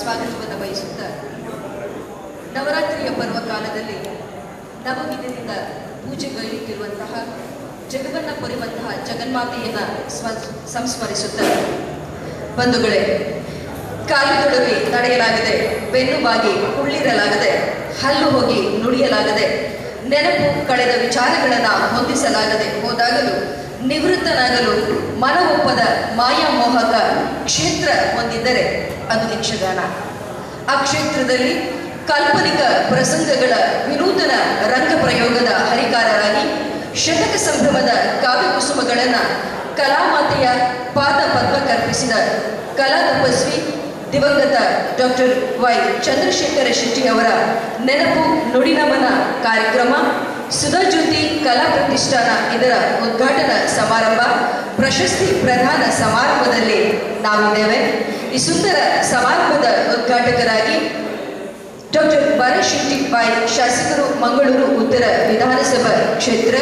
ಸ್ವಾಗತವನ್ನು ಬಯಸುತ್ತ ನವರಾತ್ರಿಯ ಪರ್ವಕಾಲದಲ್ಲಿ ನವವಿಧದಿಂದ ಪೂಜೆಗೈಯುತ್ತಿರುವಂತಹ ಜಗವನ್ನ ಪೊರೆಯುವಂತಹ ಜಗನ್ಮಾತೆಯನ್ನ ಸ್ವ ಸಂಸ್ಮರಿಸುತ್ತ ಬಂಧುಗಳೇ ಕಾಲಿನೊಡವೆ ನಡೆಯಲಾಗದೆ ಬೆನ್ನು ಬಾಗಿ ಕುಳ್ಳಿರಲಾಗದೆ ಹಲ್ಲು ಹೋಗಿ ನುಡಿಯಲಾಗದೆ ನೆನಪು ಕಳೆದ ವಿಚಾರಗಳನ್ನ ಹೊಂದಿಸಲಾಗದೆ ಹೋದಾಗಲೂ ನಿವೃತ್ತನಾಗಲು ಮನವೊಪ್ಪದ ಮಾಯಾಮೋಹಕ ಕ್ಷೇತ್ರ ಹೊಂದಿದ್ದರೆ ಅದು ಯಕ್ಷಗಾನ ಆ ಕ್ಷೇತ್ರದಲ್ಲಿ ಕಾಲ್ಪನಿಕ ಪ್ರಸಂಗಗಳ ವಿನೂತನ ರಂಗ ಪ್ರಯೋಗದ ಹರಿಕಾರರಾಗಿ ಶತಕ ಸಂಭ್ರಮದ ಕಾವ್ಯ ಕುಸುಮಗಳನ್ನ ಕಲಾಮಾತೆಯ ಪಾದ ಪದ್ಮ ಕಲ್ಪಿಸಿದ ಕಲಾ ತಪಸ್ವಿ ದಿವಂಗತ ಡಾಕ್ಟರ್ ವೈ ಚಂದ್ರಶೇಖರ ಶೆಟ್ಟಿ ಅವರ ನೆನಪು ನುಡಿನಮನ ಕಾರ್ಯಕ್ರಮ ಸುಧಾಜ್ಯೋತಿ ಕಲಾ ಪ್ರತಿಷ್ಠಾನ ಇದರ ಉದ್ಘಾಟನಾ ಸಮಾರಂಭ ಪ್ರಶಸ್ತಿ ಪ್ರದಾನ ಸಮಾರಂಭದಲ್ಲಿ ನಾವಿದ್ದೇವೆ ಈ ಸುಂದರ ಸಮಾರಂಭದ ಉದ್ಘಾಟಕರಾಗಿ ಡಾಕ್ಟರ್ ಭರತ್ ಶೆಟ್ಟಿ ಬಾಯ್ ಶಾಸಕರು ಮಂಗಳೂರು ಉತ್ತರ ವಿಧಾನಸಭಾ ಕ್ಷೇತ್ರ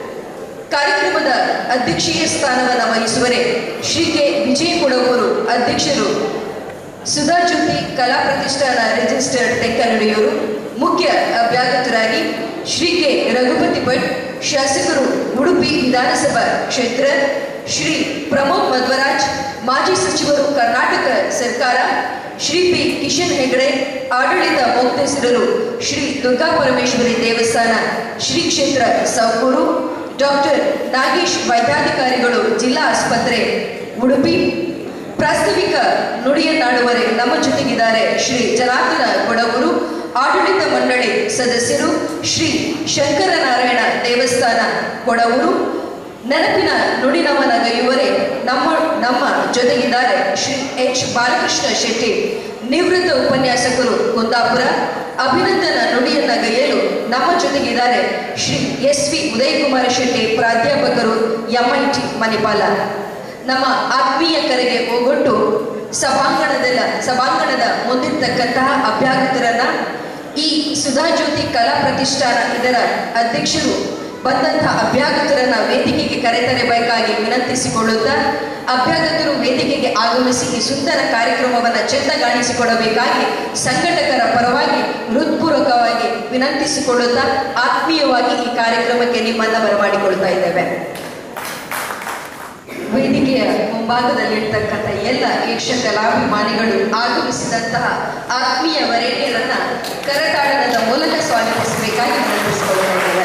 ಕಾರ್ಯಕ್ರಮದ ಅಧ್ಯಕ್ಷೀಯ ಸ್ಥಾನವನ್ನು ವಹಿಸುವರೆ ಶ್ರೀ ಕೆ ವಿಜಯ ಕೊಡಗೂರು ಅಧ್ಯಕ್ಷರು ಸುಧಾಜ್ಯೋತಿ ಕಲಾ ಪ್ರತಿಷ್ಠಾನ ರಿಜಿಸ್ಟರ್ಡ್ ತೆಕ್ಕನಡಿಯವರು ಮುಖ್ಯ ಅಭ್ಯಾಗತರಾಗಿ ಶ್ರೀ ಕೆ ರಘುಪತಿ ಭಟ್ ಶಾಸಕರು ಉಡುಪಿ ವಿಧಾನಸಭಾ ಕ್ಷೇತ್ರ ಶ್ರೀ ಪ್ರಮೋದ್ ಮಧ್ವರಾಜ್ ಮಾಜಿ ಸಚಿವರು ಕರ್ನಾಟಕ ಸರ್ಕಾರ ಶ್ರೀ ಪಿ ಕಿಶನ್ ಹೆಗಡೆ ಆಡಳಿತ ಮುಕ್ತೇಸರರು ಶ್ರೀ ದುರ್ಗಾ ಪರಮೇಶ್ವರಿ ದೇವಸ್ಥಾನ ಶ್ರೀ ಕ್ಷೇತ್ರ ಸೌಕೂರು ಡಾಕ್ಟರ್ ನಾಗೇಶ್ ವೈದ್ಯಾಧಿಕಾರಿಗಳು ಜಿಲ್ಲಾ ಆಸ್ಪತ್ರೆ ಉಡುಪಿ ಪ್ರಾಸ್ತಾವಿಕ ನುಡಿಯನ್ನಾಡುವರೆ ನಮ್ಮ ಜೊತೆಗಿದ್ದಾರೆ ಶ್ರೀ ಜನಾರ್ದನ ಕೊಡಗೂರು ಆಡಳಿತ ಮಂಡಳಿ ಸದಸ್ಯರು ಶ್ರೀ ಶಂಕರನಾರಾಯಣ ದೇವಸ್ಥಾನ ಕೊಡಗೂರು ನೆನಪಿನ ನುಡಿನಮನ ಗೈಯುವರೆ ನಮ್ಮ ನಮ್ಮ ಜೊತೆಗಿದ್ದಾರೆ ಶ್ರೀ ಎಚ್ ಬಾಲಕೃಷ್ಣ ಶೆಟ್ಟಿ ನಿವೃತ್ತ ಉಪನ್ಯಾಸಕರು ಕುಂದಾಪುರ ಅಭಿನಂದನ ನುಡಿಯನ್ನ ಗೈಯಲು ನಮ್ಮ ಜೊತೆಗಿದ್ದಾರೆ ಶ್ರೀ ಎಸ್ ವಿ ಉದಯಕುಮಾರ ಶೆಟ್ಟಿ ಪ್ರಾಧ್ಯಾಪಕರು ಎಂಐಟಿ ಮಣಿಪಾಲ ನಮ್ಮ ಆತ್ಮೀಯ ಕರೆಗೆ ಹೋಗೊಟ್ಟು ಸಭಾಂಗಣದಲ್ಲ ಸಭಾಂಗಣದ ಮುಂದಿರ್ತಕ್ಕಂತಹ ಅಭ್ಯಾಗತರನ್ನ ಈ ಸುಧಾಜ್ಯೋತಿ ಕಲಾ ಪ್ರತಿಷ್ಠಾನ ಇದರ ಅಧ್ಯಕ್ಷರು ಬಂದಂತಹ ಅಭ್ಯಾಗತರನ್ನ ವೇದಿಕೆಗೆ ಕರೆತರಬೇಕಾಗಿ ವಿನಂತಿಸಿಕೊಳ್ಳುತ್ತಾ ಅಭ್ಯಾಗತರು ವೇದಿಕೆಗೆ ಆಗಮಿಸಿ ಈ ಸುಂದರ ಕಾರ್ಯಕ್ರಮವನ್ನು ಚೆಂದಗಾಣಿಸಿಕೊಡಬೇಕಾಗಿ ಸಂಘಟಕರ ಪರವಾಗಿ ಹೃತ್ಪೂರ್ವಕವಾಗಿ ವಿನಂತಿಸಿಕೊಳ್ಳುತ್ತಾ ಆತ್ಮೀಯವಾಗಿ ಈ ಕಾರ್ಯಕ್ರಮಕ್ಕೆ ನಿಮ್ಮನ್ನ ಬರಮಾಡಿಕೊಳ್ತಾ ಇದ್ದೇವೆ ವೇದಿಕೆಯ ಮುಂಭಾಗದಲ್ಲಿರ್ತಕ್ಕಂಥ ಎಲ್ಲ ಯಕ್ಷ ಕಲಾಭಿಮಾನಿಗಳು ಆಗಮಿಸಿದಂತಹ ಆತ್ಮೀಯ ವರೇಣ್ಯರನ್ನ ಕರತಾಡನದ ಮೂಲಕ ಸ್ವಾಗತಿಸಬೇಕಾಗಿ ವಿನಂತಿಸಿಕೊಳ್ತಾ ಇದ್ದೇವೆ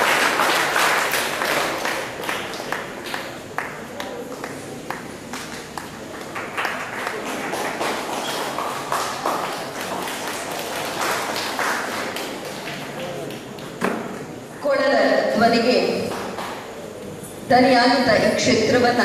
ಕೊಳಲ ಧ್ವನಿಗೆ ದನಿಯಾಗುತ್ತ ಈ ಕ್ಷೇತ್ರವನ್ನ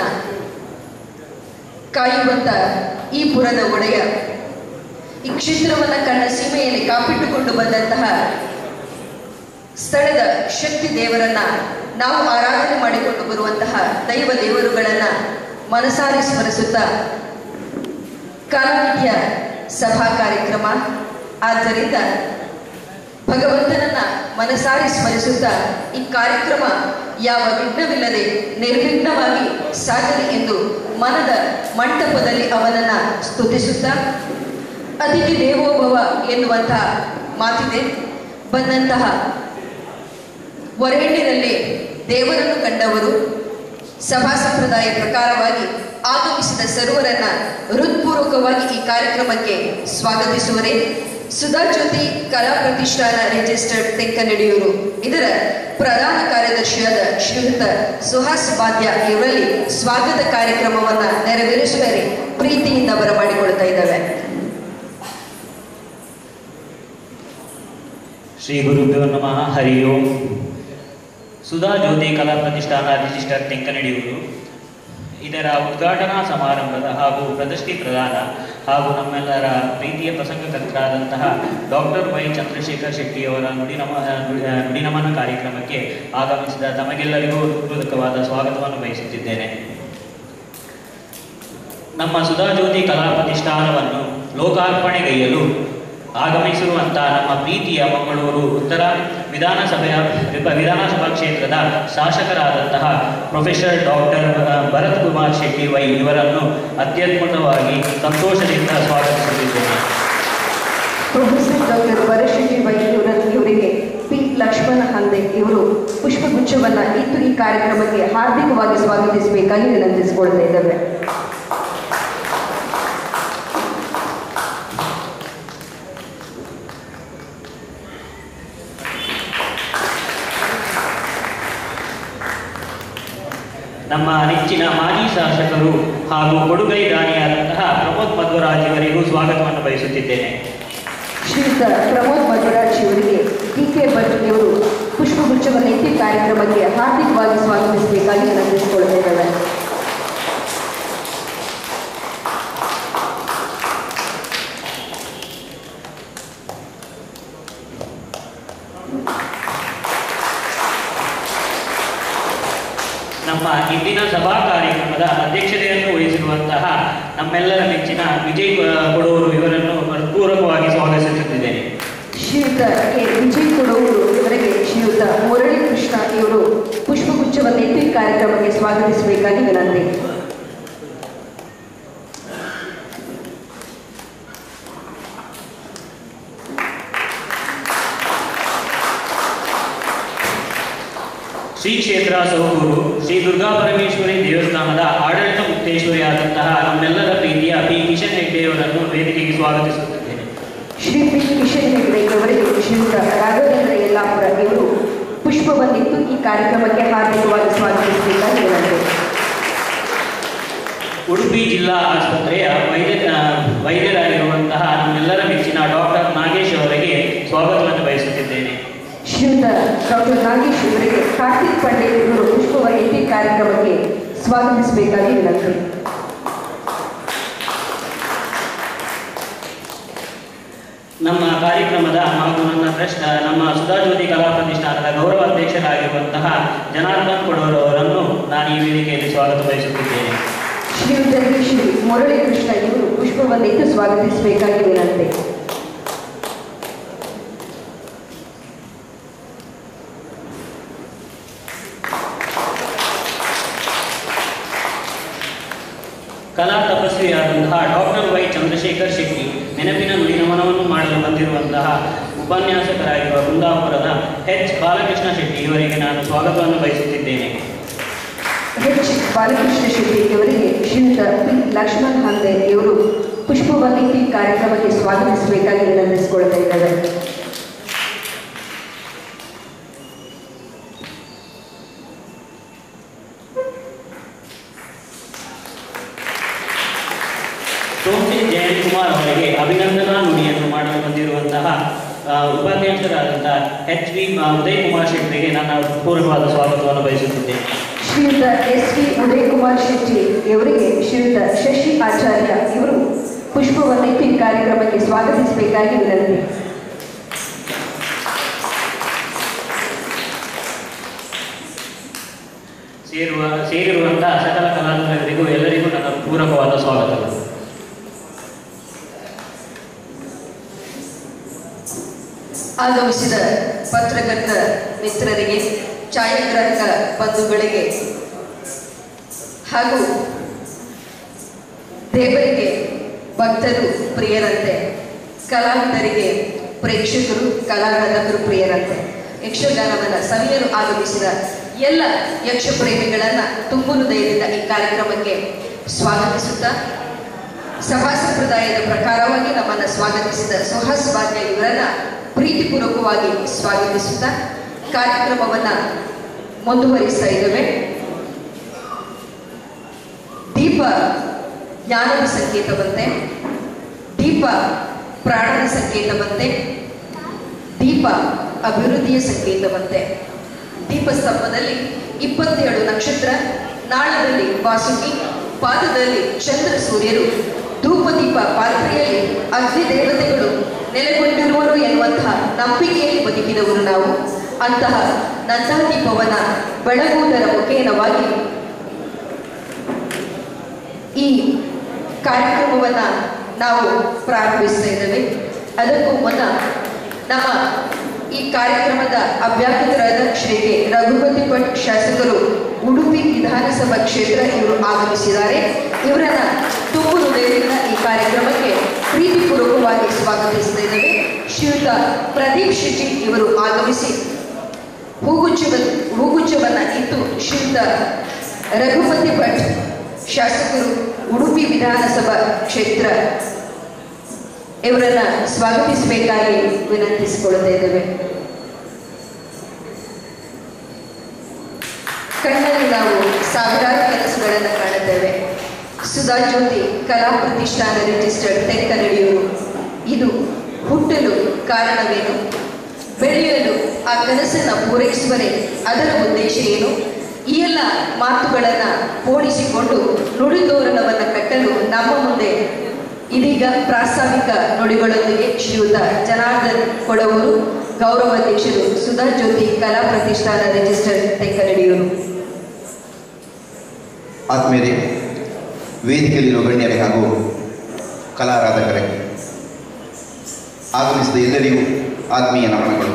ಕಾಯುವಂತ ಈ ಪುರದ ಒಡೆಯ ಈ ಕ್ಷೇತ್ರವನ್ನ ಕಣ್ಣ ಸೀಮೆಯಲ್ಲಿ ಕಾಪಿಟ್ಟುಕೊಂಡು ಬಂದಂತಹ ಸ್ಥಳದ ಶಕ್ತಿ ದೇವರನ್ನ ನಾವು ಆರಾಧನೆ ಮಾಡಿಕೊಂಡು ಬರುವಂತಹ ದೈವ ದೇವರುಗಳನ್ನ ಮನಸಾರಿ ಸ್ಮರಿಸುತ್ತಾ ಕಾಲಮಿತಿಯ ಸಭಾ ಕಾರ್ಯಕ್ರಮ ಆದ್ದರಿಂದ ಭಗವಂತನನ್ನ ಮನಸಾರಿ ಸ್ಮರಿಸುತ್ತಾ ಈ ಕಾರ್ಯಕ್ರಮ ಯಾವ ವಿಘ್ನವಿಲ್ಲದೆ ನಿರ್ವಿಘ್ನವಾಗಿ ಸಾಗಲಿ ಎಂದು ಮನದ ಮಂಟಪದಲ್ಲಿ ಅವನನ್ನ ಸ್ತುತಿಸುತ್ತಾ ಅತಿಥಿ ದೇವೋಭವ ಎನ್ನುವಂತಹ ಮಾತಿದೆ ಬಂದಂತಹ ವರೇಣ್ಯರಲ್ಲಿ ದೇವರನ್ನು ಕಂಡವರು ಸಭಾ ಸಂಪ್ರದಾಯ ಪ್ರಕಾರವಾಗಿ ಆಗಮಿಸಿದ ಸರ್ವರನ್ನ ಹೃತ್ಪೂರ್ವಕವಾಗಿ ಈ ಕಾರ್ಯಕ್ರಮಕ್ಕೆ ಸ್ವಾಗತಿಸುವರೆ ಸುಧಾಜ್ಯೋತಿ ಕಲಾ ಪ್ರತಿಷ್ಠಾನ ರಿಜಿಸ್ಟರ್ಡ್ ತೆಕ್ಕನಡಿಯೂರು ಇದರ ಪ್ರಧಾನ ಕಾರ್ಯದರ್ಶಿಯಾದ ಶ್ರೀಯುತ ಸುಹಾಸ್ ಬಾದ್ಯ ಇವರಲ್ಲಿ ಸ್ವಾಗತ ಕಾರ್ಯಕ್ರಮವನ್ನ ನೆರವೇರಿಸುವರೆ ಪ್ರೀತಿಯಿಂದ ಬರಮಾಡಿಕೊಳ್ತಾ ಇದ್ದಾವೆ ಶ್ರೀ ಗುರುಭ್ಯೋ ನಮಃ ಹರಿ ಓಂ ಸುಧಾ ಜ್ಯೋತಿ ಕಲಾ ಪ್ರತಿಷ್ಠಾನ ರಿಜಿಸ್ಟರ್ ತೆಂಕನಡಿಯೂರು ಇದರ ಉದ್ಘಾಟನಾ ಸಮಾರಂಭದ ಹಾಗೂ ಪ್ರಶಸ್ತಿ ಪ್ರದಾನ ಹಾಗೂ ನಮ್ಮೆಲ್ಲರ ಪ್ರೀತಿಯ ಪ್ರಸಂಗಕರ್ತರಾದಂತಹ ಡಾಕ್ಟರ್ ವೈ ಚಂದ್ರಶೇಖರ್ ಶೆಟ್ಟಿಯವರ ನುಡಿನಮ ನುಡಿ- ನುಡಿನಮನ ಕಾರ್ಯಕ್ರಮಕ್ಕೆ ಆಗಮಿಸಿದ ತಮಗೆಲ್ಲರಿಗೂ ಹೃತ್ಪೂರ್ವಕವಾದ ಸ್ವಾಗತವನ್ನು ಬಯಸುತ್ತಿದ್ದೇನೆ ನಮ್ಮ ಸುಧಾಜ್ಯೋತಿ ಕಲಾ ಪ್ರತಿಷ್ಠಾನವನ್ನು ಲೋಕಾರ್ಪಣೆಗೈಯಲು ಆಗಮಿಸಿರುವಂತಹ ನಮ್ಮ ಪ್ರೀತಿಯ ಮಂಗಳೂರು ಉತ್ತರ ವಿಧಾನಸಭೆಯ ವಿಪ- ವಿಧಾನಸಭಾ ಕ್ಷೇತ್ರದ ಶಾಸಕರಾದಂತಹ professor doctor Bharath Kumar Shetty Y ಇವರನ್ನು ಅತ್ಯದ್ಭುತವಾಗಿ ಸಂತೋಷದಿಂದ ಸ್ವಾಗತಿಸುತ್ತಿದ್ದೇನೆ ಪ್ರೊಫೆಸರ್ ಡಾಕ್ಟರ್ ಪರಶುಜಿ ವೈ ಇವರ ಇವರಿಗೆ ಪಿ ಲಕ್ಷ್ಮಣ ಹಂದೆ ಇವರು ಪುಷ್ಪಗುಚ್ಛವನ್ನ ಇತ್ತು ಈ ಕಾರ್ಯಕ್ರಮಕ್ಕೆ ಹಾರ್ದಿಕವಾಗಿ ಸ್ವಾಗತಿಸಬೇಕಾಗಿ ವಿನಂತಿಸಿಕೊಳ್ತಾ ಇದ್ದೇವೆ ನಮ್ಮ ನೆಚ್ಚಿನ ಮಾಜಿ ಶಾಸಕರು ಹಾಗೂ ಕೊಡುಗೈ ದಾನಿಯಾದಂತಹ ಪ್ರಮೋದ್ ಮಧ್ವರಾಜ್ ಇವರಿಗೂ ಸ್ವಾಗತವನ್ನು ಬಯಸುತ್ತಿದ್ದೇನೆ ಶ್ರೀಯುತ ಪ್ರಮೋದ್ ಮಧುರಾಜ್ ಇವರಿಗೆ ಡಿ ಕೆ ಭಟ್ ಇವರು ಪುಷ್ಪಗುಚ್ಛವನ್ನು ಇತ್ತಿ ಕಾರ್ಯಕ್ರಮಕ್ಕೆ ಹಾರ್ದಿಕವಾಗಿ ಸ್ವಾಗತಿಸಬೇಕಾಗಿ ವಿನಂತಿಸಿಕೊಳ್ತಾ ಇದ್ದೇವೆ ನಮ್ಮ ಇಂದಿನ ಸಭಾ ಕಾರ್ಯಕ್ರಮದ ಅಧ್ಯಕ್ಷತೆಯನ್ನು ವಹಿಸಿರುವಂತಹ ನಮ್ಮೆಲ್ಲರ ನೆಚ್ಚಿನ ವಿಜಯ್ ಕೊಡೂರು ಇವರನ್ನು ಪೂರ್ವಕವಾಗಿ ಸ್ವಾಗತಿಸುತ್ತಿದ್ದೇನೆ ಶ್ರೀಯುತ ಕೆ ವಿಜಯ್ ಕೊಡೂರು ಇವರಿಗೆ ಶ್ರೀಯುತ ಮುರಳಿ ಕೃಷ್ಣ ಇವರು ಪುಷ್ಪಗುಚ್ಛವನ್ನು ಎತ್ತಿ ಕಾರ್ಯಕ್ರಮಕ್ಕೆ ಸ್ವಾಗತಿಸಬೇಕಾಗಿ ವಿನಂತಿ ಶ್ರೀ ಕ್ಷೇತ್ರ ಸೌಗೂರು ಶ್ರೀ ದುರ್ಗಾ ಪರಮೇಶ್ವರಿ ದೇವಸ್ಥಾನದ ಆಡಳಿತ ಮುಕ್ತೇಶ್ವರಿಯಾದಂತಹ ನಮ್ಮೆಲ್ಲರ ಪ್ರೀತಿಯ ಪಿ ಕಿಶನ್ ಹೆಗ್ಡೆಯವರನ್ನು ವೇದಿಕೆಗೆ ಸ್ವಾಗತಿಸುತ್ತಿದ್ದೇನೆ ಶ್ರೀ ಪಿ ಕಿಶನ್ ಹೆಗ್ಡೆ ಇವರಿಗೆ ಶ್ರೀಯುತ ರಾಘವೇಂದ್ರ ಯಲ್ಲಾಪುರ ಇವರು ಪುಷ್ಪವನ್ನಿತ್ತು ಈ ಕಾರ್ಯಕ್ರಮಕ್ಕೆ ಹಾರ್ದಿಕವಾಗಿ ಸ್ವಾಗತಿಸಬೇಕಾಗಿ ವಿನಂತಿ ಉಡುಪಿ ಜಿಲ್ಲಾ ಆಸ್ಪತ್ರೆಯ ವೈದ್ಯ ಆ, ವೈದ್ಯರಾಗಿರುವಂತಹ ನಮ್ಮೆಲ್ಲರ ಮೆಚ್ಚಿನ ಡಾಕ್ಟರ್ ನಾಗೇಶ್ ಅವರಿಗೆ ಸ್ವಾಗತವನ್ನು ಬಯಸುತ್ತಿದ್ದೇನೆ ಶ್ರೀಯುತ ಡಾಕ್ಟರ್ ನಾಗೇಶ್ ಇವರಿಗೆ ಕಾರ್ತಿಕ್ ಪಂಡಿತ್ ಇವರು ಪುಷ್ಪವ ಎತ್ತಿ ಕಾರ್ಯಕ್ರಮಕ್ಕೆ ಸ್ವಾಗತಿಸಬೇಕಾಗಿ ವಿನಂತಿ ನಮ್ಮ ಕಾರ್ಯಕ್ರಮದ ಹಾಗೂ ನನ್ನ ಟ್ರಸ್ಟ್ ನಮ್ಮ ಸುಧಾಜ್ಯೋತಿ ಕಲಾ ಪ್ರತಿಷ್ಠಾನದ ಗೌರವ ಅಧ್ಯಕ್ಷರಾಗಿರುವಂತಹ ಜನಾರ್ದನ್ ಕೊಡೋರು ಅವರನ್ನು ನಾನು ಈ ವೇದಿಕೆಯಲ್ಲಿ ಸ್ವಾಗತ ಬಯಸುತ್ತಿದ್ದೇನೆ ಶ್ರೀಯುತ ಡಿ ಶ್ರೀ ಮುರಳಿ ಕೃಷ್ಣ ಇವರು ಪುಷ್ಪವನ್ನಿತ್ತು ಸ್ವಾಗತಿಸಬೇಕಾಗಿ ವಿನಂತಿ ಕಲಾ ತಪಸ್ವಿಯಾದಂತಹ ಡಾಕ್ಟರ್ ವೈ ಚಂದ್ರಶೇಖರ್ ಶೆಟ್ಟಿ ನೆನಪಿನ ನುಡಿ ನಮನವನ್ನು ಮಾಡಲು ಬಂದಿರುವಂತಹ ಉಪನ್ಯಾಸಕರಾಗಿರುವ ಕುಂದಾಪುರದ ಎಚ್ ಬಾಲಕೃಷ್ಣ ಶೆಟ್ಟಿ ಇವರಿಗೆ ನಾನು ಸ್ವಾಗತವನ್ನು ಬಯಸುತ್ತಿದ್ದೇನೆ ಎಚ್ ಬಾಲಕೃಷ್ಣ ಶೆಟ್ಟಿ ಇವರಿಗೆ ಶ್ರೀಯುತ ಪಿ ಲಕ್ಷ್ಮಣ್ ಹಂದೆ ಇವರು ಪುಷ್ಪವನ್ನಿತ್ತು ಕಾರ್ಯಕ್ರಮಕ್ಕೆ ಸ್ವಾಗತಿಸಬೇಕಾಗಿ ವಿನಂತಿಸಿಕೊಳ್ತಾ ಇದ್ದಾರೆ ಸೋಮಶಿ ಜಯಂತ್ ಕುಮಾರ್ ಅವರಿಗೆ ಅಭಿನಂದನಾ ನುಡಿಯನ್ನು ಮಾಡಲು ಬಂದಿರುವಂತಹ ಆ, ಉಪಾಧ್ಯಕ್ಷರಾದಂತಹ ಎಚ್ ವಿ ಉದಯ್ ಕುಮಾರ್ ಶೆಟ್ಟಿಗೆ ನನ್ನ ಪೂರ್ವವಾದ ಸ್ವಾಗತವನ್ನು ಬಯಸುತ್ತಿದ್ದೇನೆ ಶ್ರೀಯುತ ಎಸ್ ವಿ ಉದಯ್ ಕುಮಾರ್ ಶೆಟ್ಟಿ ಇವರಿಗೆ ಶ್ರೀಯುತ ಶಶಿ ಆಚಾರ್ಯ ಇವರು ಪುಷ್ಪವನ್ನಿತ್ತು ಕಾರ್ಯಕ್ರಮಕ್ಕೆ ಸ್ವಾಗತಿಸಬೇಕಾಗಿ ವಿನಂತಿ ಸೇರುವ ಸೇರಿರುವಂತಹ ಸಕಲ ಕಲಾವಿದರಿಗೂ ಎಲ್ಲರಿಗೂ ನನ್ನ ಪೂರಕವಾದ ಸ್ವಾಗತಗಳು ಆಗಮಿಸಿದ ಪತ್ರಕರ್ತ ಮಿತ್ರರಿಗೆ ಛಾಯಾಗ್ರಾಹಕ ಬಂಧುಗಳಿಗೆ ಹಾಗೂ ದೇವರಿಗೆ ಭಕ್ತರು ಪ್ರಿಯರಂತೆ ಕಲಾವಿದರಿಗೆ ಪ್ರೇಕ್ಷಕರು ಕಲಾರಾಧಕರು ಪ್ರಿಯರಂತೆ ಯಕ್ಷಗಾನವನ್ನು ಸವಿಯಲು ಆಗಮಿಸಿದ ಎಲ್ಲ ಯಕ್ಷ ಪ್ರೇಮಿಗಳನ್ನ ತುಂಬು ಹೃದಯದಿಂದ ಈ ಕಾರ್ಯಕ್ರಮಕ್ಕೆ ಸ್ವಾಗತಿಸುತ್ತಾ ಸಭಾ ಸಂಪ್ರದಾಯದ ಪ್ರಕಾರವಾಗಿ ನಮ್ಮನ್ನು ಸ್ವಾಗತಿಸಿದ ಸುಹಾಸ್ ಭಾಗ್ಯ ಇವರನ್ನ ಪ್ರೀತಿಪೂರ್ವಕವಾಗಿ ಸ್ವಾಗತಿಸುತ್ತಾ ಕಾರ್ಯಕ್ರಮವನ್ನ ಮುಂದುವರಿಸ್ತಾ ಇದ್ದೇವೆ ದೀಪ ಜ್ಞಾನದ ಸಂಕೇತವಂತೆ ದೀಪ ಪ್ರಾಣದ ಸಂಕೇತವಂತೆ ದೀಪ ಅಭಿವೃದ್ಧಿಯ ಸಂಕೇತವಂತೆ ದೀಪಸ್ತಂಭದಲ್ಲಿ ಇಪ್ಪತ್ತೇಳು ನಕ್ಷತ್ರ ನಾಳದಲ್ಲಿ ವಾಸುಕಿ ಪಾದದಲ್ಲಿ ಚಂದ್ರ ಸೂರ್ಯರು ಧೂಪದೀಪ ಪಾತ್ರೆಯಲ್ಲಿ ಅಗ್ನಿ ದೇವತೆಗಳು ನೆಲೆಗೊಂಡಿರುವರು ಎನ್ನುವಂತಹ ನಂಬಿಕೆಯಲ್ಲಿ ಬದುಕಿದವರು ನಾವು ಅಂತಹ ನಂತಹ ದೀಪವನ್ನ ಬೆಳಗುವುದರ ಮುಖೇನವಾಗಿ ಈ ಕಾರ್ಯಕ್ರಮವನ್ನ ನಾವು ಪ್ರಾರಂಭಿಸ್ತಾ ಇದ್ದೇವೆ ಅದಕ್ಕೂ ಮುನ್ನ ನಮ್ಮ ಈ ಕಾರ್ಯಕ್ರಮದ ಅಭ್ಯಾಗತರಾದ ಶ್ರೀಗೆ ರಘುಪತಿ ಭಟ್ ಶಾಸಕರು ಉಡುಪಿ ವಿಧಾನಸಭಾ ಕ್ಷೇತ್ರ ಇವರು ಆಗಮಿಸಿದ್ದಾರೆ ಇವರನ್ನ ತುಂಬು ಹೃದಯದಿಂದ ಈ ಕಾರ್ಯಕ್ರಮಕ್ಕೆ ಪ್ರೀತಿಪೂರ್ವಕವಾಗಿ ಸ್ವಾಗತಿಸ್ತಾ ಇದ್ದೇವೆ ಶ್ರೀಯುತ ಪ್ರದೀಪ್ ಶೆಟ್ಟಿ ಇವರು ಆಗಮಿಸಿ ಹೂಗುಚ್ಚವ ಹೂಗುಚ್ಚವನ್ನು ಇಟ್ಟು ಶ್ರೀಯುತ ರಘುಪತಿ ಭಟ್ ಶಾಸಕರು ಉಡುಪಿ ವಿಧಾನಸಭಾ ಕ್ಷೇತ್ರ ಇವರನ್ನ ಸ್ವಾಗತಿಸಬೇಕಾಗಿ ವಿನಂತಿಸಿಕೊಳ್ಳುತ್ತಾ ಇದ್ದೇವೆ ಕಣ್ಣಲ್ಲಿ ನಾವು ಸಾವಿರಾರು ಕೆಲಸಗಳನ್ನು ಕಾಣುತ್ತೇವೆ ಸುಧಾ ಜ್ಯೋತಿ ಕಲಾ ಪ್ರತಿಷ್ಠಾನ ರಿಜಿಸ್ಟರ್ಡ್ ತೆಕ್ಕನಡಿಯೂರು ಇದು ಹುಟ್ಟಲು ಕಾರಣವೇನು ಬೆಳೆಯಲು ಆ ಕನಸನ್ನು ಪೂರೈಸುವರೆ ಅದರ ಉದ್ದೇಶ ಏನು ಈ ಎಲ್ಲ ಮಾತುಗಳನ್ನು ಪೋಣಿಸಿಕೊಂಡು ನುಡಿತೋರಣವನ್ನು ಕಟ್ಟಲು ನಮ್ಮ ಮುಂದೆ ಇದೀಗ ಪ್ರಾಸ್ತಾವಿಕ ನುಡಿಗಳೊಂದಿಗೆ ಶ್ರೀಯುತ ಜನಾರ್ದನ್ ಕೊಡವರು ಗೌರವಾಧ್ಯಕ್ಷರು ಸುಧಾ ಜ್ಯೋತಿ ಕಲಾ ಪ್ರತಿಷ್ಠಾನ ರಿಜಿಸ್ಟರ್ಡ್ ತೆಕ್ಕನಡಿಯೂರು ಆತ್ಮೀಯರೇ ವೇದಿಕೆಯಲ್ಲಿರುವ ಗಣ್ಯರೇ ಹಾಗೂ ಕಲಾರಾಧಕರೇ ಆಗಮಿಸಿದ ಎಲ್ಲರಿಗೂ ಆತ್ಮೀಯ ನಮನಗಳು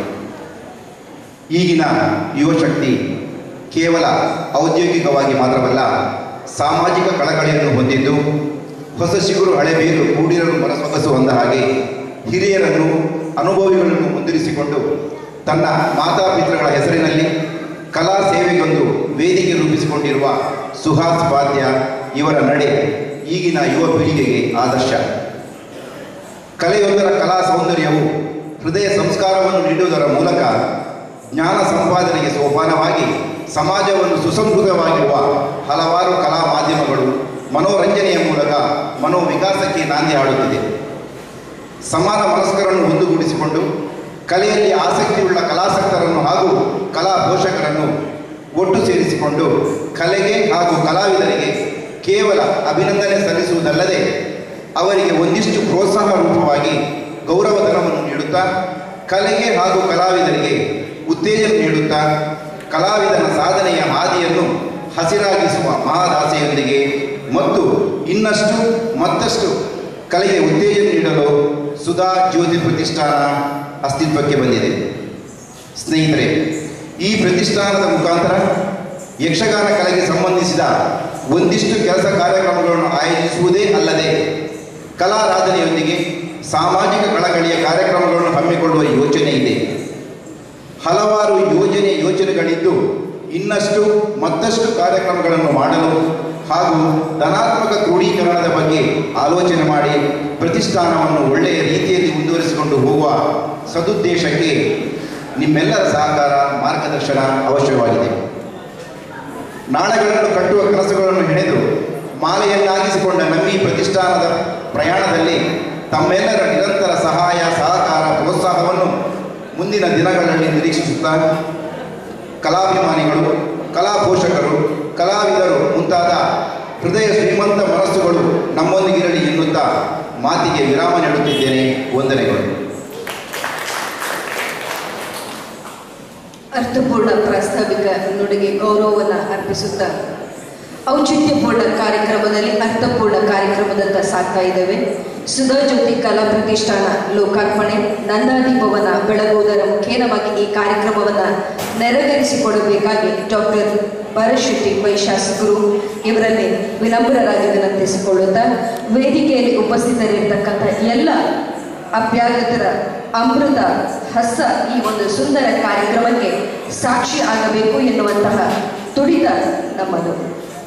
ಈಗಿನ ಯುವಶಕ್ತಿ ಕೇವಲ ಔದ್ಯೋಗಿಕವಾಗಿ ಮಾತ್ರವಲ್ಲ ಸಾಮಾಜಿಕ ಕಳಕಳಿಯನ್ನು ಹೊಂದಿದ್ದು ಹೊಸ ಚಿಗುರು ಹಳೆಬೇರು ಕೂಡಿರಲು ಮನಸೊಗಸು ಅಂದ ಹಾಗೆ ಹಿರಿಯರನ್ನು ಅನುಭವಿಗಳನ್ನು ಮುಂದಿರಿಸಿಕೊಂಡು ತನ್ನ ಮಾತಾಪಿತೃಗಳ ಹೆಸರಿನಲ್ಲಿ ಕಲಾ ಸೇವೆಗೊಂದು ವೇದಿಕೆ ರೂಪಿಸಿಕೊಂಡಿರುವ ಸುಹಾಸ್ ಪಾದ್ಯ ಇವರ ನಡೆ ಈಗಿನ ಯುವ ಪೀಳಿಗೆಗೆ ಆದರ್ಶ ಕಲೆಯೊಂದರ ಕಲಾ ಸೌಂದರ್ಯವು ಹೃದಯ ಸಂಸ್ಕಾರವನ್ನು ನೀಡುವುದರ ಮೂಲಕ ಜ್ಞಾನ ಸಂಪಾದನೆಗೆ ಸೋಪಾನವಾಗಿ ಸಮಾಜವನ್ನು ಸುಸಂಸ್ಕೃತವಾಗಿರುವ ಹಲವಾರು ಕಲಾ ಮಾಧ್ಯಮಗಳು ಮನೋರಂಜನೆಯ ಮೂಲಕ ಮನೋವಿಕಾಸಕ್ಕೆ ನಾಂದಿ ಹಾಡುತ್ತಿದೆ ಸಮಾನ ಮನಸ್ಕರನ್ನು ಒಂದುಗೂಡಿಸಿಕೊಂಡು ಕಲೆಯಲ್ಲಿ ಆಸಕ್ತಿಯುಳ್ಳ ಕಲಾಸಕ್ತರನ್ನು ಹಾಗೂ ಕಲಾ ಪೋಷಕರನ್ನು ಒಟ್ಟು ಸೇರಿಸಿಕೊಂಡು ಕಲೆಗೆ ಹಾಗೂ ಕಲಾವಿದರಿಗೆ ಕೇವಲ ಅಭಿನಂದನೆ ಸಲ್ಲಿಸುವುದಲ್ಲದೆ ಅವರಿಗೆ ಒಂದಿಷ್ಟು ಪ್ರೋತ್ಸಾಹ ರೂಪವಾಗಿ ಗೌರವಧನವನ್ನು ನೀಡುತ್ತಾ ಕಲೆಗೆ ಹಾಗೂ ಕಲಾವಿದರಿಗೆ ಉತ್ತೇಜನ ನೀಡುತ್ತಾ ಕಲಾವಿದನ ಸಾಧನೆಯ ಹಾದಿಯನ್ನು ಹಸಿರಾಗಿಸುವ ಮಹಾದಾಸೆಯೊಂದಿಗೆ ಮತ್ತು ಇನ್ನಷ್ಟು ಮತ್ತಷ್ಟು ಕಲೆಗೆ ಉತ್ತೇಜನ ನೀಡಲು ಸುಧಾ ಜ್ಯೋತಿ ಪ್ರತಿಷ್ಠಾನ ಅಸ್ತಿತ್ವಕ್ಕೆ ಬಂದಿದೆ ಸ್ನೇಹಿತರೆ ಈ ಪ್ರತಿಷ್ಠಾನದ ಮುಖಾಂತರ ಯಕ್ಷಗಾನ ಕಲೆಗೆ ಸಂಬಂಧಿಸಿದ ಒಂದಿಷ್ಟು ಕೆಲಸ ಕಾರ್ಯಕ್ರಮಗಳನ್ನು ಆಯೋಜಿಸುವುದೇ ಅಲ್ಲದೆ ಕಲಾರಾಧನೆಯೊಂದಿಗೆ ಸಾಮಾಜಿಕ ಕಳಕಳಿಯ ಕಾರ್ಯಕ್ರಮಗಳನ್ನು ಹಮ್ಮಿಕೊಳ್ಳುವ ಯೋಚನೆ ಇದೆ ಹಲವಾರು ಯೋಜನೆ ಯೋಚನೆಗಳಿದ್ದು ಇನ್ನಷ್ಟು ಮತ್ತಷ್ಟು ಕಾರ್ಯಕ್ರಮಗಳನ್ನು ಮಾಡಲು ಹಾಗೂ ಧನಾತ್ಮಕ ಕ್ರೋಢೀಕರಣದ ಬಗ್ಗೆ ಆಲೋಚನೆ ಮಾಡಿ ಪ್ರತಿಷ್ಠಾನವನ್ನು ಒಳ್ಳೆಯ ರೀತಿಯಲ್ಲಿ ಮುಂದುವರಿಸಿಕೊಂಡು ಹೋಗುವ ಸದುದ್ದೇಶಕ್ಕೆ ನಿಮ್ಮೆಲ್ಲರ ಸಹಕಾರ ಮಾರ್ಗದರ್ಶನ ಅವಶ್ಯವಾಗಿದೆ ನಾಳೆಗಳನ್ನು ಕಟ್ಟುವ ಕನಸುಗಳನ್ನು ಹೆಣೆದು ಮಾಲೆಯನ್ನಾಗಿಸಿಕೊಂಡ ನಮ್ಮಿ ಪ್ರತಿಷ್ಠಾನದ ಪ್ರಯಾಣದಲ್ಲಿ ತಮ್ಮೆಲ್ಲರ ನಿರಂತರ ಸಹಾಯ ಸಹಕಾರ ಪ್ರೋತ್ಸಾಹವನ್ನು ಮುಂದಿನ ದಿನಗಳಲ್ಲಿ ನಿರೀಕ್ಷಿಸುತ್ತಾ ಕಲಾಭಿಮಾನಿಗಳು ಕಲಾ ಪೋಷಕರು ಕಲಾವಿದರು ಮುಂತಾದ ಹೃದಯ ಶ್ರೀಮಂತ ಮನಸ್ಸುಗಳು ನಮ್ಮೊಂದಿಗಿರಲಿ ಎನ್ನುತ್ತಾ ಮಾತಿಗೆ ವಿರಾಮ ನೀಡುತ್ತಿದ್ದೇನೆ ವಂದನೆಗಳು ಅರ್ಥಪೂರ್ಣ ಪ್ರಾಸ್ತಾವಿಕ ನುಡಿಗೆ ಗೌರವವನ್ನು ಅರ್ಪಿಸುತ್ತಾ ಔಚಿತ್ಯಪೂರ್ಣ ಕಾರ್ಯಕ್ರಮದಲ್ಲಿ ಅರ್ಥಪೂರ್ಣ ಕಾರ್ಯಕ್ರಮದತ್ತ ಸಾಗ್ತಾ ಇದ್ದೇವೆ ಸುಧಾ ಜ್ಯೋತಿ ಕಲಾ ಪ್ರತಿಷ್ಠಾನ ಲೋಕಾರ್ಪಣೆ ನಂದಾದೀಪವನ್ನು ಬೆಳಗುವುದರ ಮುಖೇನವಾಗಿ ಈ ಕಾರ್ಯಕ್ರಮವನ್ನು ನೆರವೇರಿಸಿಕೊಡಬೇಕಾಗಿ ಡಾಕ್ಟರ್ ಭರಶೆಟ್ಟಿ ಪೈ ಶಾಸಕರು ಇವರಲ್ಲಿ ವಿನಮ್ರರಾಗಿ ವಿನಂತಿಸಿಕೊಳ್ಳುತ್ತಾ ವೇದಿಕೆಯಲ್ಲಿ ಉಪಸ್ಥಿತರಿರ್ತಕ್ಕಂಥ ಎಲ್ಲ ಅಭ್ಯಾಗತರ ಅಮೃತ ಹಸ ಈ ಒಂದು ಸುಂದರ ಕಾರ್ಯಕ್ರಮಕ್ಕೆ ಸಾಕ್ಷಿ ಆಗಬೇಕು ಎನ್ನುವಂತಹ ತುಡಿತ ನಮ್ಮದು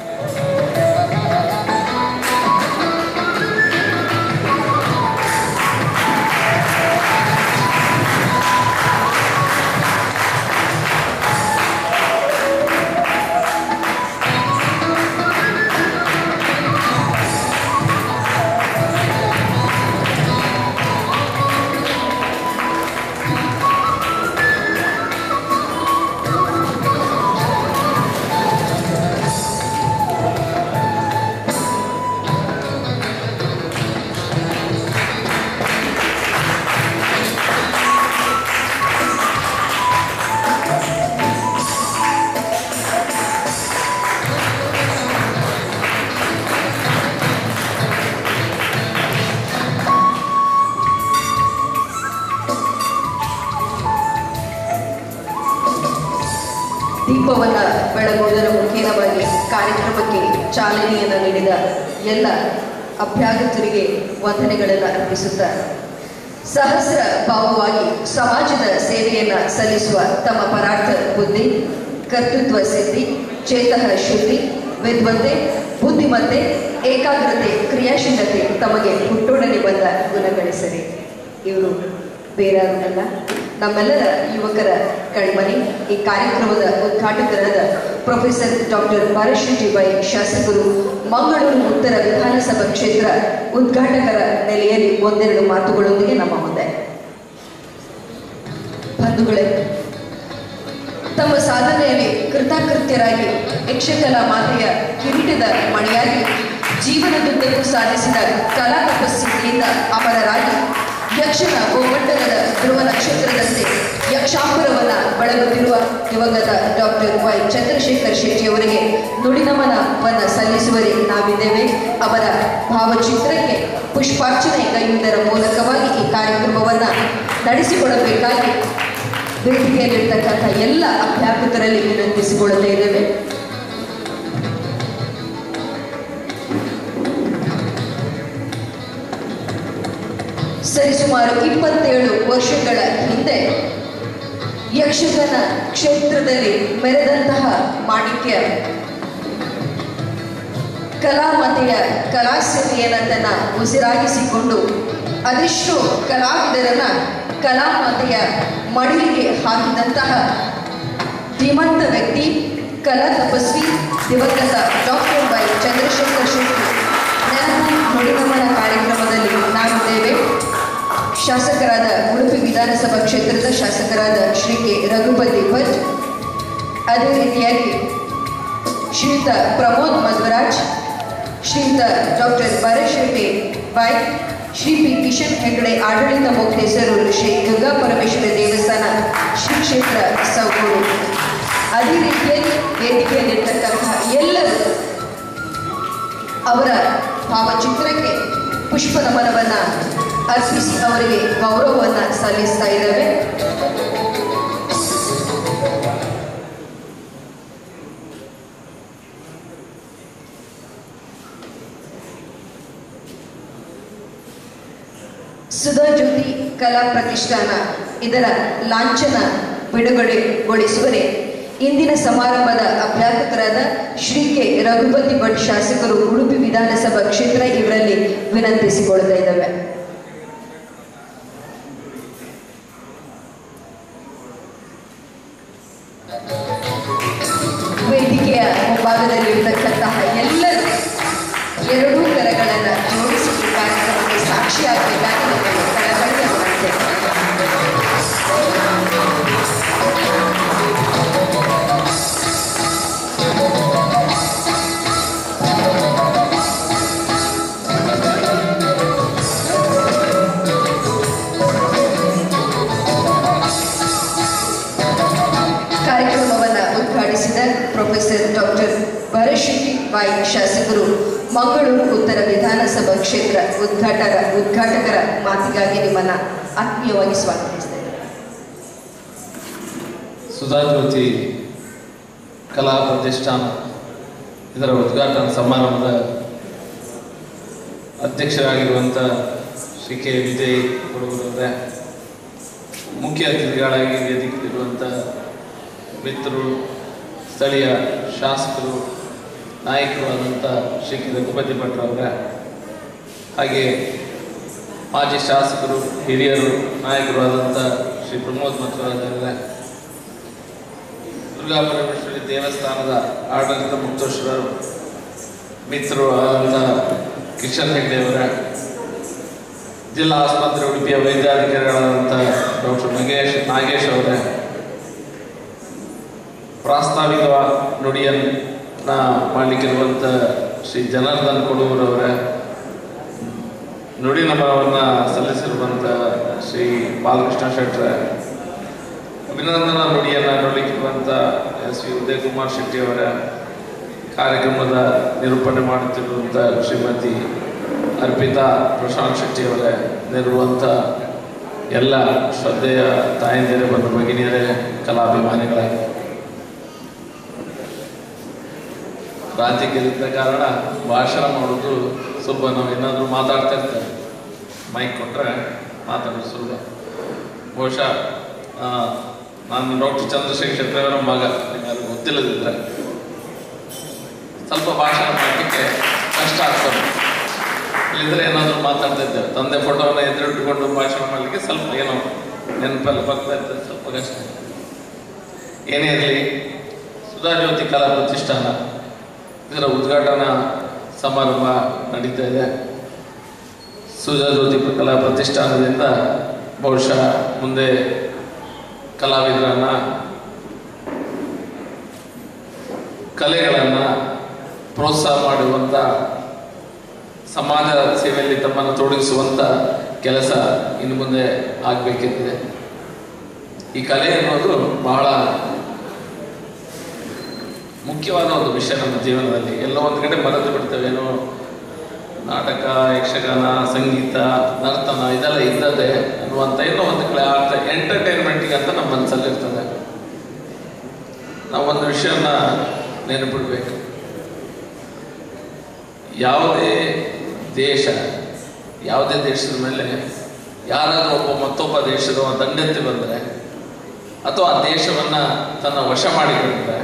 ದೀಪವನ್ನು ಬೆಳಗುವುದರ ಮುಖೇನವಾಗಿ ಕಾರ್ಯಕ್ರಮಕ್ಕೆ ಚಾಲನೆಯನ್ನು ನೀಡಿದ ಎಲ್ಲ ಅಭ್ಯಾಗತರಿಗೆ ವಂದನೆಗಳನ್ನು ಅರ್ಪಿಸುತ್ತಾ ಸಹಸ್ರ ಭಾವವಾಗಿ ಸಮಾಜದ ಸೇವೆಯನ್ನ ಸಲ್ಲಿಸುವ ತಮ್ಮ ಪರಾರ್ಥ ಬುದ್ಧಿ ಕರ್ತೃತ್ವ ಸಿದ್ಧಿ ಚೇತಃ ಶುದ್ಧಿ ವಿದ್ವತ್ತೆ ಬುದ್ಧಿಮತ್ತೆ ಏಕಾಗ್ರತೆ ಕ್ರಿಯಾಶೀಲತೆ ತಮಗೆ ಹುಟ್ಟೊಡನೆ ಬಂದ ಗುಣಗಳಿಸಲಿ ಇವರು ಬೇರಾರಲ್ಲ ನಮ್ಮೆಲ್ಲರ ಯುವಕರ ಕಣ್ಮನಿ ಈ ಕಾರ್ಯಕ್ರಮದ ಉದ್ಘಾಟಕರಾದ ಪ್ರೊಫೆಸರ್ ಡಾಕ್ಟರ್ ಬಾಲಶ್ರೀ ವೈ ಶಾಸಕರು ಮಂಗಳೂರು ಉತ್ತರ ವಿಧಾನಸಭಾ ಕ್ಷೇತ್ರ ಉದ್ಘಾಟಕರ ನೆಲೆಯಲ್ಲಿ ಒಂದೆರಡು ಮಾತುಗಳೊಂದಿಗೆ ನಮ್ಮ ಮುಂದೆ ಬಂಧುಗಳೇ ತಮ್ಮ ಸಾಧನೆಯಲ್ಲಿ ಕೃತಕೃತ್ಯರಾಗಿ ಯಕ್ಷಕಲಾ ಮಾತೆಯ ಕಿರೀಟದ ಮಣಿಯಾಗಿ ಜೀವನದುದ್ದಕ್ಕೂ ಸಾಧಿಸಿದ ಕಲಾ ತಪಸ್ಸಿನಿಂದ ಅಮರರಾಗಿ ಯಕ್ಷನ ಗೋಮಂಡಲದ ಧ್ರುವ ನಕ್ಷತ್ರದಂತೆ ಯಕ್ಷಾಂಬರವನ್ನ ಬೆಳಗುತ್ತಿರುವ ದಿವಂಗತ ಡಾಕ್ಟರ್ ವೈ ಚಂದ್ರಶೇಖರ್ ಶೆಟ್ಟಿಯವರಿಗೆ ನುಡಿನಮನವನ್ನ ಸಲ್ಲಿಸುವರೆ ನಾವಿದ್ದೇವೆ ಅವರ ಭಾವಚಿತ್ರಕ್ಕೆ ಪುಷ್ಪಾರ್ಚನೆ ಕೈಯುವುದರ ಮೂಲಕವಾಗಿ ಈ ಕಾರ್ಯಕ್ರಮವನ್ನ ನಡೆಸಿಕೊಡಬೇಕಾಗಿ ವೇದಿಕೆಯಲ್ಲಿರ್ತಕ್ಕಂಥ ಎಲ್ಲ ಅಧ್ಯಾಪಕರಲ್ಲಿ ವಿನಂತಿಸಿಕೊಳ್ಳುತ್ತಾ ಇದ್ದೇವೆ ಸರಿಸುಮಾರು ಇಪ್ಪತ್ತೇಳು ವರ್ಷಗಳ ಹಿಂದೆ ಯಕ್ಷಗಾನ ಕ್ಷೇತ್ರದಲ್ಲಿ ಮೆರೆದಂತಹ ಮಾಣಿಕ್ಯ ಕಲಾಮತೆಯ ಕಲಾಸೇವೆಯನ್ನು ತನ್ನ ಉಸಿರಾಗಿಸಿಕೊಂಡು ಅದೆಷ್ಟೋ ಕಲಾವಿದರನ್ನ ಕಲಾಮತೆಯ ಮಡಿಲಿಗೆ ಹಾಕಿದಂತಹ ಧೀಮಂತ ವ್ಯಕ್ತಿ ಕಲಾ ತಪಸ್ವಿ ದಿವಂಗತ ಡಾಕ್ಟರ್ ವೈ ಚಂದ್ರಶೇಖರ್ ಶೆಟ್ಟಿ ನೆನಪು ನುಡಿನಮನ ಕಾರ್ಯಕ್ರಮದಲ್ಲಿ ನಾವಿದ್ದೇವೆ ಶಾಸಕರಾದ ಉಡುಪಿ ವಿಧಾನಸಭಾ ಕ್ಷೇತ್ರದ ಶಾಸಕರಾದ ಶ್ರೀ ಕೆ ರಘುಪತಿ ಭಟ್ ಅದೇ ರೀತಿಯಾಗಿ ಶ್ರೀಯುತ ಪ್ರಮೋದ್ ಮಧ್ವರಾಜ್ ಶ್ರೀಯುತ ಡಾಕ್ಟರ್ ಭರಶೆಟ್ಟಿ ಬಾಯ್ ಶ್ರೀ ಪಿ ಕಿಶನ್ ಹೆಗಡೆ ಆಡಳಿತ ಮುಕ್ತೇಸರು ಶ್ರೀ ದುರ್ಗಾ ಪರಮೇಶ್ವರ ದೇವಸ್ಥಾನ ಶ್ರೀ ಕ್ಷೇತ್ರ ಸೌಗೂರು ಅದೇ ರೀತಿಯಲ್ಲಿ ವೇದಿಕೆಯಲ್ಲಿರ್ತಕ್ಕಂತಹ ಎಲ್ಲರೂ ಅವರ ಭಾವಚಿತ್ರಕ್ಕೆ ಪುಷ್ಪ ನಮನವನ್ನ ಅರ್ಪಿಸಿ ಅವರಿಗೆ ಗೌರವವನ್ನ ಸಲ್ಲಿಸ್ತಾ ಇದ್ದೇವೆ ಸುಧಾ ಜ್ಯೋತಿ ಕಲಾ ಪ್ರತಿಷ್ಠಾನ ಇದರ ಲಾಂಛನ ಬಿಡುಗಡೆಗೊಳಿಸುವರೆ ಇಂದಿನ ಸಮಾರಂಭದ ಅಭ್ಯಾಸಕರಾದ ಶ್ರೀ ಕೆ ರಘುಪತಿ ಭಟ್ ಶಾಸಕರು ಉಡುಪಿ ವಿಧಾನಸಭಾ ಕ್ಷೇತ್ರ ಇವರಲ್ಲಿ ವಿನಂತಿಸಿಕೊಳ್ತಾ ಇದ್ದೇವೆ ವೇದಿಕೆಯ ಮುಂಭಾಗದಲ್ಲಿರ್ತಕ್ಕಂತಹ ಎಲ್ಲರೂ ಎರಡೂ ಕರಗಳನ್ನು ಜೋಡಿಸಿ ಈ ಕಾರ್ಯಕ್ರಮಕ್ಕೆ ಸಾಕ್ಷಿಯಾಗಬೇಕಾಗಿ ನಮಗೆ ಕಳಕಳಿಯ ವಿನಂತಿ ಕಾರ್ಯಕ್ರಮವನ್ನು ಉದ್ಘಾಟಿಸಿದ ಪ್ರೊಫೆಸರ್ ಡಾಕ್ಟರ್ ಭರಶೆಟ್ಟಿ ಬಾಯಿ ಶಾಸಕರು ಮಂಗಳೂರು ಉತ್ತರ ವಿಧಾನಸಭಾ ಕ್ಷೇತ್ರ ಉದ್ಘಾಟಕ ಉದ್ಘಾಟಕರ ಮಾತಿಗಾಗಿ ನಿಮ್ಮನ್ನ ಆತ್ಮೀಯವಾಗಿ ಸ್ವಾಗತಿಸ್ತೇನೆ ಸುಧಾಜ್ಯೋತಿ ಕಲಾ ಪ್ರತಿಷ್ಠಾನ ಇದರ ಉದ್ಘಾಟನಾ ಸಮಾರಂಭದ ಅಧ್ಯಕ್ಷರಾಗಿರುವಂಥ ಶ್ರೀ ಕೆ ವಿಜಯ್ ಹುಡುಗರವರೇ ಮುಖ್ಯ ಅತಿಥಿಗಳಾಗಿ ವೇದಿಕೆಯಲ್ಲಿರುವಂಥ ಮಿತ್ರರು ಸ್ಥಳೀಯ ಶಾಸಕರು ನಾಯಕರು ಆದಂಥ ಶ್ರೀ ಕೆ ರಘುಪತಿ ಭಟ್ರವರೇ ಹಾಗೆ ಮಾಜಿ ಶಾಸಕರು ಹಿರಿಯರು ನಾಯಕರು ಆದಂಥ ಶ್ರೀ ಪ್ರಮೋದ್ ಮಧ್ವರಾಜರೇ ದುರ್ಗಾ ಪರಮೇಶ್ವರಿ ದೇವಸ್ಥಾನದ ಆಡಳಿತ ಮುಕ್ತೇಶ್ವರರು ಮಿತ್ರರು ಆದಂಥ ಕಿಶನ್ ಹೆಗ್ಡೆ ಅವರ ಜಿಲ್ಲಾ ಆಸ್ಪತ್ರೆ ಉಡುಪಿಯ ವೈದ್ಯಾಧಿಕಾರಿಗಳಾದಂಥ ಡಾಕ್ಟರ್ ನಗೇಶ್ ನಾಗೇಶ್ ಅವರೇ ಪ್ರಾಸ್ತಾವಿಕ ನುಡಿಯನ್ನ ಮಾಡಲಿಕ್ಕಿರುವಂಥ ಶ್ರೀ ಜನಾರ್ದನ್ ಕೊಡೂರವರೇ ನುಡಿ ನಮನವನ್ನು ಸಲ್ಲಿಸಿರುವಂಥ ಶ್ರೀ ಬಾಲಕೃಷ್ಣ ಶೆಟ್ಟರೆ ಅಭಿನಂದನಾ ನುಡಿಯನ್ನು ನೋಡಲಿಕ್ಕಿರುವಂಥ ಎಸ್ ವಿ ಉದಯ್ ಕುಮಾರ್ ಶೆಟ್ಟಿ ಅವರ ಕಾರ್ಯಕ್ರಮದ ನಿರೂಪಣೆ ಮಾಡುತ್ತಿರುವಂಥ ಶ್ರೀಮತಿ ಅರ್ಪಿತಾ ಪ್ರಶಾಂತ್ ಶೆಟ್ಟಿ ಅವರೇ ನಿರುವಂಥ ಎಲ್ಲ ಶ್ರದ್ಧೆಯ ತಾಯಂದಿರೇ ಬಂದು ಭಗಿನಿಯರೇ ಕಲಾಭಿಮಾನಿಗಳೇ ರಾಜ್ಯಕ್ಕಿದ್ದ ಕಾರಣ ಭಾಷಣ ಮಾಡೋದು ಸ್ವಲ್ಪ ನಾವು ಏನಾದರೂ ಮಾತಾಡ್ತಾ ಇರ್ತೇವೆ ಮೈಕ್ ಕೊಟ್ಟರೆ ಮಾತಾಡೋದು ಸುಲಭ ಬಹುಶಃ ಆ, ನಾನು ಡಾಕ್ಟರ್ ಚಂದ್ರಶೇಖರ್ ಶೆಟ್ಟಿ ಅವರ ಮಗ ನಿಮಗೆ ಗೊತ್ತಿಲ್ಲದಿದ್ದರೆ ಸ್ವಲ್ಪ ಭಾಷಣ ಮಾಡಲಿಕ್ಕೆ ಕಷ್ಟ ಆಗ್ತದೆ ಇಲ್ಲಿದ್ರೆ ಏನಾದರೂ ಮಾತಾಡ್ತಾ ಇದ್ದೇವೆ ತಂದೆ ಫೋಟೋವನ್ನು ಎದುರಿಟ್ಟುಕೊಂಡು ಭಾಷಣ ಮಾಡಲಿಕ್ಕೆ ಸ್ವಲ್ಪ ಏನೋ ನೆನಪೆಲ್ಲ ಬರ್ತಾ ಇರ್ತದೆ ಸ್ವಲ್ಪ ಕಷ್ಟ ಏನೇ ಇರಲಿ ಸುಧಾಜ್ಯೋತಿ ಕಲಾ ಪ್ರತಿಷ್ಠಾನ ಇದರ ಉದ್ಘಾಟನಾ ಸಮಾರಂಭ ನಡೀತಾ ಇದೆ ಸುಧಾಜ್ಯೋತಿ ಕಲಾ ಪ್ರತಿಷ್ಠಾನದಿಂದ ಬಹುಶಃ ಮುಂದೆ ಕಲಾವಿದರನ್ನ ಕಲೆಗಳನ್ನು ಪ್ರೋತ್ಸಾಹ ಮಾಡುವಂಥ ಸಮಾಜ ಸೇವೆಯಲ್ಲಿ ತಮ್ಮನ್ನು ತೊಡಗಿಸುವಂಥ ಕೆಲಸ ಇನ್ನು ಮುಂದೆ ಆಗಬೇಕಿದೆ ಈ ಕಲೆ ಅನ್ನೋದು ಬಹಳ ಮುಖ್ಯವಾದ ಒಂದು ವಿಷಯ ನಮ್ಮ ಜೀವನದಲ್ಲಿ ಎಲ್ಲ ಒಂದು ಕಡೆ ಮರೆತು ಬಿಡ್ತೇವೇನೋ ನಾಟಕ ಯಕ್ಷಗಾನ ಸಂಗೀತ ನರ್ತನ ಇದೆಲ್ಲ ಇದ್ದದೆ ಅನ್ನುವಂಥ ಏನೋ ಒಂದು ಕಡೆ ಆಗ್ತದೆ ಎಂಟರ್ಟೈನ್ಮೆಂಟಿಗೆ ಅಂತ ನಮ್ಮ ಮನಸ್ಸಲ್ಲಿ ಇರ್ತದೆ ನಾವು ಒಂದು ವಿಷಯನ ನೆನಪಿಡ್ಬೇಕು ಯಾವುದೇ ದೇಶ ಯಾವುದೇ ದೇಶದ ಮೇಲೆ ಯಾರಾದರೂ ಒಬ್ಬ ಮತ್ತೊಬ್ಬ ದೇಶದ ದಂಡೆತ್ತಿ ಬಂದರೆ ಅಥವಾ ಆ ದೇಶವನ್ನು ತನ್ನ ವಶ ಮಾಡಿಕೊಂಡ್ರೆ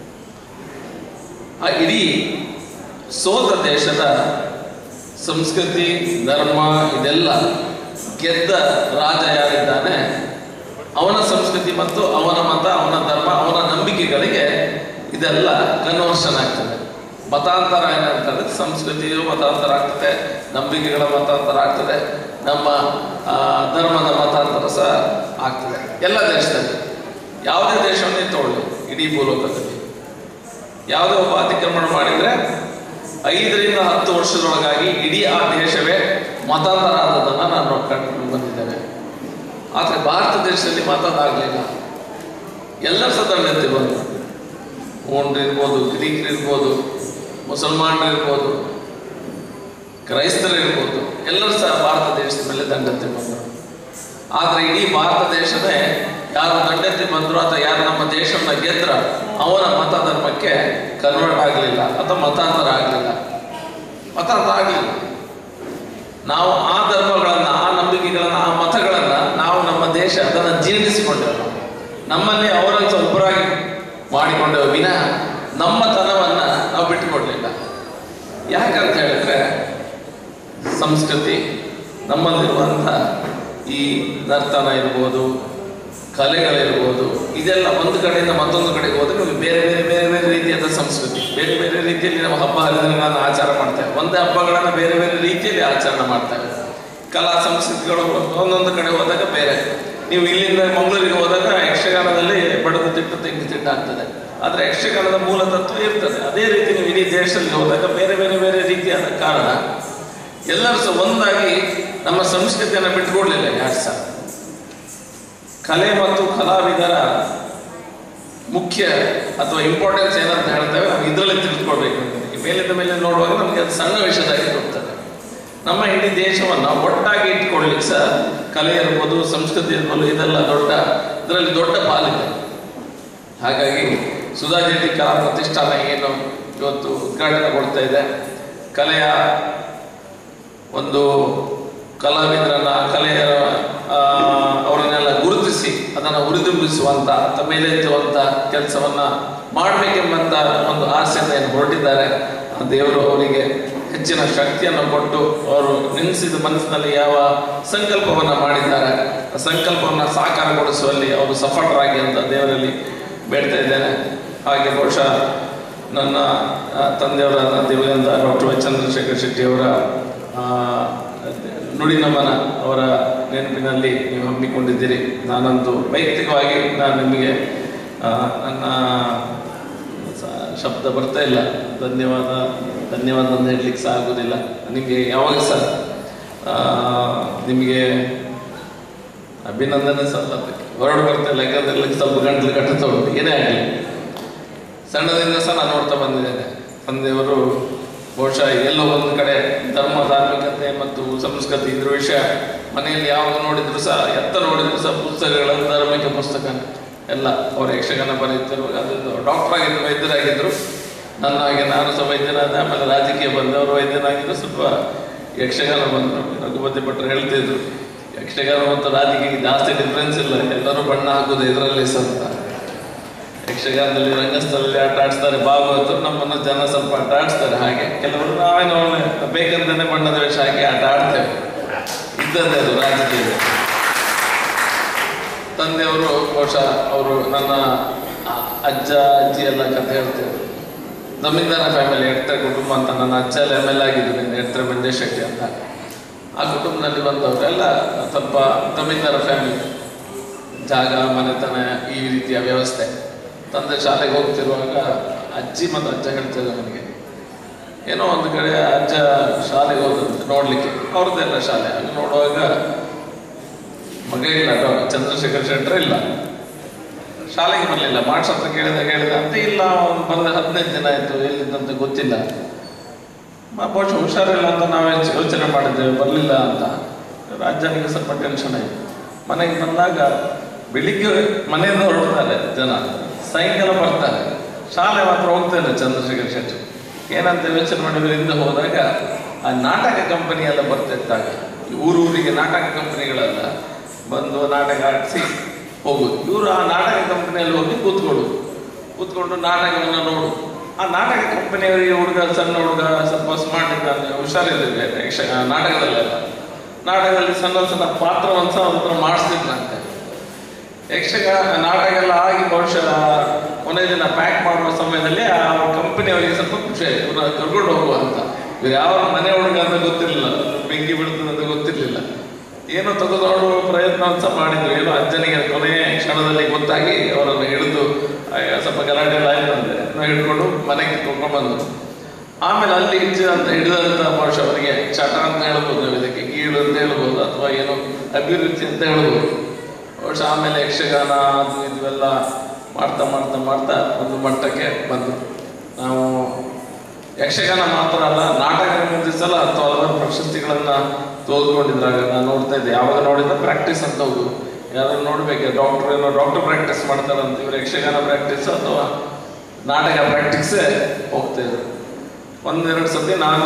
ಆ ಇಡೀ ಸೋತ ದೇಶದ ಸಂಸ್ಕೃತಿ ಧರ್ಮ ಇದೆಲ್ಲ ಗೆದ್ದ ರಾಜ ಯಾರಿದ್ದಾನೆ ಅವನ ಸಂಸ್ಕೃತಿ ಮತ್ತು ಅವನ ಮತ ಅವನ ಧರ್ಮ ಅವನ ನಂಬಿಕೆಗಳಿಗೆ ಇದೆಲ್ಲ ಕನ್ವರ್ಷನ್ ಆಗ್ತದೆ ಮತಾಂತರ ಏನಾಗ್ತದೆ ಸಂಸ್ಕೃತಿಯು ಮತಾಂತರ ಆಗ್ತದೆ ನಂಬಿಕೆಗಳ ಮತಾಂತರ ಆಗ್ತದೆ ನಮ್ಮ ಆ, ಧರ್ಮದ ಮತಾಂತರ ಸಹ ಆಗ್ತದೆ ಎಲ್ಲ ದೇಶದಲ್ಲಿ ಯಾವುದೇ ದೇಶವನ್ನೇ ತಗೊಳ್ಳಿ ಇಡೀ ಭೂಲೋಕದಲ್ಲಿ ಯಾವುದೇ ಒಬ್ಬ ಅತಿಕ್ರಮಣ ಮಾಡಿದರೆ ಐದರಿಂದ ಹತ್ತು ವರ್ಷದೊಳಗಾಗಿ ಇಡೀ ಆ ದೇಶವೇ ಮತಾಂತರ ಆದದನ್ನು ನಾನು ಕಂಡು ಬಂದಿದ್ದೇನೆ ಆದರೆ ಭಾರತ ದೇಶದಲ್ಲಿ ಮತಾಂತರ ಆಗಲಿಲ್ಲ ಎಲ್ಲರ ಸಹ ದಂಡೆತ್ತಿ ಬಂದರು ಓಣ್ರು ಇರ್ಬೋದು ಗ್ರೀಕರು ಇರ್ಬೋದು ಮುಸಲ್ಮಾನರು ಇರ್ಬೋದು ಕ್ರೈಸ್ತರು ಇರ್ಬೋದು ಎಲ್ಲರೂ ಸಹ ಭಾರತ ದೇಶದ ಮೇಲೆ ದಂಡೆತ್ತಿ ಬಂದರು ಆದರೆ ಇಡೀ ಭಾರತ ದೇಶನೇ ಯಾರು ದಂಡೆತ್ತಿ ಬಂದರು ಅಥವಾ ಯಾರು ನಮ್ಮ ದೇಶವನ್ನು ಗೆದ್ರ ಅವನ ಮತ ಧರ್ಮಕ್ಕೆ ಕನ್ವರ್ಟ್ ಆಗಲಿಲ್ಲ ಅಥವಾ ಮತಾಂತರ ಆಗಲಿಲ್ಲ ಮತಾಂತರ ಆಗಲಿಲ್ಲ ನಾವು ಆ ಧರ್ಮಗಳನ್ನು ಆ ನಂಬಿಕೆಗಳನ್ನು ಆ ಮತಗಳನ್ನು ನಾವು ನಮ್ಮ ದೇಶ ಅದನ್ನು ಜೀರ್ಣಿಸಿಕೊಂಡೆವು ನಮ್ಮನ್ನೇ ಅವರಲ್ಲಿ ಒಬ್ಬರಾಗಿ ಮಾಡಿಕೊಂಡೆವು ವಿನಃ ನಮ್ಮ ತನವನ್ನು ನಾವು ಬಿಟ್ಟುಕೊಡ್ಲಿಲ್ಲ ಯಾಕಂತ ಹೇಳಿದ್ರೆ ಸಂಸ್ಕೃತಿ ನಮ್ಮಲ್ಲಿರುವಂಥ ಈ ನರ್ತನ ಇರ್ಬೋದು ಕಲೆಗಳಿರ್ಬೋದು ಇದೆಲ್ಲ ಒಂದು ಕಡೆಯಿಂದ ಮತ್ತೊಂದು ಕಡೆಗೆ ಹೋದ್ರೆ ನಮಗೆ ಬೇರೆ ಬೇರೆ ಬೇರೆ ಬೇರೆ ರೀತಿಯಾದ ಸಂಸ್ಕೃತಿ ಬೇರೆ ಬೇರೆ ರೀತಿಯಲ್ಲಿ ನಾವು ಹಬ್ಬ ಹರಿದಿನಗಳನ್ನು ಆಚಾರ ಮಾಡ್ತೇವೆ ಒಂದೇ ಹಬ್ಬಗಳನ್ನು ಬೇರೆ ಬೇರೆ ರೀತಿಯಲ್ಲಿ ಆಚರಣೆ ಮಾಡ್ತೇವೆ ಕಲಾ ಸಂಸ್ಕೃತಿಗಳು ಒಂದೊಂದು ಕಡೆ ಹೋದಾಗ ಬೇರೆ ನೀವು ಇಲ್ಲಿಂದ ಮಂಗಳೂರಿಗೆ ಹೋದಾಗ ಯಕ್ಷಗಾನದಲ್ಲಿ ಬಡದು ತಿಟ್ಟು ತೆಂಗಿ ತಿಟ್ಟು ಆಗ್ತದೆ ಆದರೆ ಯಕ್ಷಗಾನದ ಮೂಲ ತತ್ವ ಇರ್ತದೆ ಅದೇ ರೀತಿ ನೀವು ಇಡೀ ದೇಶದಲ್ಲಿ ಹೋದಾಗ ಬೇರೆ ಬೇರೆ ಬೇರೆ ರೀತಿಯಾದ ಕಾರಣ ಎಲ್ಲರೂ ಸಹ ಒಂದಾಗಿ ನಮ್ಮ ಸಂಸ್ಕೃತಿಯನ್ನು ಬಿಟ್ಕೊಡ್ಲಿಲ್ಲ ಯಾರು ಸಹ ಕಲೆ ಮತ್ತು ಕಲಾವಿದರ ಮುಖ್ಯ ಅಥವಾ ಇಂಪಾರ್ಟೆನ್ಸ್ ಏನಂತ ಹೇಳ್ತೇವೆ ನಾವು ಇದರಲ್ಲಿ ತಿಳಿದುಕೊಳ್ಬೇಕು ಈ ಮೇಲಿಂದ ಮೇಲೆ ನೋಡುವಾಗ ನಮಗೆ ಅದು ಸಣ್ಣ ವಿಷಯದಾಗಿ ತೋರ್ತದೆ ನಮ್ಮ ಇಡೀ ದೇಶವನ್ನು ಒಟ್ಟಾಗಿ ಇಟ್ಕೊಳ್ಳಿಕ್ಕೆ ಸಹ ಕಲೆ ಇರ್ಬೋದು ಸಂಸ್ಕೃತಿ ಇರ್ಬೋದು ಇದೆಲ್ಲ ದೊಡ್ಡ ಇದರಲ್ಲಿ ದೊಡ್ಡ ಪಾಲಿದೆ ಹಾಗಾಗಿ ಸುಧಾಜೇತಿ ಕಲಾ ಪ್ರತಿಷ್ಠಾನ ಏನು ಇವತ್ತು ಉದ್ಘಾಟನೆಗೊಳ್ತಾ ಇದೆ ಕಲೆಯ ಒಂದು ಕಲಾವಿದರನ್ನ ಕಲೆಯ ಆ, ಅವರನ್ನೆಲ್ಲ ಗುರುತಿಸಿ ಅದನ್ನು ಉರಿದುಂಬಿಸುವಂತ ಅಥವಾ ಮೇಲೆತ್ತುವಂತ ಕೆಲಸವನ್ನ ಮಾಡಬೇಕೆಂಬಂತ ಒಂದು ಆಸೆಯನ್ನು ಏನು ಹೊರಟಿದ್ದಾರೆ ಆ ದೇವರು ಅವರಿಗೆ ಹೆಚ್ಚಿನ ಶಕ್ತಿಯನ್ನು ಕೊಟ್ಟು ಅವರು ನೆನೆಸಿದ ಮನಸ್ಸಿನಲ್ಲಿ ಯಾವ ಸಂಕಲ್ಪವನ್ನು ಮಾಡಿದ್ದಾರೆ ಆ ಸಂಕಲ್ಪವನ್ನು ಸಾಕಾರಗೊಳಿಸುವಲ್ಲಿ ಅವರು ಸಫಲರಾಗಿ ಅಂತ ದೇವರಲ್ಲಿ ಬೇಡ್ತಾ ಇದ್ದೇನೆ ಹಾಗೆ ಬಹುಶಃ ನನ್ನ ಆ, ತಂದೆಯವರಾದ ದಿವಂಗತ ಡಾಕ್ಟರ್ ವೈ ಚಂದ್ರಶೇಖರ್ ಶೆಟ್ಟಿಯವರ ಆ, ನುಡಿ ನಮನ ಅವರ ನೆನಪಿನಲ್ಲಿ ನೀವು ಹಮ್ಮಿಕೊಂಡಿದ್ದೀರಿ ನಾನಂತೂ ವೈಯಕ್ತಿಕವಾಗಿ ನಾನು ನಿಮಗೆ ಆ, ನನ್ನ ಸ- ಶಬ್ದ ಬರ್ತಾ ಇಲ್ಲ ಧನ್ಯವಾದ ಧನ್ಯವಾದ ಅಂತ ಹೇಳಲಿಕ್ಕೆ ಸಹ ಆಗೋದಿಲ್ಲ ನಿಮಗೆ ಯಾವಾಗ ಸಹ ಆ, ನಿಮಗೆ ಅಭಿನಂದನೆ ಸಲ್ಲತ್ತಕ್ಕೆ ಹೊರಡು ಬರ್ತಾ ಇಲ್ಲ ಯಾಕಂದ್ರೆ ಸ್ವಲ್ಪ ಗಂಟಲು ಕಟ್ಟುತ್ತಾ ಉಂಟು ಏನೇ ಆಗಲಿ ಸಣ್ಣದಿಂದ ಸಹ ನಾನು ನೋಡ್ತಾ ಬಂದಿದ್ದೇನೆ ತಂದೆಯವರು ಬಹುಶಃ ಎಲ್ಲೋ ಒಂದು ಕಡೆ ಧರ್ಮ ಧಾರ್ಮಿಕತೆ ಮತ್ತು ಸಂಸ್ಕೃತಿ ಇದ್ರ ವಿಷಯ ಮನೆಯಲ್ಲಿ ಯಾವಾಗ ನೋಡಿದ್ರು ಸಹ ಎತ್ತ ನೋಡಿದ್ರು ಸಹ ಪುಸ್ತಕಗಳ ಧಾರ್ಮಿಕ ಪುಸ್ತಕ ಎಲ್ಲ ಅವರು ಯಕ್ಷಗಾನ ಬರೆಯುತ್ತಿರುವಾಗ ಅದು ಡಾಕ್ಟರ್ ಆಗಿದ್ರು ವೈದ್ಯರಾಗಿದ್ದರು ನನ್ನ ಹಾಗೆ ನಾನು ಸಹ ವೈದ್ಯನಾದ ಆಮೇಲೆ ರಾಜಕೀಯ ಬಂದವರು ವೈದ್ಯನಾಗಿದ್ದು ಸ್ವಲ್ಪ ಯಕ್ಷಗಾನ ಬಂದರು ರಘುಪತಿ ಭಟ್ರು ಹೇಳ್ತಿದ್ರು ಯಕ್ಷಗಾನ ಮತ್ತು ರಾಜಕೀಯ ಜಾಸ್ತಿ ಡಿಫ್ರೆನ್ಸ್ ಇಲ್ಲ ಎಲ್ಲರೂ ಬಣ್ಣ ಹಾಕುದು ಇದರಲ್ಲಿ ಸ್ವಲ್ಪ ಯಕ್ಷಗಾನದಲ್ಲಿ ರಂಗಸ್ಥಳದಲ್ಲಿ ಆಟ ಆಡಿಸ್ತಾರೆ ಭಾಗವತರು ನಮ್ಮನ್ನು ಜನ ಸ್ವಲ್ಪ ಆಟ ಆಡಿಸ್ತಾರೆ ಹಾಗೆ ಕೆಲವರು ನಾವೇನೋ ಬೇಕಂತಾನೆ ಬಣ್ಣದ ವೇಷ ಹಾಕಿ ಆಟ ಆಡ್ತೇವೆ ಇದ್ದದ್ದೇ ಅದು ರಾಜಕೀಯ ತಂದೆಯವರು ಬಹುಶಃ ಅವರು ನನ್ನ ಅ- ಅಜ್ಜ ಅಜ್ಜಿ ಎಲ್ಲ ಕಥೆ ಹೇಳ್ತೇವೆ ಜಮೀನ್ದಾರ ಫ್ಯಾಮಿಲಿ ಎಡ್ತರ ಕುಟುಂಬ ಅಂತ ನನ್ನ ಅಜ್ಜ ಎಲ್ಲ ಎಮ್ ಎಲ್ ಆಗಿದ್ದೀನಿ ಎಡ್ತರ ಮಂಜೇಶ್ ಶೆಟ್ಟಿ ಅಂತ ಆ ಕುಟುಂಬದಲ್ಲಿ ಬಂದವರು ಎಲ್ಲ ಸ್ವಲ್ಪ ಜಮೀನ್ದಾರ ಫ್ಯಾಮಿಲಿ ಜಾಗ ಮನೆತನ ಈ ರೀತಿಯ ವ್ಯವಸ್ಥೆ ತಂದೆ ಶಾಲೆಗೆ ಹೋಗ್ತಿರುವಾಗ ಅಜ್ಜಿ ಮತ್ತು ಅಜ್ಜ ಹೇಳ್ತಿದ್ರು ನನಗೆ ಏನೋ ಒಂದು ಕಡೆ ಅಜ್ಜ ಶಾಲೆಗೆ ಹೋದಂತೆ ನೋಡ್ಲಿಕ್ಕೆ ಅವ್ರದ್ದೆಲ್ಲ ಶಾಲೆ ಅಲ್ಲಿ ನೋಡುವಾಗ ಮಗ ಇಲ್ಲ ಡಾಕ್ಟರ್ ಚಂದ್ರಶೇಖರ್ ಶೆಟ್ಟರ್ ಇಲ್ಲ ಶಾಲೆಗೆ ಬರಲಿಲ್ಲ ಮಾರ್ಕ್ಸ್ ಹತ್ರ ಕೇಳಿದಾಗ ಹೇಳಿದ ಅಂತ ಇಲ್ಲ ಅವನು ಬಂದ ಹದಿನೈದು ದಿನ ಆಯಿತು ಎಲ್ಲಿದ್ದಂತ ಗೊತ್ತಿಲ್ಲ ಮ- ಬಹುಶಃ ಹುಷಾರಿಲ್ಲ ಅಂತ ನಾವೇ ಯೋಚ- ಯೋಚನೆ ಮಾಡಿದ್ದೇವೆ ಬರಲಿಲ್ಲ ಅಂತ ರಾಜ್ಯನಿಗೆ ಸ್ವಲ್ಪ ಟೆನ್ಷನ್ ಆಯಿತು ಮನೆಗೆ ಬಂದಾಗ ಬೆಳಿಗ್ಗೆ ಮನೆಯಿಂದ ಹೊರಡ್ತಾರೆ ಜನ ಸಾಯಂಕಾಲ ಬರ್ತಾರೆ ಶಾಲೆ ಮಾತ್ರ ಹೋಗ್ತಾರೆ ಚಂದ್ರಶೇಖರ್ ಶೆಟ್ಟಿ ಏನಂತ ಯೋಚನೆ ಮಾಡಿದ್ರೆ ಹಿಂದೆ ಹೋದಾಗ ಆ ನಾಟಕ ಕಂಪನಿ ಎಲ್ಲ ಬರ್ತಿದ್ದಾಗ ಈ ಊರೂರಿಗೆ ನಾಟಕ ಕಂಪನಿಗಳೆಲ್ಲ ಬಂದು ನಾಟಕ ಆಡಿಸಿ ಹೋಗುದು ಇವರು ಆ ನಾಟಕ ಕಂಪನಿಯಲ್ಲಿ ಹೋಗಿ ಕೂತ್ಕೊಳ್ಳೋದು ಕೂತ್ಕೊಂಡು ನಾಟಕವನ್ನು ನೋಡು ಆ ನಾಟಕ ಕಂಪನಿಯವರಿಗೆ ಹುಡುಗ ಸಣ್ಣ ಹುಡುಗ ಸ್ವಲ್ಪ ಸ್ಮಾರ್ಟ್ ಇದ್ದಾನೆ ಹುಷಾರಿದ್ದಿದೆ ಯಕ್ಷ ನಾಟಕದಲ್ಲೆಲ್ಲ ನಾಟಕದಲ್ಲಿ ಸಣ್ಣ ಸಣ್ಣ ಪಾತ್ರವನ್ನು ಸಹ ಅವ್ರ ಮಾಡಿಸ್ತಿದ್ರಂತೆ ಯಕ್ಷಗಾನ ನಾಟಕ ಎಲ್ಲ ಆಗಿ ಬಹುಶಃ ಕೊನೆ ದಿನ ಪ್ಯಾಕ್ ಮಾಡುವ ಸಮಯದಲ್ಲಿ ಆ ಕಂಪನಿಯವರಿಗೆ ಸ್ವಲ್ಪ ಖುಷಿ ಆಯ್ತು ಇವ್ರನ್ನ ಕರ್ಕೊಂಡು ಹೋಗುವ ಅಂತ ಇವ್ರು ಯಾವ ಮನೆ ಹುಡುಗ ಅಂತ ಗೊತ್ತಿರಲಿಲ್ಲ ಬೆಂಕಿ ಬೀಳ್ತದೆ ಅಂತ ಗೊತ್ತಿರಲಿಲ್ಲ ಏನೋ ತೆಗೆದುಕೊಳ್ಳುವ ಪ್ರಯತ್ನ ಸಹ ಮಾಡಿದ್ರು ಏನೋ ಅಜ್ಜನಿಗೆ ಕೊನೆಯ ಕ್ಷಣದಲ್ಲಿ ಗೊತ್ತಾಗಿ ಅವರನ್ನು ಹಿಡಿದು ಆ, ಸ್ವಲ್ಪ ಗಲಾಟೆ ಎಲ್ಲ ಆಯ್ತಂತೆ ನಾವು ಹಿಡ್ಕೊಂಡು ಮನೆಗೆ ಕರ್ಕೊಂಡು ಬಂದ್ರು ಆಮೇಲೆ ಅಲ್ಲಿ ಹಿಡಿದ ಅಂತ ಹಿಡಿದಂತ ಬಹುಶಃ ಅವರಿಗೆ ಚಟ ಅಂತ ಹೇಳ್ಬೋದು ನಾವು ಇದಕ್ಕೆ ಗೀಳು ಅಂತ ಹೇಳ್ಬೋದು ಅಥವಾ ಏನೋ ಅಭಿವೃದ್ಧಿ ಅಂತ ಹೇಳ್ಬೋದು ಬಹುಶಃ ಆಮೇಲೆ ಯಕ್ಷಗಾನ ಅದು ಇದುವೆಲ್ಲ ಮಾಡ್ತಾ ಮಾಡ್ತಾ ಮಾಡ್ತಾ ಒಂದು ಮಟ್ಟಕ್ಕೆ ಬಂದು ನಾವು ಯಕ್ಷಗಾನ ಮಾತ್ರ ಅಲ್ಲ ನಾಟಕ ಸಲ ಹತ್ತು ಹಲವಾರು ಪ್ರಶಸ್ತಿಗಳನ್ನ ತೆಗೆದುಕೊಂಡಿದ್ರಾಗ ನಾನು ನೋಡ್ತಾ ಇದ್ದೆ ಯಾವಾಗ ನೋಡಿದ್ರೆ ಪ್ರಾಕ್ಟೀಸ್ ಅಂತ ಹೋಗುದು ಯಾರು ನೋಡ್ಬೇಕು ಡಾಕ್ಟರ್ ಏನೋ ಡಾಕ್ಟರ್ ಪ್ರಾಕ್ಟೀಸ್ ಮಾಡ್ತಾರಂತ ಇವರು ಯಕ್ಷಗಾನ ಪ್ರಾಕ್ಟೀಸ್ ಅಥವಾ ನಾಟಕ ಪ್ರಾಕ್ಟೀಸೇ ಹೋಗ್ತಾ ಇದ್ರು ಒಂದೆರಡು ಸತಿ ನಾನು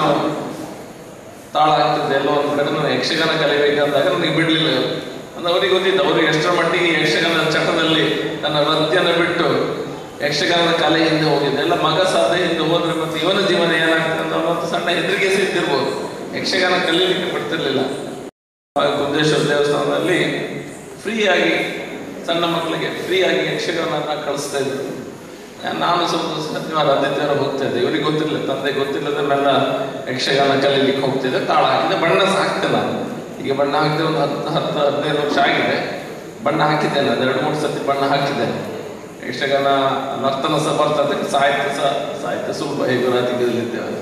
ತಾಳ ಆಗ್ತಿದ್ದೆ ಎಲ್ಲೋ ಒಂದು ಕಡೆ ನಾನು ಯಕ್ಷಗಾನ ಕಲಿಬೇಕಂದಾಗ ನನಗೆ ಬಿಡ್ಲಿಲ್ಲ ಇವ್ರು. ಅಂದ್ರೆ ಅವ್ರಿಗೆ ಗೊತ್ತಿತ್ತು ಅವ್ರಿಗೆ ಎಷ್ಟರ ಮಟ್ಟಿಗೆ ಯಕ್ಷಗಾನದ ಚಟದಲ್ಲಿ ನನ್ನ ವೃತ್ತಿಯನ್ನ ಬಿಟ್ಟು ಯಕ್ಷಗಾನದ ಕಲೆ ಹಿಂದೆ ಹೋಗಿದ್ದೆ ಎಲ್ಲ ಮಗ ಸಾಧ್ಯ ಹಿಂದೆ ಹೋದ್ರೆ ಮತ್ತೆ ಇವನ ಜೀವನ ಏನಾಗ್ತದೆ ಅಂತ ಒಂದು ಸಣ್ಣ ಹೆದರಿಕೆ ಸಿಗ್ತಿರ್ಬೋದು ಯಕ್ಷಗಾನ ಕಲೀಲಿಕ್ಕೆ ಬಿಡ್ತಿರ್ಲಿಲ್ಲ ಆಗ ಕುಂದೇಶ್ವರ ದೇವಸ್ಥಾನದಲ್ಲಿ ಫ್ರೀ ಆಗಿ ಸಣ್ಣ ಮಕ್ಕಳಿಗೆ ಫ್ರೀ ಆಗಿ ಯಕ್ಷಗಾನ ಕಳಿಸ್ತಾ ಇದ್ರು ನಾನು ಸ್ವಲ್ಪ ಶನಿವಾರ ಆದಿತ್ಯವಾರ ಹೋಗ್ತಾ ಇದ್ದೆ ಇವ್ರಿಗೆ ಗೊತ್ತಿರಲಿಲ್ಲ ತಂದೆ ಗೊತ್ತಿಲ್ಲದ ನನ್ನ ಯಕ್ಷಗಾನ ಕಲೀಲಿಕ್ಕೆ ಹೋಗ್ತಿದ್ದೆ ತಾಳ ಹಾಕಿದ್ದೆ ಬಣ್ಣ ಸಹ ಹಾಕ್ತೆ ನಾನು ಈಗ ಬಣ್ಣ ಹಾಕಿದೆ ಒಂದು ಹತ್ತು ಹತ್ತು ಹದಿನೈದು ವರ್ಷ ಆಗಿದೆ ಬಣ್ಣ ಹಾಕಿದ್ದೇನೆ ಅದು ಎರಡು ಮೂರು ಸತಿ ಬಣ್ಣ ಹಾಕಿದ್ದೇನೆ ಯಕ್ಷಗಾನ ನರ್ತನ ಸಹ ಬರ್ತದೆ ಸಾಹಿತ್ಯ ಸಹ ಸಾಹಿತ್ಯ ಸುಲಭ ಹೇಗೂ ರಾಜಕೀಯದಲ್ಲಿದ್ದೇವೆ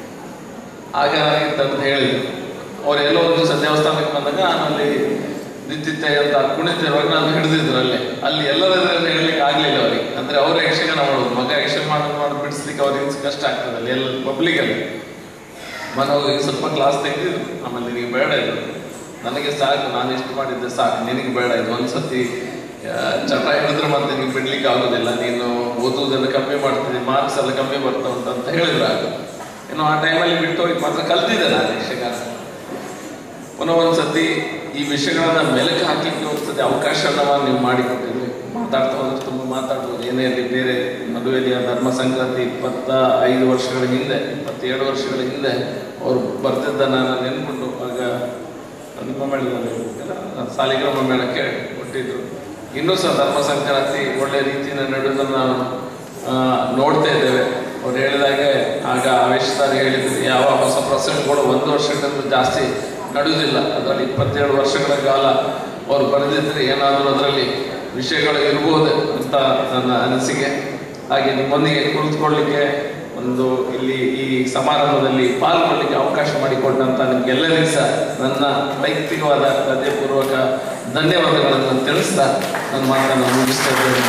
ಆಗ ಅಂತ ಹೇಳಿದ್ರು ಅವ್ರು ಎಲ್ಲೋ ಒಂದು ದಿವಸ ದೇವಸ್ಥಾನಕ್ಕೆ ಬಂದಾಗ ನಾನು ಅಲ್ಲಿ ನಿಂತಿದ್ದೆ ಅಂತ ಕುಣಿತಿರುವಾಗ ನಾನು ಹಿಡಿದಿದ್ರು ಅಲ್ಲಿ ಅಲ್ಲಿ ಎಲ್ಲದರಲ್ಲಿ ಹೇಳಲಿಕ್ಕೆ ಆಗ್ಲಿಲ್ಲ ಅವರಿಗೆ ಅಂದ್ರೆ ಅವ್ರ ಯಕ್ಷಗಾನ ಮಾಡೋದು ಮಗ ಯಕ್ಷಗಾನ ಮಾಡಿ ಬಿಡಿಸ್ಲಿಕ್ಕೆ ಅವ್ರಿಗೆ ಕಷ್ಟ ಆಗ್ತದೆ ಅಲ್ಲಿ ಎಲ್ಲ ಪಬ್ಲಿಕ್ ಅಲ್ಲಿ ಮನೆ ಹೋಗಿ ಸ್ವಲ್ಪ ಕ್ಲಾಸ್ ತೆಗೆದಿದ್ರು ಆಮೇಲೆ ನಿನಗೆ ಬೇಡ ಇದು ನನಗೆ ಸಾಕು ನಾನು ಎಷ್ಟು ಮಾಡಿದ್ದೆ ಸಾಕು ನಿನಗೆ ಬೇಡ ಇದು ಒಂದ್ಸತಿ ಆ, ಚಟ ಹಿಡಿದ್ರೆ ಮತ್ತೆ ನಿನಗೆ ಬಿಡ್ಲಿಕ್ಕೆ ಆಗೋದಿಲ್ಲ ನೀನು ಓದುವುದೆಲ್ಲ ಕಮ್ಮಿ ಮಾಡ್ತೀನಿ ಮಾರ್ಕ್ಸ್ ಎಲ್ಲ ಕಮ್ಮಿ ಬರ್ತಾ ಉಂಟು ಅಂತ ಹೇಳಿದ್ರು ಆಗ ಇನ್ನು ಆ ಟೈಮಲ್ಲಿ ಬಿಟ್ಟು ಹೋಗಿ ಮಾತ್ರ ಕಲ್ತಿದ್ದೆ ನಾನು ಯಕ್ಷಗಾನ ಪುನಃ ಒಂದ್ಸತಿ ಈ ವಿಷಯಗಳನ್ನ ಮೆಲುಕು ಹಾಕ್ಲಿಕ್ಕೆ ಒಂದ್ಸತಿ ಅವಕಾಶವನ್ನ ನೀವು ಮಾಡಿಕೊಟ್ಟಿದ್ರಿ ಮಾತಾಡ್ತಾ ಹೋದ್ರೆ ತುಂಬ ಮಾತಾಡ್ಬೋದು ಏನೇ ಇರಲಿ ಬೇರೆ ಮದುವೆಯ ಧರ್ಮ ಸಂಕ್ರಾಂತಿ ಇಪ್ಪತ್ತ ಐದು ವರ್ಷಗಳ ಹಿಂದೆ ಇಪ್ಪತ್ತೇಳು ವರ್ಷಗಳ ಹಿಂದೆ ಅವರು ಬರ್ತಿದ್ದ ನಾನು ನೆನ್ಕೊಂಡು ಆಗ ನಿಮ್ಮ ಮೇಳದಲ್ಲಿ ಸಾಲಿಗ್ರಾಮ ಮೇಳಕ್ಕೆ ಕೊಟ್ಟಿದ್ರು ಇನ್ನೂ ಸಹ ಧರ್ಮ ಸಂಕ್ರಾಂತಿ ಒಳ್ಳೆ ರೀತಿಯಿಂದ ನಡೆಯೋದನ್ನು ನಾವು ಆ, ನೋಡ್ತಾ ಇದ್ದೇವೆ ಅವ್ರು ಹೇಳಿದಾಗೆ ಆಗ ಆವೇಶದಾರಿ ಹೇಳಿದ್ರು ಯಾವ ಹೊಸ ಪ್ರಸಂಗ ಕೂಡ ಒಂದು ವರ್ಷಕ್ಕಿಂತ ಜಾಸ್ತಿ ನಡೆಯುವುದಿಲ್ಲ ಅದರಲ್ಲಿ ಇಪ್ಪತ್ತೇಳು ವರ್ಷಗಳ ಕಾಲ ಅವ್ರು ಬರೆದಿದ್ರೆ ಏನಾದರೂ ಅದರಲ್ಲಿ ವಿಷಯಗಳು ಇರ್ಬೋದು ಅಂತ ನನ್ನ ಅನಿಸಿಕೆ ಹಾಗೆ ನಿಮ್ಮೊಂದಿಗೆ ಕುಳಿತುಕೊಳ್ಳಿಕ್ಕೆ ಒಂದು ಇಲ್ಲಿ ಈ ಸಮಾರಂಭದಲ್ಲಿ ಪಾಲ್ಗೊಳ್ಳಿಕ್ಕೆ ಅವಕಾಶ ಮಾಡಿಕೊಟ್ಟಂತ ನಿಮ್ಗೆಲ್ಲರಿಗೂ ಸಹ ನನ್ನ ವೈಯಕ್ತಿಕವಾದ ಹೃದಯಪೂರ್ವಕ ಧನ್ಯವಾದಗಳನ್ನು ತಿಳಿಸ್ತಾ ನನ್ನ ಮಾತನ್ನು ಮುಗಿಸ್ತಾ ಇದ್ದೇನೆ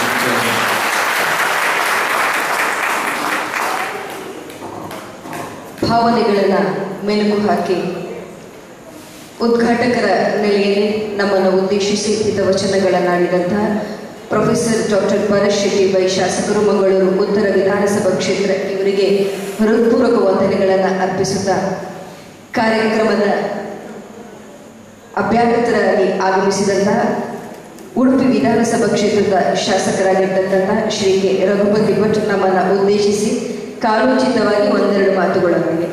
ಭಾವನೆಗಳನ್ನು ಮೆಲುಕು ಹಾಕಿ ಉದ್ಘಾಟಕರ ನೆಲೆಯಲ್ಲಿ ನಮ್ಮನ್ನು ಉದ್ದೇಶಿಸಿ ಹಿತವಚನಗಳನ್ನಾಡಿದಂತಹ ಪ್ರೊಫೆಸರ್ ಡಾಕ್ಟರ್ ಭರತ್ ಶೆಟ್ಟಿ ಬೈ ಶಾಸಕರು ಮಂಗಳೂರು ಉತ್ತರ ವಿಧಾನಸಭಾ ಕ್ಷೇತ್ರ ಇವರಿಗೆ ಹೃತ್ಪೂರ್ವಕ ವಂದನೆಗಳನ್ನು ಅರ್ಪಿಸುತ್ತಾ ಕಾರ್ಯಕ್ರಮದ ಅಭ್ಯಾಗತರಾಗಿ ಆಗಮಿಸಿದಂತಹ ಉಡುಪಿ ವಿಧಾನಸಭಾ ಕ್ಷೇತ್ರದ ಶಾಸಕರಾಗಿರ್ತಕ್ಕಂಥ ಶ್ರೀ ಕೆ ರಘುಪತಿ ಭಟ್ ನಮ್ಮನ್ನ ಉದ್ದೇಶಿಸಿ ಕಾಲೋಚಿತವಾಗಿ ಒಂದೆರಡು ಮಾತುಗಳೊಂದಿಗೆ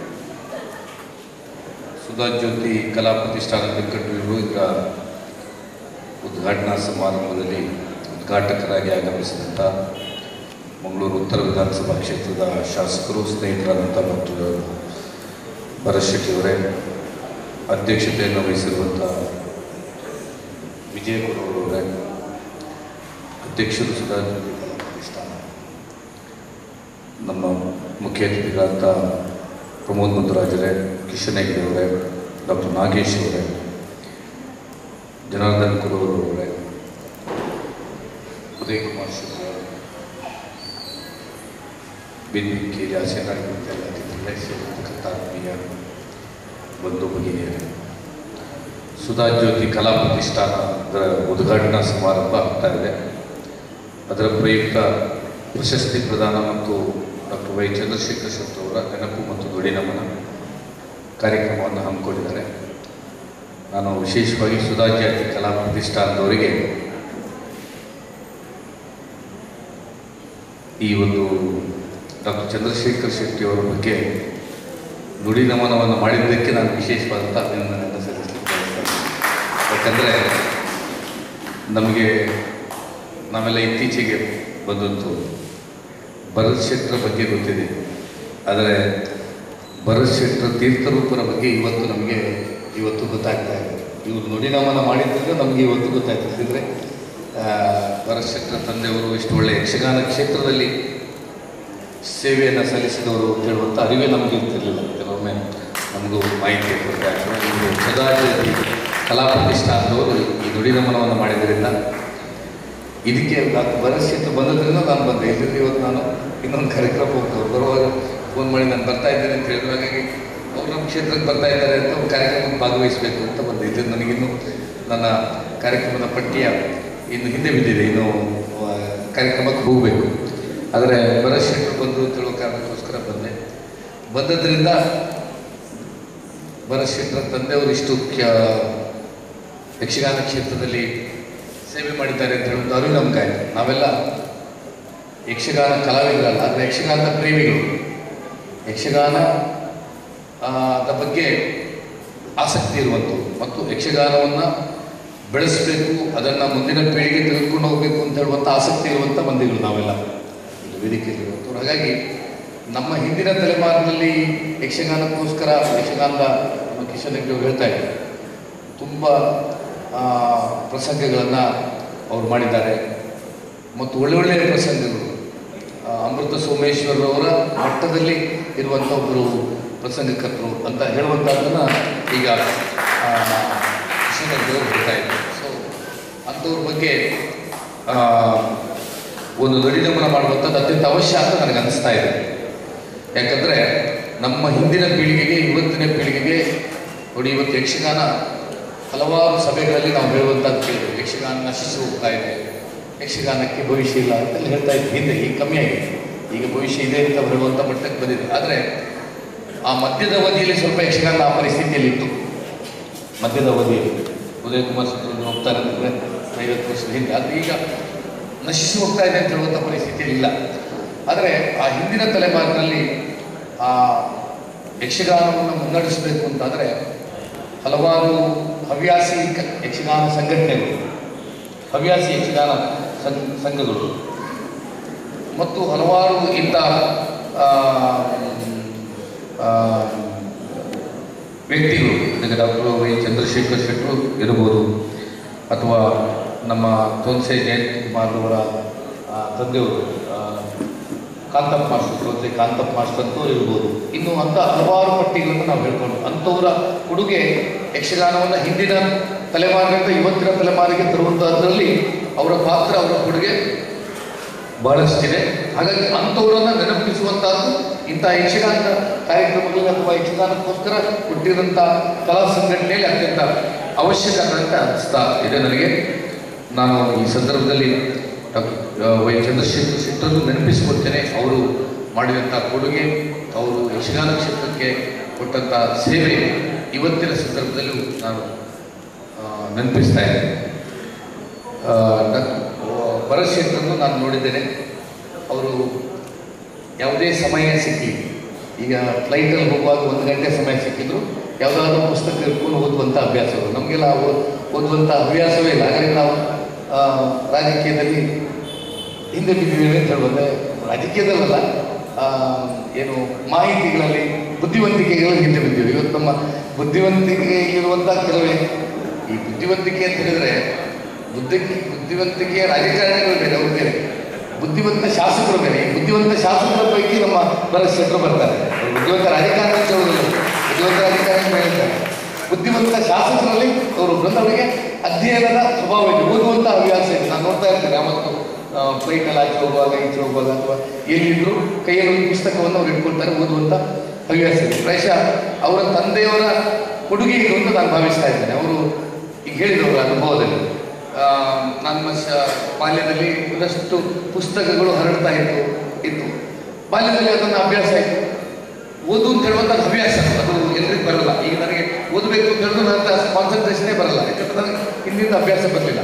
ಸುಧಾಜ್ಯೋತಿ ಕಲಾ ಪ್ರತಿಷ್ಠಾನ ಬೆಂಕಟೂರು ಈಗ ಉದ್ಘಾಟನಾ ಸಮಾರಂಭದಲ್ಲಿ ಉದ್ಘಾಟಕರಾಗಿ ಆಗಮಿಸಿದಂಥ ಮಂಗಳೂರು ಉತ್ತರ ವಿಧಾನಸಭಾ ಕ್ಷೇತ್ರದ ಶಾಸಕರು ಸ್ನೇಹಿತರಾದಂಥ ಡಾಕ್ಟರ್ ಭರತ್ ಶೆಟ್ಟಿಯವರೇ ಅಧ್ಯಕ್ಷತೆಯನ್ನು ವಹಿಸಿರುವಂಥ ವಿಜಯ ಅವರೇ ಅಧ್ಯಕ್ಷರು ಸುಧಾಜ್ಯೋತಿ ಕಲಾ ಪ್ರತಿಷ್ಠಾನ ನಮ್ಮ ಮುಖ್ಯ ಅತಿಥಿಗಳಾದ ಪ್ರಮೋದ್ ಮುತ್ತುರಾಜರೇ ಕಿಶನ್ ಹೆಗ್ಡೆ ಅವರೇ ಡಾಕ್ಟರ್ ನಾಗೇಶ್ ಅವರೇ ಜನಾರ್ದನ್ ಕುಲೂರು ಅವರೇ ಉದಯ್ ಕುಮಾರ್ ಶುಕ್ಲ ಬಿನ್ನಿಕ್ಕಿ ರಾಜನಾಗಿರುವಂಥ ಎಲ್ಲ ಅತಿಥಿಗಳೇ ಸೇರಿರ್ತಕ್ಕಂಥ ಆತ್ಮೀಯ ಬಂಧು ಭಗಿನಿಯರೇ ಸುಧಾಜ್ಯೋತಿ ಕಲಾ ಪ್ರತಿಷ್ಠಾನ ಅದರ ಉದ್ಘಾಟನಾ ಸಮಾರಂಭ ಆಗ್ತಾ ಇದೆ ಅದರ ಪ್ರಯುಕ್ತ ಪ್ರಶಸ್ತಿ ಪ್ರದಾನ ಮತ್ತು ಡಾಕ್ಟರ್ ವೈ ಚಂದ್ರಶೇಖರ್ ಶೆಟ್ಟಿ ಅವರ ನೆನಪು ಮತ್ತು ನುಡಿ ನಮನ ಕಾರ್ಯಕ್ರಮವನ್ನು ಹಮ್ಮಿಕೊಂಡಿದ್ದಾರೆ ನಾನು ವಿಶೇಷವಾಗಿ ಸುಧಾಜ್ಯೋತಿ ಕಲಾ ಪ್ರತಿಷ್ಠಾನದವರಿಗೆ ಈ ಒಂದು ಡಾಕ್ಟರ್ ಚಂದ್ರಶೇಖರ್ ಶೆಟ್ಟಿ ಅವರ ಬಗ್ಗೆ ನುಡಿ ನಮನವನ್ನು ಮಾಡಿದ್ದಕ್ಕೆ ನಾನು ವಿಶೇಷವಾದಂಥ ಅಭಿನಂದನೆಯನ್ನು ಸಲ್ಲಿಸಲಿಕ್ಕೆ ಬಯಸ್ತೇನೆ ಯಾಕಂದರೆ ನಮಗೆ ನಾವೆಲ್ಲ ಇತ್ತೀಚೆಗೆ ಬಂದಂತು ಭರತ್ ಶೆಟ್ಟರ ಬಗ್ಗೆ ಗೊತ್ತಿದೆ ಆದರೆ ಭರತ್ ಶೆಟ್ಟರ ತೀರ್ಥರೂಪರ ಬಗ್ಗೆ ಇವತ್ತು ನಮಗೆ ಇವತ್ತು ಗೊತ್ತಾಗ್ತಾ ಇದೆ ಇವರು ನುಡಿನಮನ ಮಾಡಿದ್ದರಿಂದ ನಮಗೆ ಇವತ್ತು ಗೊತ್ತಾಗ್ತಿದ್ರೆ ಭರತ್ ಶೆಟ್ಟರ ತಂದೆಯವರು ಇಷ್ಟು ಒಳ್ಳೆ ಯಕ್ಷಗಾನ ಕ್ಷೇತ್ರದಲ್ಲಿ ಸೇವೆಯನ್ನು ಸಲ್ಲಿಸಿದವರು ಅಂತ ಹೇಳುವಂಥ ಅರಿವೇ ನಮಗೆ ಇರ್ತಿರಲಿಲ್ಲ ಕೆಲವೊಮ್ಮೆ ನಮಗೂ ಮಾಹಿತಿ ಕೊಡ್ತಾ ಇದ್ದಾರೆ ಇವರು ಸದಾಚಾರಿ ಕಲಾ ಪ್ರತಿಷ್ಠಾನದವರು ಈ ನುಡಿನಮನವನ್ನು ಮಾಡಿದ್ದರಿಂದ ಇದಕ್ಕೆ ಡಾಕ್ಟರ್ ಭರತ್ ಶೆಟ್ಟಿ ಬಂದದ್ರಿಂದ ನಾನು ಬಂದೆ ಇಲ್ಲದ್ರೆ ಇವತ್ತು ನಾನು ಇನ್ನೊಂದು ಕಾರ್ಯಕ್ರಮ ಹೋಗ್ತವ್ರು ಬರುವಾಗ ಫೋನ್ ಮಾಡಿ ನಾನು ಬರ್ತಾ ಇದ್ದೇನೆ ಅಂತ ಹೇಳಿದ್ರು ಹಾಗಾಗಿ ಅವ್ರು ನಮ್ಮ ಕ್ಷೇತ್ರಕ್ಕೆ ಬರ್ತಾ ಇದ್ದಾರೆ ಅಂತ ಒಂದು ಕಾರ್ಯಕ್ರಮಕ್ಕೆ ಭಾಗವಹಿಸಬೇಕು ಅಂತ ಬಂದೆ ಇಲ್ಲದ್ರೆ ನನಗಿನ್ನು ನನ್ನ ಕಾರ್ಯಕ್ರಮದ ಪಟ್ಟಿಯ ಇನ್ನು ಹಿಂದೆ ಬಿದ್ದಿದೆ ಇನ್ನು ಆ, ಕಾರ್ಯಕ್ರಮಕ್ಕೆ ಹೋಗಬೇಕು ಆದರೆ ಭರತ್ ಶೆಟ್ಟರು ಬಂದರು ಅಂತ ಹೇಳೋ ಕಾರಣಕ್ಕೋಸ್ಕರ ಬಂದೆ ಬಂದದ್ರಿಂದ ಭರತ್ ಶೆಟ್ಟರ ತಂದೆಯವರು ಇಷ್ಟು ಕ್ಯ ಯಕ್ಷಗಾನ ಕ್ಷೇತ್ರದಲ್ಲಿ ಸೇವೆ ಮಾಡಿದ್ದಾರೆ ಅಂತ ಹೇಳೋದು ಅರಿವು ನಮಗಾಯ್ತು ನಾವೆಲ್ಲ ಯಕ್ಷಗಾನ ಕಲಾವಿದರಲ್ಲ ಆದರೆ ಯಕ್ಷಗಾನದ ಪ್ರೇಮಿಗಳು ಯಕ್ಷಗಾನ ಆ, ದ ಬಗ್ಗೆ ಆಸಕ್ತಿ ಇರುವಂಥವು ಮತ್ತು ಯಕ್ಷಗಾನವನ್ನು ಬೆಳೆಸಬೇಕು ಅದನ್ನು ಮುಂದಿನ ಪೀಳಿಗೆ ತೆಗೆದುಕೊಂಡು ಹೋಗಬೇಕು ಅಂತ ಹೇಳುವಂಥ ಆಸಕ್ತಿ ಇರುವಂಥ ಮಂದಿಗಳು ನಾವೆಲ್ಲ ಇಲ್ಲಿ ವೇದಿಕೆಯಲ್ಲಿರುವಂಥವ್ರು ಹಾಗಾಗಿ ನಮ್ಮ ಹಿಂದಿನ ತಲೆಮಾರಿನಲ್ಲಿ ಯಕ್ಷಗಾನಕ್ಕೋಸ್ಕರ ಯಕ್ಷಗಾನದ ನಮ್ಮ ಕಿಶನ್ ಹೆಗ್ಡೆ ಅವ್ರು ಹೇಳ್ತಾ ಇದ್ದಾರೆ ತುಂಬ ಪ್ರಸಂಗಗಳನ್ನು ಅವ್ರು ಮಾಡಿದ್ದಾರೆ ಮತ್ತು ಒಳ್ಳೆ ಒಳ್ಳೆಯ ಪ್ರಸಂಗಗಳು ಆ, ಅಮೃತ ಸೋಮೇಶ್ವರರವರ ಮಟ್ಟದಲ್ಲಿ ಇರುವಂಥ ಒಬ್ಬರು ಪ್ರಸಂಗಕರ್ತರು ಅಂತ ಹೇಳುವಂಥದ್ದನ್ನು ಈಗ ಆ, ಕಿಶನ್ ಹೆಗ್ಡೆ ಅವರು ಹೇಳ್ತಾ ಇದ್ದಾರೆ ಸೊ ಅಂಥವ್ರ ಬಗ್ಗೆ ಆ, ಒಂದು ನುಡಿನಮನ ಮಾಡುವಂಥದ್ದು ಅತ್ಯಂತ ಅವಶ್ಯ ಅಂತ ನನಗೆ ಅನಿಸ್ತಾ ಇದೆ ಯಾಕಂದರೆ ನಮ್ಮ ಹಿಂದಿನ ಪೀಳಿಗೆಗೆ ಇವತ್ತಿನ ಪೀಳಿಗೆಗೆ ನೋಡಿ ಇವತ್ತು ಯಕ್ಷಗಾನ ಹಲವಾರು ಸಭೆಗಳಲ್ಲಿ ನಾವು ಹೇಳುವಂಥದ್ದು ಕೇಳಿದ್ವಿ ಯಕ್ಷಗಾನ ನಶಿಸಿ ಹೋಗ್ತಾ ಇದೆ ಯಕ್ಷಗಾನಕ್ಕೆ ಭವಿಷ್ಯ ಇಲ್ಲ ಅಂತೆಲ್ಲ ಹೇಳ್ತಾ ಇದ್ವಿ ಹಿಂದೆ ಈಗ ಕಮ್ಮಿ ಆಗಿದೆ ಈಗ ಭವಿಷ್ಯ ಇದೆ ಅಂತ ಹೇಳುವಂಥ ಮಟ್ಟಕ್ಕೆ ಬಂದಿದೆ ಆದರೆ ಆ ಮಧ್ಯದ ಅವಧಿಯಲ್ಲಿ ಸ್ವಲ್ಪ ಯಕ್ಷಗಾನ ಆ ಪರಿಸ್ಥಿತಿಯಲ್ಲಿ ಇತ್ತು ಮಧ್ಯದ ಅವಧಿಯಲ್ಲಿ ಉದಯ ಕುಮಾರ್ ಸುಬ್ರಹ್ಮಣ್ಯ ಹೋಗ್ತಾರೆ ಅಂತಂದರೆ ಐವತ್ತು ವರ್ಷದ ಹಿಂದೆ ಆದರೆ ಈಗ ನಶಿಸಿ ಹೋಗ್ತಾ ಇದೆ ಅಂತ ಹೇಳುವಂಥ ಪರಿಸ್ಥಿತಿಯಲ್ಲಿ ಇಲ್ಲ ಆದರೆ ಆ ಹಿಂದಿನ ತಲೆಮಾರಿನಲ್ಲಿ ಆ ಯಕ್ಷಗಾನವನ್ನು ಮುನ್ನಡೆಸಬೇಕು ಅಂತಾದರೆ ಹಲವಾರು ಹವ್ಯಾಸಿ ಕ- ಯಕ್ಷಗಾನ ಸಂಘಟನೆಗಳು ಹವ್ಯಾಸಿ ಯಕ್ಷಗಾನ ಸಂಘ ಸಂಘಗಳು ಮತ್ತು ಹಲವಾರು ಇಂಥ ಆ, ಆ, ವ್ಯಕ್ತಿಗಳು ಈಗ ಡಾಕ್ಟರ್ ವೈ ಚಂದ್ರಶೇಖರ್ ಶೆಟ್ಟರು ಇರ್ಬೋದು ಅಥವಾ ನಮ್ಮ ತೋನ್ಸೆ ಜಯಂತ್ ಕುಮಾರ್ ಅವರ ಆ, ತಂದೆಯವರು ಆ, ಕಾಂತಪ್ಪ ಮಾಸ್ಟರ್ ತೋನ್ಸೆ ಕಾಂತಪ್ಪ ಮಾಸ್ಟರ್ ಅಂತೂ ಇರ್ಬೋದು ಇನ್ನು ಅಂಥ ಹಲವಾರು ಪಟ್ಟಿಗಳನ್ನು ನಾವು ಹೇಳ್ಕೊಂಡು ಅಂಥವರ ಕೊಡುಗೆ ಯಕ್ಷಗಾನವನ್ನು ಹಿಂದಿನ ತಲೆಮಾರಿನಿಂದ ಇವತ್ತಿನ ತಲೆಮಾರಿಗೆ ತರುವಂಥದ್ರಲ್ಲಿ ಅವರ ಪಾತ್ರ ಅವರ ಕೊಡುಗೆ ಬಹಳಷ್ಟಿದೆ ಹಾಗಾಗಿ ಅಂಥವರನ್ನು ನೆನಪಿಸುವಂತಹದ್ದು ಇಂಥ ಯಕ್ಷಗಾನದ ಕಾರ್ಯಕ್ರಮಗಳಲ್ಲಿ ಅಥವಾ ಯಕ್ಷಗಾನಕ್ಕೋಸ್ಕರ ಹುಟ್ಟಿದಂಥ ಕಲಾ ಸಂಘಟನೆಯಲ್ಲಿ ಅತ್ಯಂತ ಅವಶ್ಯಕ ಅಂತ ಅನಿಸ್ತಾ ಇದೆ ನನಗೆ ನಾನು ಈ ಸಂದರ್ಭದಲ್ಲಿ ಡಾಕ್ಟರ್ ವೈ ಚಂದ್ರಶೇಖರ್ ಶೆಟ್ಟರನ್ನು ನೆನಪಿಸಿಕೊಳ್ತೇನೆ ಅವರು ಮಾಡಿದಂಥ ಕೊಡುಗೆ ಅವರು ಯಕ್ಷಗಾನ ಕ್ಷೇತ್ರಕ್ಕೆ ಕೊಟ್ಟಂಥ ಸೇವೆ ಇವತ್ತಿನ ಸಂದರ್ಭದಲ್ಲೂ ನಾನು ನೆನಪಿಸ್ತಾ ಇದೆ ಆ, ಡಾಕ್ಟರ್ ಭರತ್ ಶೆಟ್ಟರನ್ನು ನಾನು ನೋಡಿದ್ದೇನೆ ಅವರು ಯಾವುದೇ ಸಮಯ ಸಿಕ್ಕಿ ಈಗ ಫ್ಲೈಟಲ್ಲಿ ಹೋಗುವಾಗ ಒಂದು ಗಂಟೆ ಸಮಯ ಸಿಕ್ಕಿದ್ರು ಯಾವುದಾದ್ರೂ ಪುಸ್ತಕ ಇಟ್ಕೊಂಡು ಓದುವಂಥ ಅಭ್ಯಾಸಗಳು ನಮಗೆಲ್ಲ ಓ- ಓದುವಂಥ ಹವ್ಯಾಸವೇ ಇಲ್ಲ ಹಾಗಾಗಿ ನಾವು ಆ, ರಾಜಕೀಯದಲ್ಲಿ ಹಿಂದೆ ಬಿದ್ದಿದ್ದೇವೆ ಅಂತ ಹೇಳ್ಬೋದೆ ರಾಜಕೀಯದಲ್ಲಲ್ಲ ಆ, ಏನು ಮಾಹಿತಿಗಳಲ್ಲಿ ಬುದ್ಧಿವಂತಿಕೆಗಳಲ್ಲಿ ಹಿಂದೆ ಬಿದ್ದೀವಿ ಇವತ್ತು ನಮ್ಮ ಬುದ್ಧಿವಂತಿಕೆಯಲ್ಲಿರುವಂಥ ಕೆಲವೇ ಈ ಬುದ್ಧಿವಂತಿಕೆ ಅಂತ ಹೇಳಿದ್ರೆ ಬುದ್ಧಿ ಬುದ್ಧಿವಂತಿಕೆಯ ರಾಜಕಾರಣಿಗಳು ಬೇರೆ ಅವ್ರು ಬೇರೆ ಬುದ್ಧಿವಂತ ಶಾಸಕರು ಬೇರೆ ಈ ಬುದ್ಧಿವಂತ ಶಾಸಕರ ಪೈಕಿ ನಮ್ಮ ಭರತ್ ಶೆಟ್ಟರು ಬರ್ತಾರೆ ಅವ್ರು ಬುದ್ಧಿವಂತ ರಾಜಕಾರಣಿ ಅಂತ ಹೇಳೋದಿಲ್ಲ ಬುದ್ಧಿವಂತ ರಾಜಕಾರಣಿ ಅಂತ ಹೇಳ್ತಾರೆ ಬುದ್ಧಿವಂತ ಶಾಸಕರಲ್ಲಿ ಅವರು ಬಂದು ಅವರಿಗೆ ಅಧ್ಯಯನದ ಸ್ವಭಾವ ಇದೆ ಓದುವಂಥ ಹವ್ಯಾಸ ಇದೆ ನಾನು ನೋಡ್ತಾ ಇರ್ತೇನೆ ಯಾವತ್ತು ಫ್ಲೈಟಲ್ಲಿ ಆಚೆ ಹೋಗುವಾಗ ಈಚೆ ಹೋಗುವಾಗ ಅಥವಾ ಎಲ್ಲಿದ್ರು ಕೈಯಲ್ಲಿ ಒಂದು ಪುಸ್ತಕವನ್ನು ಅವ್ರು ಇಟ್ಕೊಳ್ತಾರೆ ಓದುವಂಥ ಹವ್ಯಾಸ ಇದೆ ಪ್ರಾಯಶಃ ಅವರ ತಂದೆಯವರ ಕೊಡುಗೆ ಇದು ಅಂತ ನಾನು ಭಾವಿಸ್ತಾ ಇದ್ದೇನೆ ಅವರು ಈಗ ಹೇಳಿದವರ ಅನುಭವದಲ್ಲಿ ಆ, ನಮ್ಮ ಶ ಬಾಲ್ಯದಲ್ಲಿ ಒಂದಷ್ಟು ಪುಸ್ತಕಗಳು ಹರಡ್ತಾ ಇತ್ತು ಇತ್ತು ಬಾಲ್ಯದಲ್ಲಿ ಅದನ್ನು ಅಭ್ಯಾಸ ಆಯಿತು ಓದು ಅಂತ ಹೇಳುವಂಥ ಹವ್ಯಾಸ ಅದು ಎಲ್ರಿಗೂ ಬರಲ್ಲ ಈಗ ನನಗೆ ಓದಬೇಕು ಅಂತ ಹೇಳಿದ್ರು ನನ್ನ ಕಾನ್ಸಂಟ್ರೇಷನೇ ಬರಲ್ಲ ಯಾಕಂದ್ರೆ ನನಗೆ ಹಿಂದಿನ ಅಭ್ಯಾಸ ಬರಲಿಲ್ಲ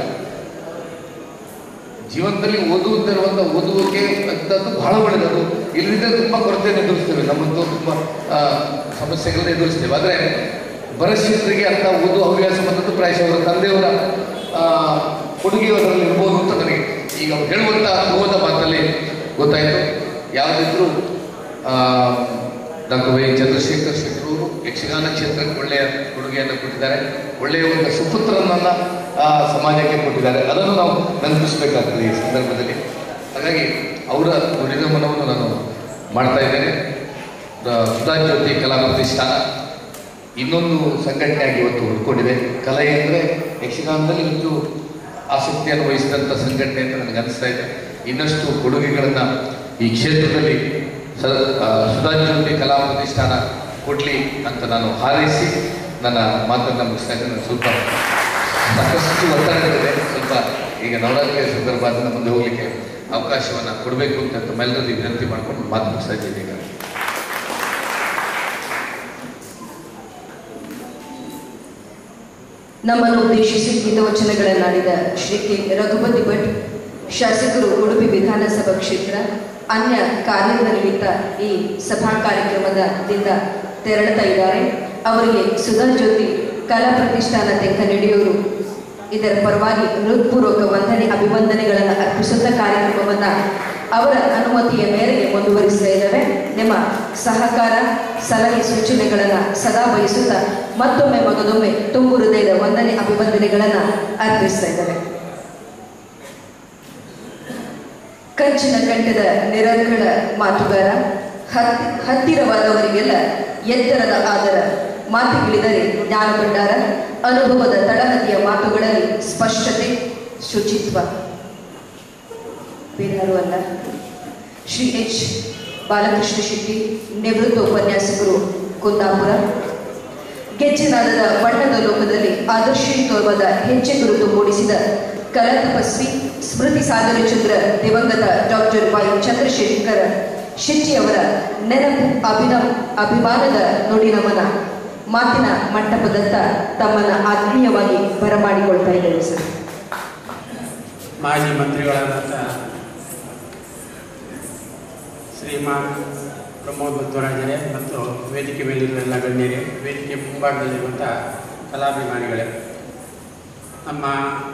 ಜೀವನದಲ್ಲಿ ಓದು ಅಂತ ಹೇಳುವಂಥ ಓದುವಿಕೆ ಅಂತದ್ದು ಬಹಳ ಒಳ್ಳೆಯದು ಅದು ಇಲ್ಲದಿದ್ದರೆ ತುಂಬ ಕೊರತೆಯನ್ನು ಎದುರಿಸ್ತೇವೆ ನಮ್ಮಂತೂ ತುಂಬ ಆ, ಸಮಸ್ಯೆಗಳನ್ನ ಎದುರಿಸ್ತೇವೆ ಆದರೆ ಬರಶಿಸ್ತರಿಗೆ ಅಂತ ಓದುವ ಹವ್ಯಾಸ ಬಂದದ್ದು ಪ್ರಾಯಶಃ ಅವರ ತಂದೆಯವರ ಆ, ಕೊಡುಗೆ ಅದರಲ್ಲಿ ಇರ್ಬೋದು ಅಂತ ನನಗೆ ಈಗ ಅವ್ರು ಹೇಳುವಂಥ ಅನುಭವದ ಮಾತಲ್ಲಿ ಗೊತ್ತಾಯಿತು ಯಾವುದಿದ್ರು ಡಾಕ್ಟರ್ ವೈ ಚಂದ್ರಶೇಖರ್ ಶೆಟ್ಟರವರು ಯಕ್ಷಗಾನ ಕ್ಷೇತ್ರಕ್ಕೆ ಒಳ್ಳೆಯ ಕೊಡುಗೆಯನ್ನು ಕೊಟ್ಟಿದ್ದಾರೆ ಒಳ್ಳೆಯ ಒಂದು ಸುಪುತ್ರನನ್ನು ಆ, ಸಮಾಜಕ್ಕೆ ಕೊಟ್ಟಿದ್ದಾರೆ ಅದನ್ನು ನಾವು ನೆನಪಿಸಬೇಕಾಗ್ತದೆ ಈ ಸಂದರ್ಭದಲ್ಲಿ ಹಾಗಾಗಿ ಅವರ ನುಡಿದ ಮನವನ್ನು ನಾನು ಮಾಡ್ತಾ ಇದ್ದೇನೆ ದ- ಸುಧಾ ಜ್ಯೋತಿ ಕಲಾ ಪ್ರತಿಷ್ಠಾನ ಇನ್ನೊಂದು ಸಂಘಟನೆಯಾಗಿ ಇವತ್ತು ಹುಡ್ಕೊಂಡಿದೆ ಕಲೆ ಅಂದರೆ ಯಕ್ಷಗಾನದಲ್ಲಿ ಹೆಚ್ಚು ಆಸಕ್ತಿಯನ್ನು ವಹಿಸಿದಂಥ ಸಂಘಟನೆ ಅಂತ ನನಗೆ ಅನಿಸ್ತಾ ಇದೆ ಇನ್ನಷ್ಟು ಕೊಡುಗೆಗಳನ್ನು ಈ ಕ್ಷೇತ್ರದಲ್ಲಿ ಸ ಆ, ಸುಧಾ ಜ್ಯೋತಿ ಕಲಾ ಪ್ರತಿಷ್ಠಾನ ಕೊಡಲಿ ಅಂತ ನಾನು ಹಾರೈಸಿ ನನ್ನ ಮಾತನ್ನು ಮುಗಿಸ್ತಾ ಇದ್ದೇನೆ ನಾನು ಸ್ವಲ್ಪ ಸಾಕಷ್ಟು ಒತ್ತಡಗಳಿದೆ ಸ್ವಲ್ಪ ಈಗ ನವರಾತ್ರಿಯ ಸಂದರ್ಭ ಅದನ್ನು ಮುಂದೆ ಹೋಗಲಿಕ್ಕೆ ಅವಕಾಶವನ್ನು ಕೊಡಬೇಕು ಅಂತ ತಮ್ಮೆಲ್ಲರಿಗೂ ವಿನಂತಿ ಮಾಡಿಕೊಂಡು ಮಾತು ಮುಗಿಸ್ತಾ ಇದ್ದೀನಿ ಈಗ ನಮ್ಮನ್ನು ಉದ್ದೇಶಿಸಿ ಹಿತವಚನಗಳನ್ನಾಡಿದ ಶ್ರೀ ಕೆ ರಘುಪತಿ ಭಟ್ ಶಾಸಕರು ಉಡುಪಿ ವಿಧಾನಸಭಾ ಕ್ಷೇತ್ರ ಅನ್ಯ ಕಾರ್ಯದ ನಿಮಿತ್ತ ಈ ಸಭಾ ಕಾರ್ಯಕ್ರಮದಿಂದ ತೆರಳುತ್ತಾ ಇದ್ದಾರೆ ಅವರಿಗೆ ಸುಧಾ ಜ್ಯೋತಿ ಕಲಾ ಪ್ರತಿಷ್ಠಾನ ತೆಂಕನಡಿಯೂರು ಇದರ ಪರವಾಗಿ ಹೃತ್ಪೂರ್ವಕ ವಂದನೆ ಅಭಿವಂದನೆಗಳನ್ನು ಅರ್ಪಿಸುತ್ತ ಕಾರ್ಯಕ್ರಮವನ್ನು ಅವರ ಅನುಮತಿಯ ಮೇರೆಗೆ ಮುಂದುವರಿಸ್ತಾ ಇದ್ದೇವೆ ನಿಮ್ಮ ಸಹಕಾರ ಸಲಹೆ ಸೂಚನೆಗಳನ್ನು ಸದಾ ಬಯಸುತ್ತಾ ಮತ್ತೊಮ್ಮೆ ಮಗದೊಮ್ಮೆ ತುಂಬು ಹೃದಯದ ವಂದನೆ ಅಭಿವಂದನೆಗಳನ್ನು ಅರ್ಪಿಸ್ತಾ ಇದ್ದೇವೆ ಕಂಚಿನ ಕಂಠದ ನಿರರ್ಗಳ ಮಾತುಗಾರ ಹತ್ತಿ ಹತ್ತಿರವಾದವರಿಗೆಲ್ಲ ಎತ್ತರದ ಆದರ ಮಾತಿಗಿಳಿದರೆ ಜ್ಞಾನ ಭಂಡಾರ ಅನುಭವದ ತಳಹದಿಯ ಮಾತುಗಳಲ್ಲಿ ಸ್ಪಷ್ಟತೆ ಶುಚಿತ್ವ ಬೇರಾರು ಅಲ್ಲ ಶ್ರೀ ಎಚ್ ಬಾಲಕೃಷ್ಣ ಶೆಟ್ಟಿ ನಿವೃತ್ತ ಉಪನ್ಯಾಸಕರು ಕುಂದಾಪುರ ಗೆಜ್ಜೆನಾದದ ಬಣ್ಣದ ಲೋಕದಲ್ಲಿ ಆದರ್ಶಯುತವಾದ ಹೆಜ್ಜೆ ಗುರುತು ಮೂಡಿಸಿದ ಕಲಾ ತಪಸ್ವಿ ಸ್ಮೃತಿ ಸಾಗರಚಂದ್ರ ದಿವಂಗತ ಡಾಕ್ಟರ್ ವೈ ಚಂದ್ರಶೇಖರ ಶೆಟ್ಟಿಯವರ ನೆನಪು ಅಭಿನವ ಅಭಿಮಾನದ ನುಡಿನಮನ ಮಾತಿನ ಮಂಟಪದತ್ತ ತಮ್ಮನ್ನ ಆತ್ಮೀಯವಾಗಿ ಬರಮಾಡಿಕೊಳ್ತಾ ಇದ್ದೇವೆ ಸರ್ ಮಾಜಿ ಮಂತ್ರಿಗಳಾದಂಥ ಶ್ರೀಮಾನ್ ಪ್ರಮೋದ್ ಮುತ್ತುರಾಜರೇ ಮತ್ತು ವೇದಿಕೆ ಮೇಲಿರುವ ಎಲ್ಲ ಗಣ್ಯರೇ ವೇದಿಕೆ ಮುಂಭಾಗದಲ್ಲಿರುವಂಥ ಕಲಾಭಿಮಾನಿಗಳೇ ನಮ್ಮ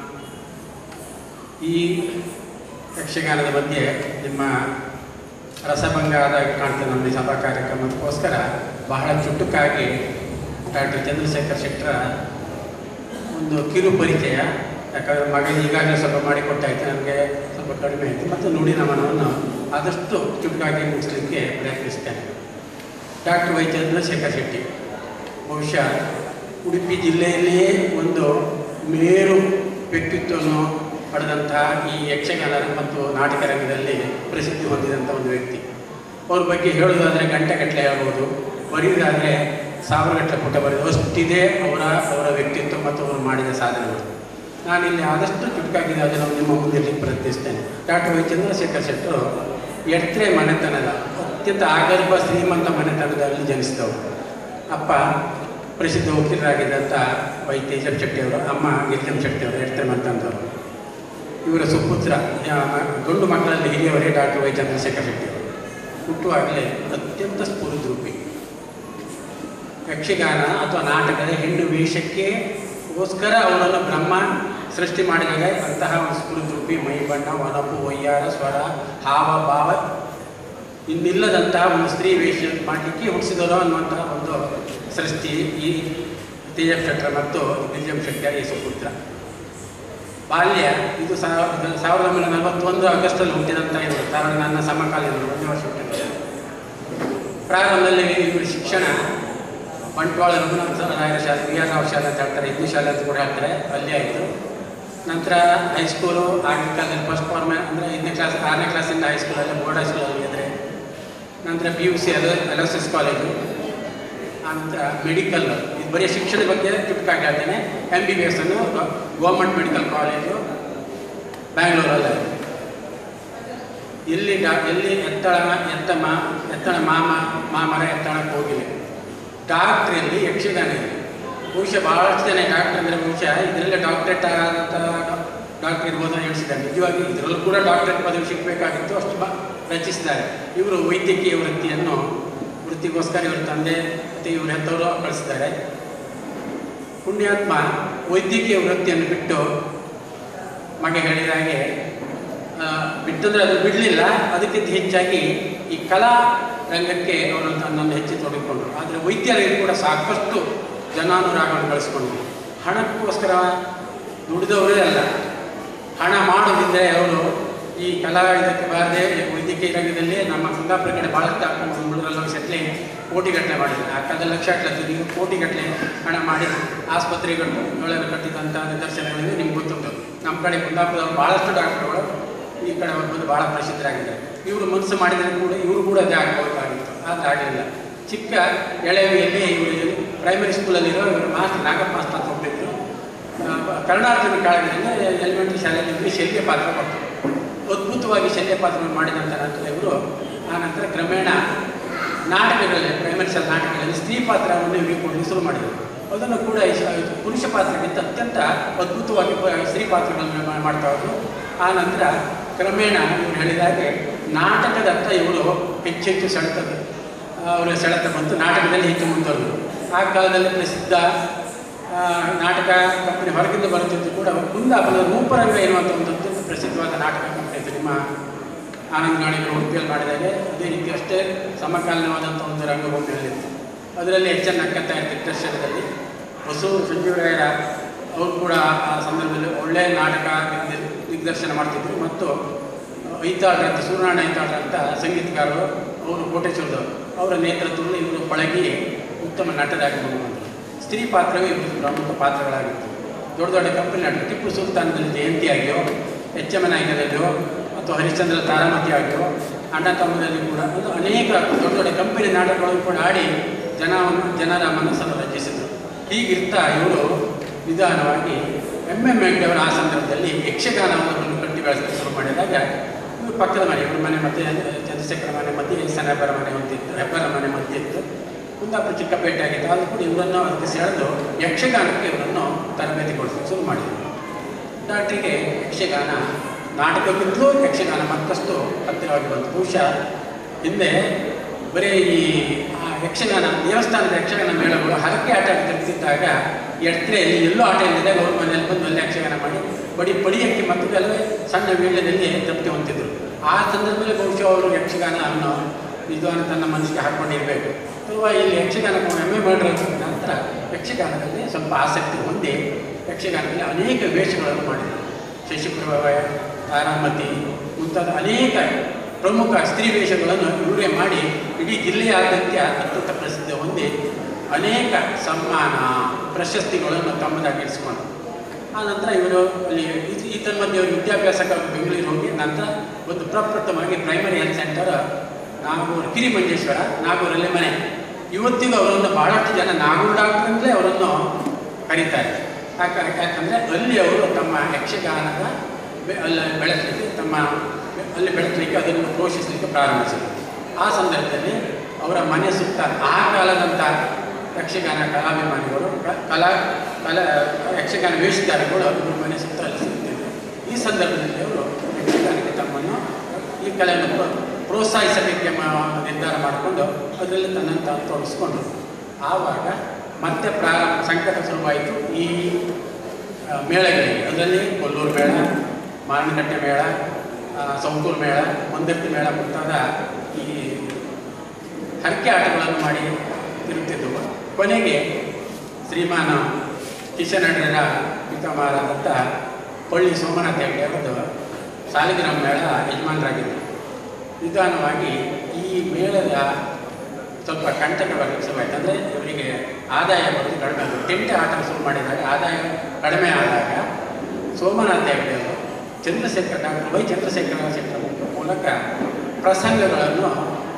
ಈ ಯಕ್ಷಗಾನದ ಬಗ್ಗೆ ನಿಮ್ಮ ರಸಭಂಗ ಆದಾಗ ಕಾಣ್ತದೆ ನಮ್ಮ ಈ ಸಭಾ ಕಾರ್ಯಕ್ರಮಕ್ಕೋಸ್ಕರ ಬಹಳ ಚುಟುಕಾಗಿ ಡಾಕ್ಟರ್ ಚಂದ್ರಶೇಖರ್ ಶೆಟ್ಟರ ಒಂದು ಕಿರು ಪರಿಚಯ ಯಾಕಂದರೆ ಮಗ ಈಗಾಗಲೇ ಸ್ವಲ್ಪ ಮಾಡಿಕೊಟ್ಟಾಯ್ತು ನನಗೆ ಸ್ವಲ್ಪ ಕಡಿಮೆ ಆಯಿತು ಮತ್ತು ನುಡಿ ನಮನವನ್ನು ಆದಷ್ಟು ಚುಟುಕಾಗಿ ಮುಗಿಸ್ಲಿಕ್ಕೆ ಪ್ರಯತ್ನಿಸ್ತೇನೆ ಡಾಕ್ಟರ್ ವೈ ಚಂದ್ರಶೇಖರ್ ಶೆಟ್ಟಿ ಬಹುಶಃ ಉಡುಪಿ ಜಿಲ್ಲೆಯಲ್ಲಿಯೇ ಒಂದು ಮೇರು ವ್ಯಕ್ತಿತ್ವವನ್ನು ಪಡೆದಂತಹ ಈ ಯಕ್ಷಗಾನ ಮತ್ತು ನಾಟಕ ರಂಗದಲ್ಲಿ ಪ್ರಸಿದ್ಧಿ ಹೊಂದಿದಂಥ ಒಂದು ವ್ಯಕ್ತಿ ಅವ್ರ ಬಗ್ಗೆ ಹೇಳೋದಾದರೆ ಗಂಟೆಗಟ್ಟಲೆ ಹೇಳ್ಬೋದು ಬರೆಯೋದಾದರೆ ಸಾವಿರಗಟ್ಟಲೆ ಪುಟ ಬರೆದು ಅಷ್ಟಿದೆ ಅವರ ಅವರ ವ್ಯಕ್ತಿತ್ವ ಮತ್ತು ಅವರು ಮಾಡಿದ ಸಾಧನೆಗಳು ನಾನಿಲ್ಲಿ ಆದಷ್ಟು ಚುಟುಕಾಗಿದೆ ಅದನ್ನು ನಿಮ್ಮ ಮುಂದೆ ಇರ್ಲಿಕ್ಕೆ ಪ್ರಯತ್ನಿಸ್ತೇನೆ ಡಾಕ್ಟರ್ ವೈ ಚಂದ್ರಶೇಖರ್ ಶೆಟ್ಟರು ಎಡ್ತ್ರೆ ಮನೆತನದ ಅತ್ಯಂತ ಆಗರ್ಭ ಶ್ರೀಮಂತ ಮನೆತನದಲ್ಲಿ ಜನಿಸಿದವರು ಅಪ್ಪ ಪ್ರಸಿದ್ಧ ವಕೀಲರಾಗಿದ್ದಂಥ ವೈ ತೇಜಂ ಶೆಟ್ಟಿಯವರು ಅಮ್ಮ ಗಿರಿಜಂ ಶೆಟ್ಟಿಯವರು ಎಷ್ಟೇ ಮಂತಂದವರು ಇವರ ಸುಪುತ್ರ ಆ, ಗಂಡು ಮಕ್ಕಳಲ್ಲಿ ಹಿರಿಯವರೇ ಡಾಕ್ಟರ್ ವೈ ಚಂದ್ರಶೇಖರ್ ಶೆಟ್ಟಿಯವರು ಹುಟ್ಟುವಾಗಲೇ ಅತ್ಯಂತ ಸ್ಫೂರ್ತಿರೂಪಿ ಯಕ್ಷಗಾನ ಅಥವಾ ನಾಟಕದ ಹೆಣ್ಣು ವೇಷಕ್ಕೆ ಗೋಸ್ಕರ ಅವರನ್ನು ಬ್ರಹ್ಮ ಸೃಷ್ಟಿ ಮಾಡಿದಾಗ ಅಂತಹ ಒಂದು ಸ್ಫೂರ್ತಿರೂಪಿ ಮೈ ಬಣ್ಣ ಒನಪು ವಯ್ಯಾರ ಸ್ವರ ಹಾವ ಭಾವ ಇನ್ನಿಲ್ಲದಂತಹ ಒಂದು ಸ್ತ್ರೀ ವೇಷ ಮಾಡಲಿಕ್ಕೆ ಹುಟ್ಟಿಸಿದವರು ಅನ್ನುವಂತಹ ಒಂದು ಸೃಷ್ಟಿ ಈ ತೇಜಂ ಶೆಟ್ಟರ್ ಮತ್ತು ಗಿರಿಜಂ ಶೆಟ್ಟರ್ ಈ ಸುಪುತ್ರ ಬಾಲ್ಯ ಇದು ಸಾವಿರದ ಸಾವಿರದ ಒಂಬೈನೂರ ನಲವತ್ತೊಂದು ಆಗಸ್ಟಲ್ಲಿ ಹುಟ್ಟಿದಂಥ ಇದು ಕಾರಣ ನನ್ನ ಸಮಕಾಲೀನರು ಒಂದೇ ವರ್ಷ ಹುಟ್ಟಿದ್ದಾರೆ ಪ್ರಾರಂಭದಲ್ಲಿ ಇವರು ಶಿಕ್ಷಣ ಬಂಟ್ವಾಳ ರಘುನಾಥ ರಾಯರ ಶಾಲೆ ವಿ ಆರ್ ರಾವ್ ಶಾಲೆ ಅಂತ ಹೇಳ್ತಾರೆ ಹಿಂದೂ ಶಾಲೆ ಅಂತ ಕೂಡ ಹೇಳ್ತಾರೆ ಅಲ್ಲೇ ಆಯಿತು ನಂತರ ಹೈಸ್ಕೂಲು ಆಗಿನ ಕಾಲದಲ್ಲಿ ಫಸ್ಟ್ ಫಾರ್ಮ್ ಅಂದರೆ ಐದನೇ ಕ್ಲಾಸ್ ಆರನೇ ಕ್ಲಾಸಿಂದ ಹೈಸ್ಕೂಲಲ್ಲಿ ಬೋರ್ಡ್ ಹೈಸ್ಕೂಲಲ್ಲಿ ಇದ್ದರೆ ನಂತರ ಪಿ ಯು ಸಿ ಅದು ಎಲೋಸಿಸ್ ಕಾಲೇಜು ಆನಂತರ ಮೆಡಿಕಲ್ ಇದು ಬರೀ ಶಿಕ್ಷಣದ ಬಗ್ಗೆ ಚುಟುಕಾಗಿ ಹೇಳ್ತೇನೆ ಎಮ್ ಬಿ ಬಿ ಎಸ್ ಅನ್ನು ಗೌರ್ಮೆಂಟ್ ಮೆಡಿಕಲ್ ಕಾಲೇಜು ಬ್ಯಾಂಗ್ಳೂರಲ್ಲಿ ಎಲ್ಲಿ ಡಾ ಎಲ್ಲಿ ಎತ್ತಳ ಎತ್ತ ಮಾ ಎತ್ತಳ ಮಾಮ ಮಾಮರ ಎತ್ತಳಕ್ಕೆ ಹೋಗಿಲ್ಲ ಡಾಕ್ಟ್ರಲ್ಲಿ ಯಕ್ಷಗಾನ ಇದೆ ಬಹುಶಃ ಭಾಳಷ್ಟು ಜನ ಡಾಕ್ಟರ್ ಅಂದರೆ ಬಹುಶಃ ಇದರಲ್ಲೇ ಡಾಕ್ಟ್ರೇಟ್ ಆದಂಥ ಡಾಕ್ಟರ್ ಇರ್ಬೋದು ಅಂತ ಎಣಿಸಿದ್ದಾರೆ ನಿಜವಾಗಿ ಇದರಲ್ಲೂ ಕೂಡ ಡಾಕ್ಟರೇಟ್ ಪದವಿ ಸಿಗಬೇಕಾಗಿತ್ತು ಅಷ್ಟು ಬ ರಚಿಸಿದ್ದಾರೆ ಇವರು ವೈದ್ಯಕೀಯ ವೃತ್ತಿಯನ್ನು ವೃತ್ತಿಗೋಸ್ಕರ ಇವ್ರ ತಂದೆ ಮತ್ತು ಇವ್ರ ಹೆತ್ತವರು ಕಳಿಸಿದ್ದಾರೆ ಪುಣ್ಯಾತ್ಮ ವೈದ್ಯಕೀಯ ವೃತ್ತಿಯನ್ನು ಬಿಟ್ಟು ಮಗ ಹೇಳಿದ ಹಾಗೆ ಆ, ಬಿಟ್ಟಂದ್ರೆ ಅದು ಬಿಡಲಿಲ್ಲ ಅದಕ್ಕಿಂತ ಹೆಚ್ಚಾಗಿ ಈ ಕಲಾ ರಂಗಕ್ಕೆ ಅವರು ತನ್ನನ್ನು ಹೆಚ್ಚು ತೊಡಗಿಕೊಂಡ್ರು ಆದರೆ ವೈದ್ಯರಿಗೆ ಕೂಡ ಸಾಕಷ್ಟು ಜನಾನುರಾಗವನ್ನು ಗಳಿಸ್ಕೊಂಡ್ರು ಹಣಕ್ಕೋಸ್ಕರ ದುಡಿದವರೇ ಅಲ್ಲ ಹಣ ಮಾಡೋದಿದ್ದರೆ ಅವರು ಈ ಕಲಾ ಇದಕ್ಕೆ ಬಾರದೆ ವೈದ್ಯಕೀಯ ರಂಗದಲ್ಲಿ ನಮ್ಮ ಕುಂದಾಪುರ ಕಡೆ ಭಾಳಷ್ಟು ಹಾಕೊಂಡು ಮುಳ್ಳೂರಲ್ಲಿ ಸೆಟ್ಲಿ ಕೋಟಿಗಟ್ಟಲೆ ಮಾಡಿದ್ದಾರೆ ಆ ಕಾಲದಲ್ಲಿ ಲಕ್ಷ ಗಟ್ಟಲೆ ನೀವು ಕೋಟಿಗಟ್ಟಲೆ ಹಣ ಮಾಡಿ ಆಸ್ಪತ್ರೆಗಳು ಗಳನ್ನು ಕಟ್ಟಿದಂಥ ನಿದರ್ಶನಗಳಿವೆ ನಿಮ್ಗೆ ಗೊತ್ತುಂಟು ನಮ್ಮ ಕಡೆ ಕುಂದಾಪುರದವರು ಭಾಳಷ್ಟು ಡಾಕ್ಟರ್ಗಳು ಈ ಕಡೆ ಬಂದು ಭಾಳ ಪ್ರಸಿದ್ಧರಾಗಿದ್ದಾರೆ ಇವರು ಮನಸ್ಸು ಮಾಡಿದರೆ ಕೂಡ ಇವರು ಕೂಡ ಅದೇ ಆಗಬೇಕಾಗಿತ್ತು ಆದರೆ ಆಗಲಿಲ್ಲ ಚಿಕ್ಕ ಎಳೆಯಲ್ಲಿ ಇವರು ಪ್ರೈಮರಿ ಸ್ಕೂಲಲ್ಲಿರೋ ಇವರು ಮಾಸ್ಟರ್ ನಾಗಪ್ಪ ಮಾಸ್ಟರ್ ಅಂತ ಒಬ್ಬರಿದ್ರು ಕರ್ನಾಟಕದ ಕಾಲದಲ್ಲಿ ಎಲಿಮೆಂಟ್ರಿ ಶಾಲೆಯಲ್ಲಿ ಇವರಿಗೆ ಶಲ್ಯ ಪಾತ್ರ ಕೊಟ್ಟರು ಅದ್ಭುತವಾಗಿ ಶಲ್ಯ ಪಾತ್ರವನ್ನು ಮಾಡಿದಂಥ ನಂತರ ಇವರು ಆ ನಂತರ ಕ್ರಮೇಣ ನಾಟಕಗಳಲ್ಲಿ ಪ್ರೈಮರಿ ಶಾಲೆ ನಾಟಕಗಳಲ್ಲಿ ಸ್ತ್ರೀ ಪಾತ್ರವನ್ನು ಇವರಿಗೆ ಕೊಡಲಿಕ್ಕೆ ಶುರು ಮಾಡಿದರು ಅದನ್ನು ಕೂಡ ಈ ಶ- ಪುರುಷ ಪಾತ್ರಕ್ಕಿಂತ ಅತ್ಯಂತ ಅದ್ಭುತವಾಗಿ ಪ- ಸ್ತ್ರೀ ಪಾತ್ರಗಳನ್ನು ಮಾ- ಮಾಡ್ತಾ ಹೋದ್ರು ಆ ನಂತರ ಕ್ರಮೇಣ ಇವರು ಹೇಳಿದಾಗೆ ನಾಟಕದತ್ತ ಇವರು ಹೆಚ್ಚೆಚ್ಚು ಸೆಳೆತದ್ದು ಅವರ ಸೆಳೆತ ಬಂತು ನಾಟಕದಲ್ಲಿ ಹೆಚ್ಚು ಮುಂದುವರೆದರು ಆ ಕಾಲದಲ್ಲಿ ಪ್ರಸಿದ್ಧ ಆ, ನಾಟಕ ಕಂಪನಿ ಹೊರಗಿಂದ ಬರುತ್ತಿದ್ದು ಕೂಡ ಕುಂದಾಪುರದ ರೂಪರಂಗ ಎನ್ನುವಂಥ ಒಂದು ಅತ್ಯಂತ ಪ್ರಸಿದ್ಧವಾದ ನಾಟಕ ಕಂಪನಿ ಇತ್ತು ನಿಮ್ಮ ಆನಂದ್ ಗಾಣಿಗಳು ಉಡುಪಿಯಲ್ಲಿ ಮಾಡಿದಾಗ ಅದೇ ರೀತಿ ಅಷ್ಟೇ ಸಮಕಾಲೀನವಾದಂಥ ಒಂದು ರಂಗಭೂಮಿಯಲ್ಲಿತ್ತು ಅದರಲ್ಲಿ ಎಚ್ ಎನ್ ನಕ್ಕತ್ತಾಯ ದಿಗ್ದರ್ಶನದಲ್ಲಿ ಹೊಸು ಸಂಜೀವರಾಯರ ಅವರು ಕೂಡ ಆ ಸಂದರ್ಭದಲ್ಲಿ ಒಳ್ಳೆಯ ನಾಟಕ ದಿಗ್- ದಿಗ್ದರ್ಶನ ಮಾಡ್ತಿದ್ರು ಮತ್ತು ಐತಾಳ್ರ ಅಂತ ಸೂರ್ಯನಾರಾಯಣ ಐತಾಳ್ರ ಅಂತ ಸಂಗೀತಗಾರರು ಅವರು ಕೋಟೇಶ್ವರದವರು ಅವರ ನೇತೃತ್ವದಲ್ಲಿ ಇವರು ಪಳಗಿ ಉತ್ತಮ ನಟರಾಗಿ ಬಂದರು ಸ್ತ್ರೀ ಪಾತ್ರವೇ ಇವರು ಪ್ರಮುಖ ಪಾತ್ರಗಳಾಗಿತ್ತು ದೊಡ್ಡ ದೊಡ್ಡ ಕಂಪನಿ ನಾಟಕ ಟಿಪ್ಪು ಸುಲ್ತಾನದಲ್ಲಿ ಜಯಂತಿ ಆಗಿಯೋ ಎಚ್ ಎಮ್ ನಾಯಕದಲ್ಲಿಯೋ ಅಥವಾ ಹರಿಶ್ಚಂದ್ರ ತಾರಾಮತಿ ಆಗಿಯೋ ಅಣ್ಣ ತಮ್ಮದಲ್ಲಿ ಕೂಡ ಅದು ಅನೇಕ ದೊಡ್ಡ ದೊಡ್ಡ ಕಂಪನಿ ನಾಟಕಗಳನ್ನು ಕೂಡ ಆಡಿ ಜನವನ್ನು ಜನರ ಮನಸ್ಸನ್ನು ರಚಿಸಿದರು ಹೀಗಿರ್ತಾ ಇವರು ನಿಧಾನವಾಗಿ ಎಮ್ ಎಮ್ ವೆಂಕಟೇವರ ಆ ಸಂದರ್ಭದಲ್ಲಿ ಯಕ್ಷಗಾನವನ್ನು ಕಟ್ಟಿ ಬೆಳೆಸಲು ಶುರು ಮಾಡಿದಾಗ ಇವರು ಪಕ್ಕದ ಮನೆ ಇವ್ರ ಮನೆ ಮತ್ತೆ ಚಂದ್ರಶೇಖರ ಮನೆ ಮಧ್ಯೆ ಸಣ್ಣಬ್ಬರ ಮನೆ ಹೊಂದಿತ್ತು ಹೆಬ್ಬರ ಮನೆ ಮಧ್ಯೆ ಇತ್ತು ಕುಂದಾಪುರ ಚಿಕ್ಕಪೇಟೆ ಆಗಿತ್ತು ಆದರೂ ಕೂಡ ಇವರನ್ನು ಅದಕ್ಕೆ ಸೆಳೆದು ಯಕ್ಷಗಾನಕ್ಕೆ ಇವರನ್ನು ತರಬೇತಿ ಕೊಡಿಸಲು ಶುರು ಮಾಡಿದರು ಡಾಕ್ಟ್ರಿಗೆ ಯಕ್ಷಗಾನ ನಾಟಕಕ್ಕಿಂತಲೂ ಯಕ್ಷಗಾನ ಮತ್ತಷ್ಟು ಹತ್ತಿರವಾಗಿ ಬಂತು ಬಹುಶಃ ಹಿಂದೆ ಬರೀ ಈ ಆ ಯಕ್ಷಗಾನ ದೇವಸ್ಥಾನದ ಯಕ್ಷಗಾನ ಮೇಳಗಳು ಹರಕೆ ಆಟ ತಿರುಗ್ತಿದ್ದಾಗ ಎಡ್ತ್ರೆಯಲ್ಲಿ ಎಲ್ಲೋ ಆಟ ಇದ್ದಾಗ ಅವ್ರ ಮನೆಯಲ್ಲಿ ಬಂದು ಅಲ್ಲಿ ಯಕ್ಷಗಾನ ಮಾಡಿ ಬಡಿ ಪಡಿಯಕ್ಕೆ ಮತ್ತು ಕೆಲವೇ ಸಣ್ಣ ವೀಳ್ಯದಲ್ಲಿ ತೃಪ್ತಿ ಹೊಂದಿದ್ರು ಆ ಸಂದರ್ಭದಲ್ಲಿ ಬಹುಶಃ ಅವರು ಯಕ್ಷಗಾನ ಅನ್ನೋ ನಿಜವಾದ ತನ್ನ ಮನಸ್ಸಿಗೆ ಹಾಕ್ಕೊಂಡಿರಬೇಕು ಅಥವಾ ಇಲ್ಲಿ ಯಕ್ಷಗಾನ ಎಮ್ ಎ ಮಾಡಿರೋ ನಂತರ ಯಕ್ಷಗಾನದಲ್ಲಿ ಸ್ವಲ್ಪ ಆಸಕ್ತಿ ಹೊಂದಿ ಯಕ್ಷಗಾನದಲ್ಲಿ ಅನೇಕ ವೇಷಗಳನ್ನು ಮಾಡಿದರು ಶಶಿಪ್ರಭ ತಾರಾಮತಿ ಮುಂತಾದ ಅನೇಕ ಪ್ರಮುಖ ಸ್ತ್ರೀ ವೇಷಗಳನ್ನು ಇವರೇ ಮಾಡಿ ಇಡೀ ಜಿಲ್ಲೆಯಾದ್ಯಂತ ಅತ್ಯಂತ ಪ್ರಸಿದ್ಧ ಹೊಂದಿ ಅನೇಕ ಸನ್ಮಾನ ಪ್ರಶಸ್ತಿಗಳನ್ನು ತಮ್ಮದಾಗಿರಿಸಿಕೊಂಡರು ಆ ನಂತರ ಇವರು ಅಲ್ಲಿ ಈ- ಈ ತನ್ಮಧ್ಯೆ ಅವರು ವಿದ್ಯಾಭ್ಯಾಸಕ್ಕಾಗಿ ಬೆಂಗಳೂರು ಹೋಗಿ ನಂತರ ಒಂದು ಪ್ರಪ್ರಥಮವಾಗಿ primary health centre Nagur Kirimanjeshwara ನಾಗೂರಲ್ಲಿ ಮನೆ ಇವತ್ತಿಗೂ ಅವರನ್ನು ಬಹಳಷ್ಟು ಜನ ನಾಗೂರು ಡಾಕ್ಟರ್ ಅಂತಲೇ ಅವರನ್ನು ಕರೀತಾರೆ ಯಾಕ ಯಾಕಂದರೆ ಅಲ್ಲಿ ಅವರು ತಮ್ಮ ಯಕ್ಷಗಾನದ ಬೆ- ಅಲ್ಲಿ ಬೆಳೆಸಲಿಕ್ಕೆ ತಮ್ಮ ಅಲ್ಲಿ ಬೆಳೆಸಲಿಕ್ಕೆ ಅದನ್ನು ಪೋಷಿಸಲಿಕ್ಕೆ ಪ್ರಾರಂಭಿಸಿದರು ಆ ಸಂದರ್ಭದಲ್ಲಿ ಅವರ ಮನೆ ಸುತ್ತ ಆ ಕಾಲದಂಥ ಯಕ್ಷಗಾನ ಕಲಾಭಿಮಾನಿಗಳು ಕ- ಕಲಾ ಕಲಾ ಯಕ್ಷಗಾನ ವೇಷಧಾರಿಗಳು ಇವ್ರ ಮನೆ ಸುತ್ತ ಅಲ್ಲಿ ಸಿಗ್ತಿದ್ರು ಈ ಸಂದರ್ಭದಲ್ಲಿ ಅವರು ಯಕ್ಷಗಾನಕ್ಕೆ ತಮ್ಮನ್ನು ಈ ಕಲೆಯನ್ನು ಪ್ರೋ- ಪ್ರೋತ್ಸಾಹಿಸಲಿಕ್ಕೆ ಮ- ನಿರ್ಧಾರ ಮಾಡಿಕೊಂಡು ಅದರಲ್ಲಿ ತನ್ನನ್ನು ತಾನು ತೊಡಗಿಸ್ಕೊಂಡ್ರು ಆವಾಗ ಮತ್ತೆ ಪ್ರಾರಂಭ ಸಂಕಟ ಶುರುವಾಯಿತು ಈ ಆ, ಮೇಳಗಳಿಗೆ ಅದರಲ್ಲಿ ಕೊಲ್ಲೂರು ಮೇಳ ಮಾರನಕಟ್ಟೆ ಮೇಳ ಆ, ಸೌತೂರು ಮೇಳ ಮಂದರ್ತಿ ಮೇಳ ಮುಂತಾದ ಈ ಹರಕೆ ಆಟಗಳನ್ನು ಮಾಡಿ ತಿರುಗುತ್ತಿದ್ದವು ಕೊನೆಗೆ ಶ್ರೀಮಾನ ಕಿಶನಡ್ರರ ಪಿತಾಮಹರಾದಂಥ ಪಳ್ಳಿ ಸೋಮನಾಥ ಹೆಗ್ಡೆ ಅವರದ್ದು ಸಾಲಿಗ್ರಾಮ ಮೇಳ ಯಜಮಾನರಾಗಿದ್ದರು ನಿಧಾನವಾಗಿ ಈ ಮೇಳದ ಸ್ವಲ್ಪ ಕಂಟಕವಾಗಿ ಶುರುವಾಯಿತು ಅಂದರೆ ಇವರಿಗೆ ಆದಾಯ ಬರೋದು ಕಡಿಮೆ ಆಯಿತು ಟೆಂಟೆ ಆಟ ಶುರು ಮಾಡಿದಾಗ ಆದಾಯ ಕಡಿಮೆ ಆದಾಗ ಸೋಮನಾಥ ಹೆಗ್ಡೆ ಅವರು ಚಂದ್ರಶೇಖರ್ ಡಾಕ್ಟರ್ ವೈ ಚಂದ್ರಶೇಖರ ಶೆಟ್ಟರ ಮೂಲಕ ಪ್ರಸಂಗಗಳನ್ನು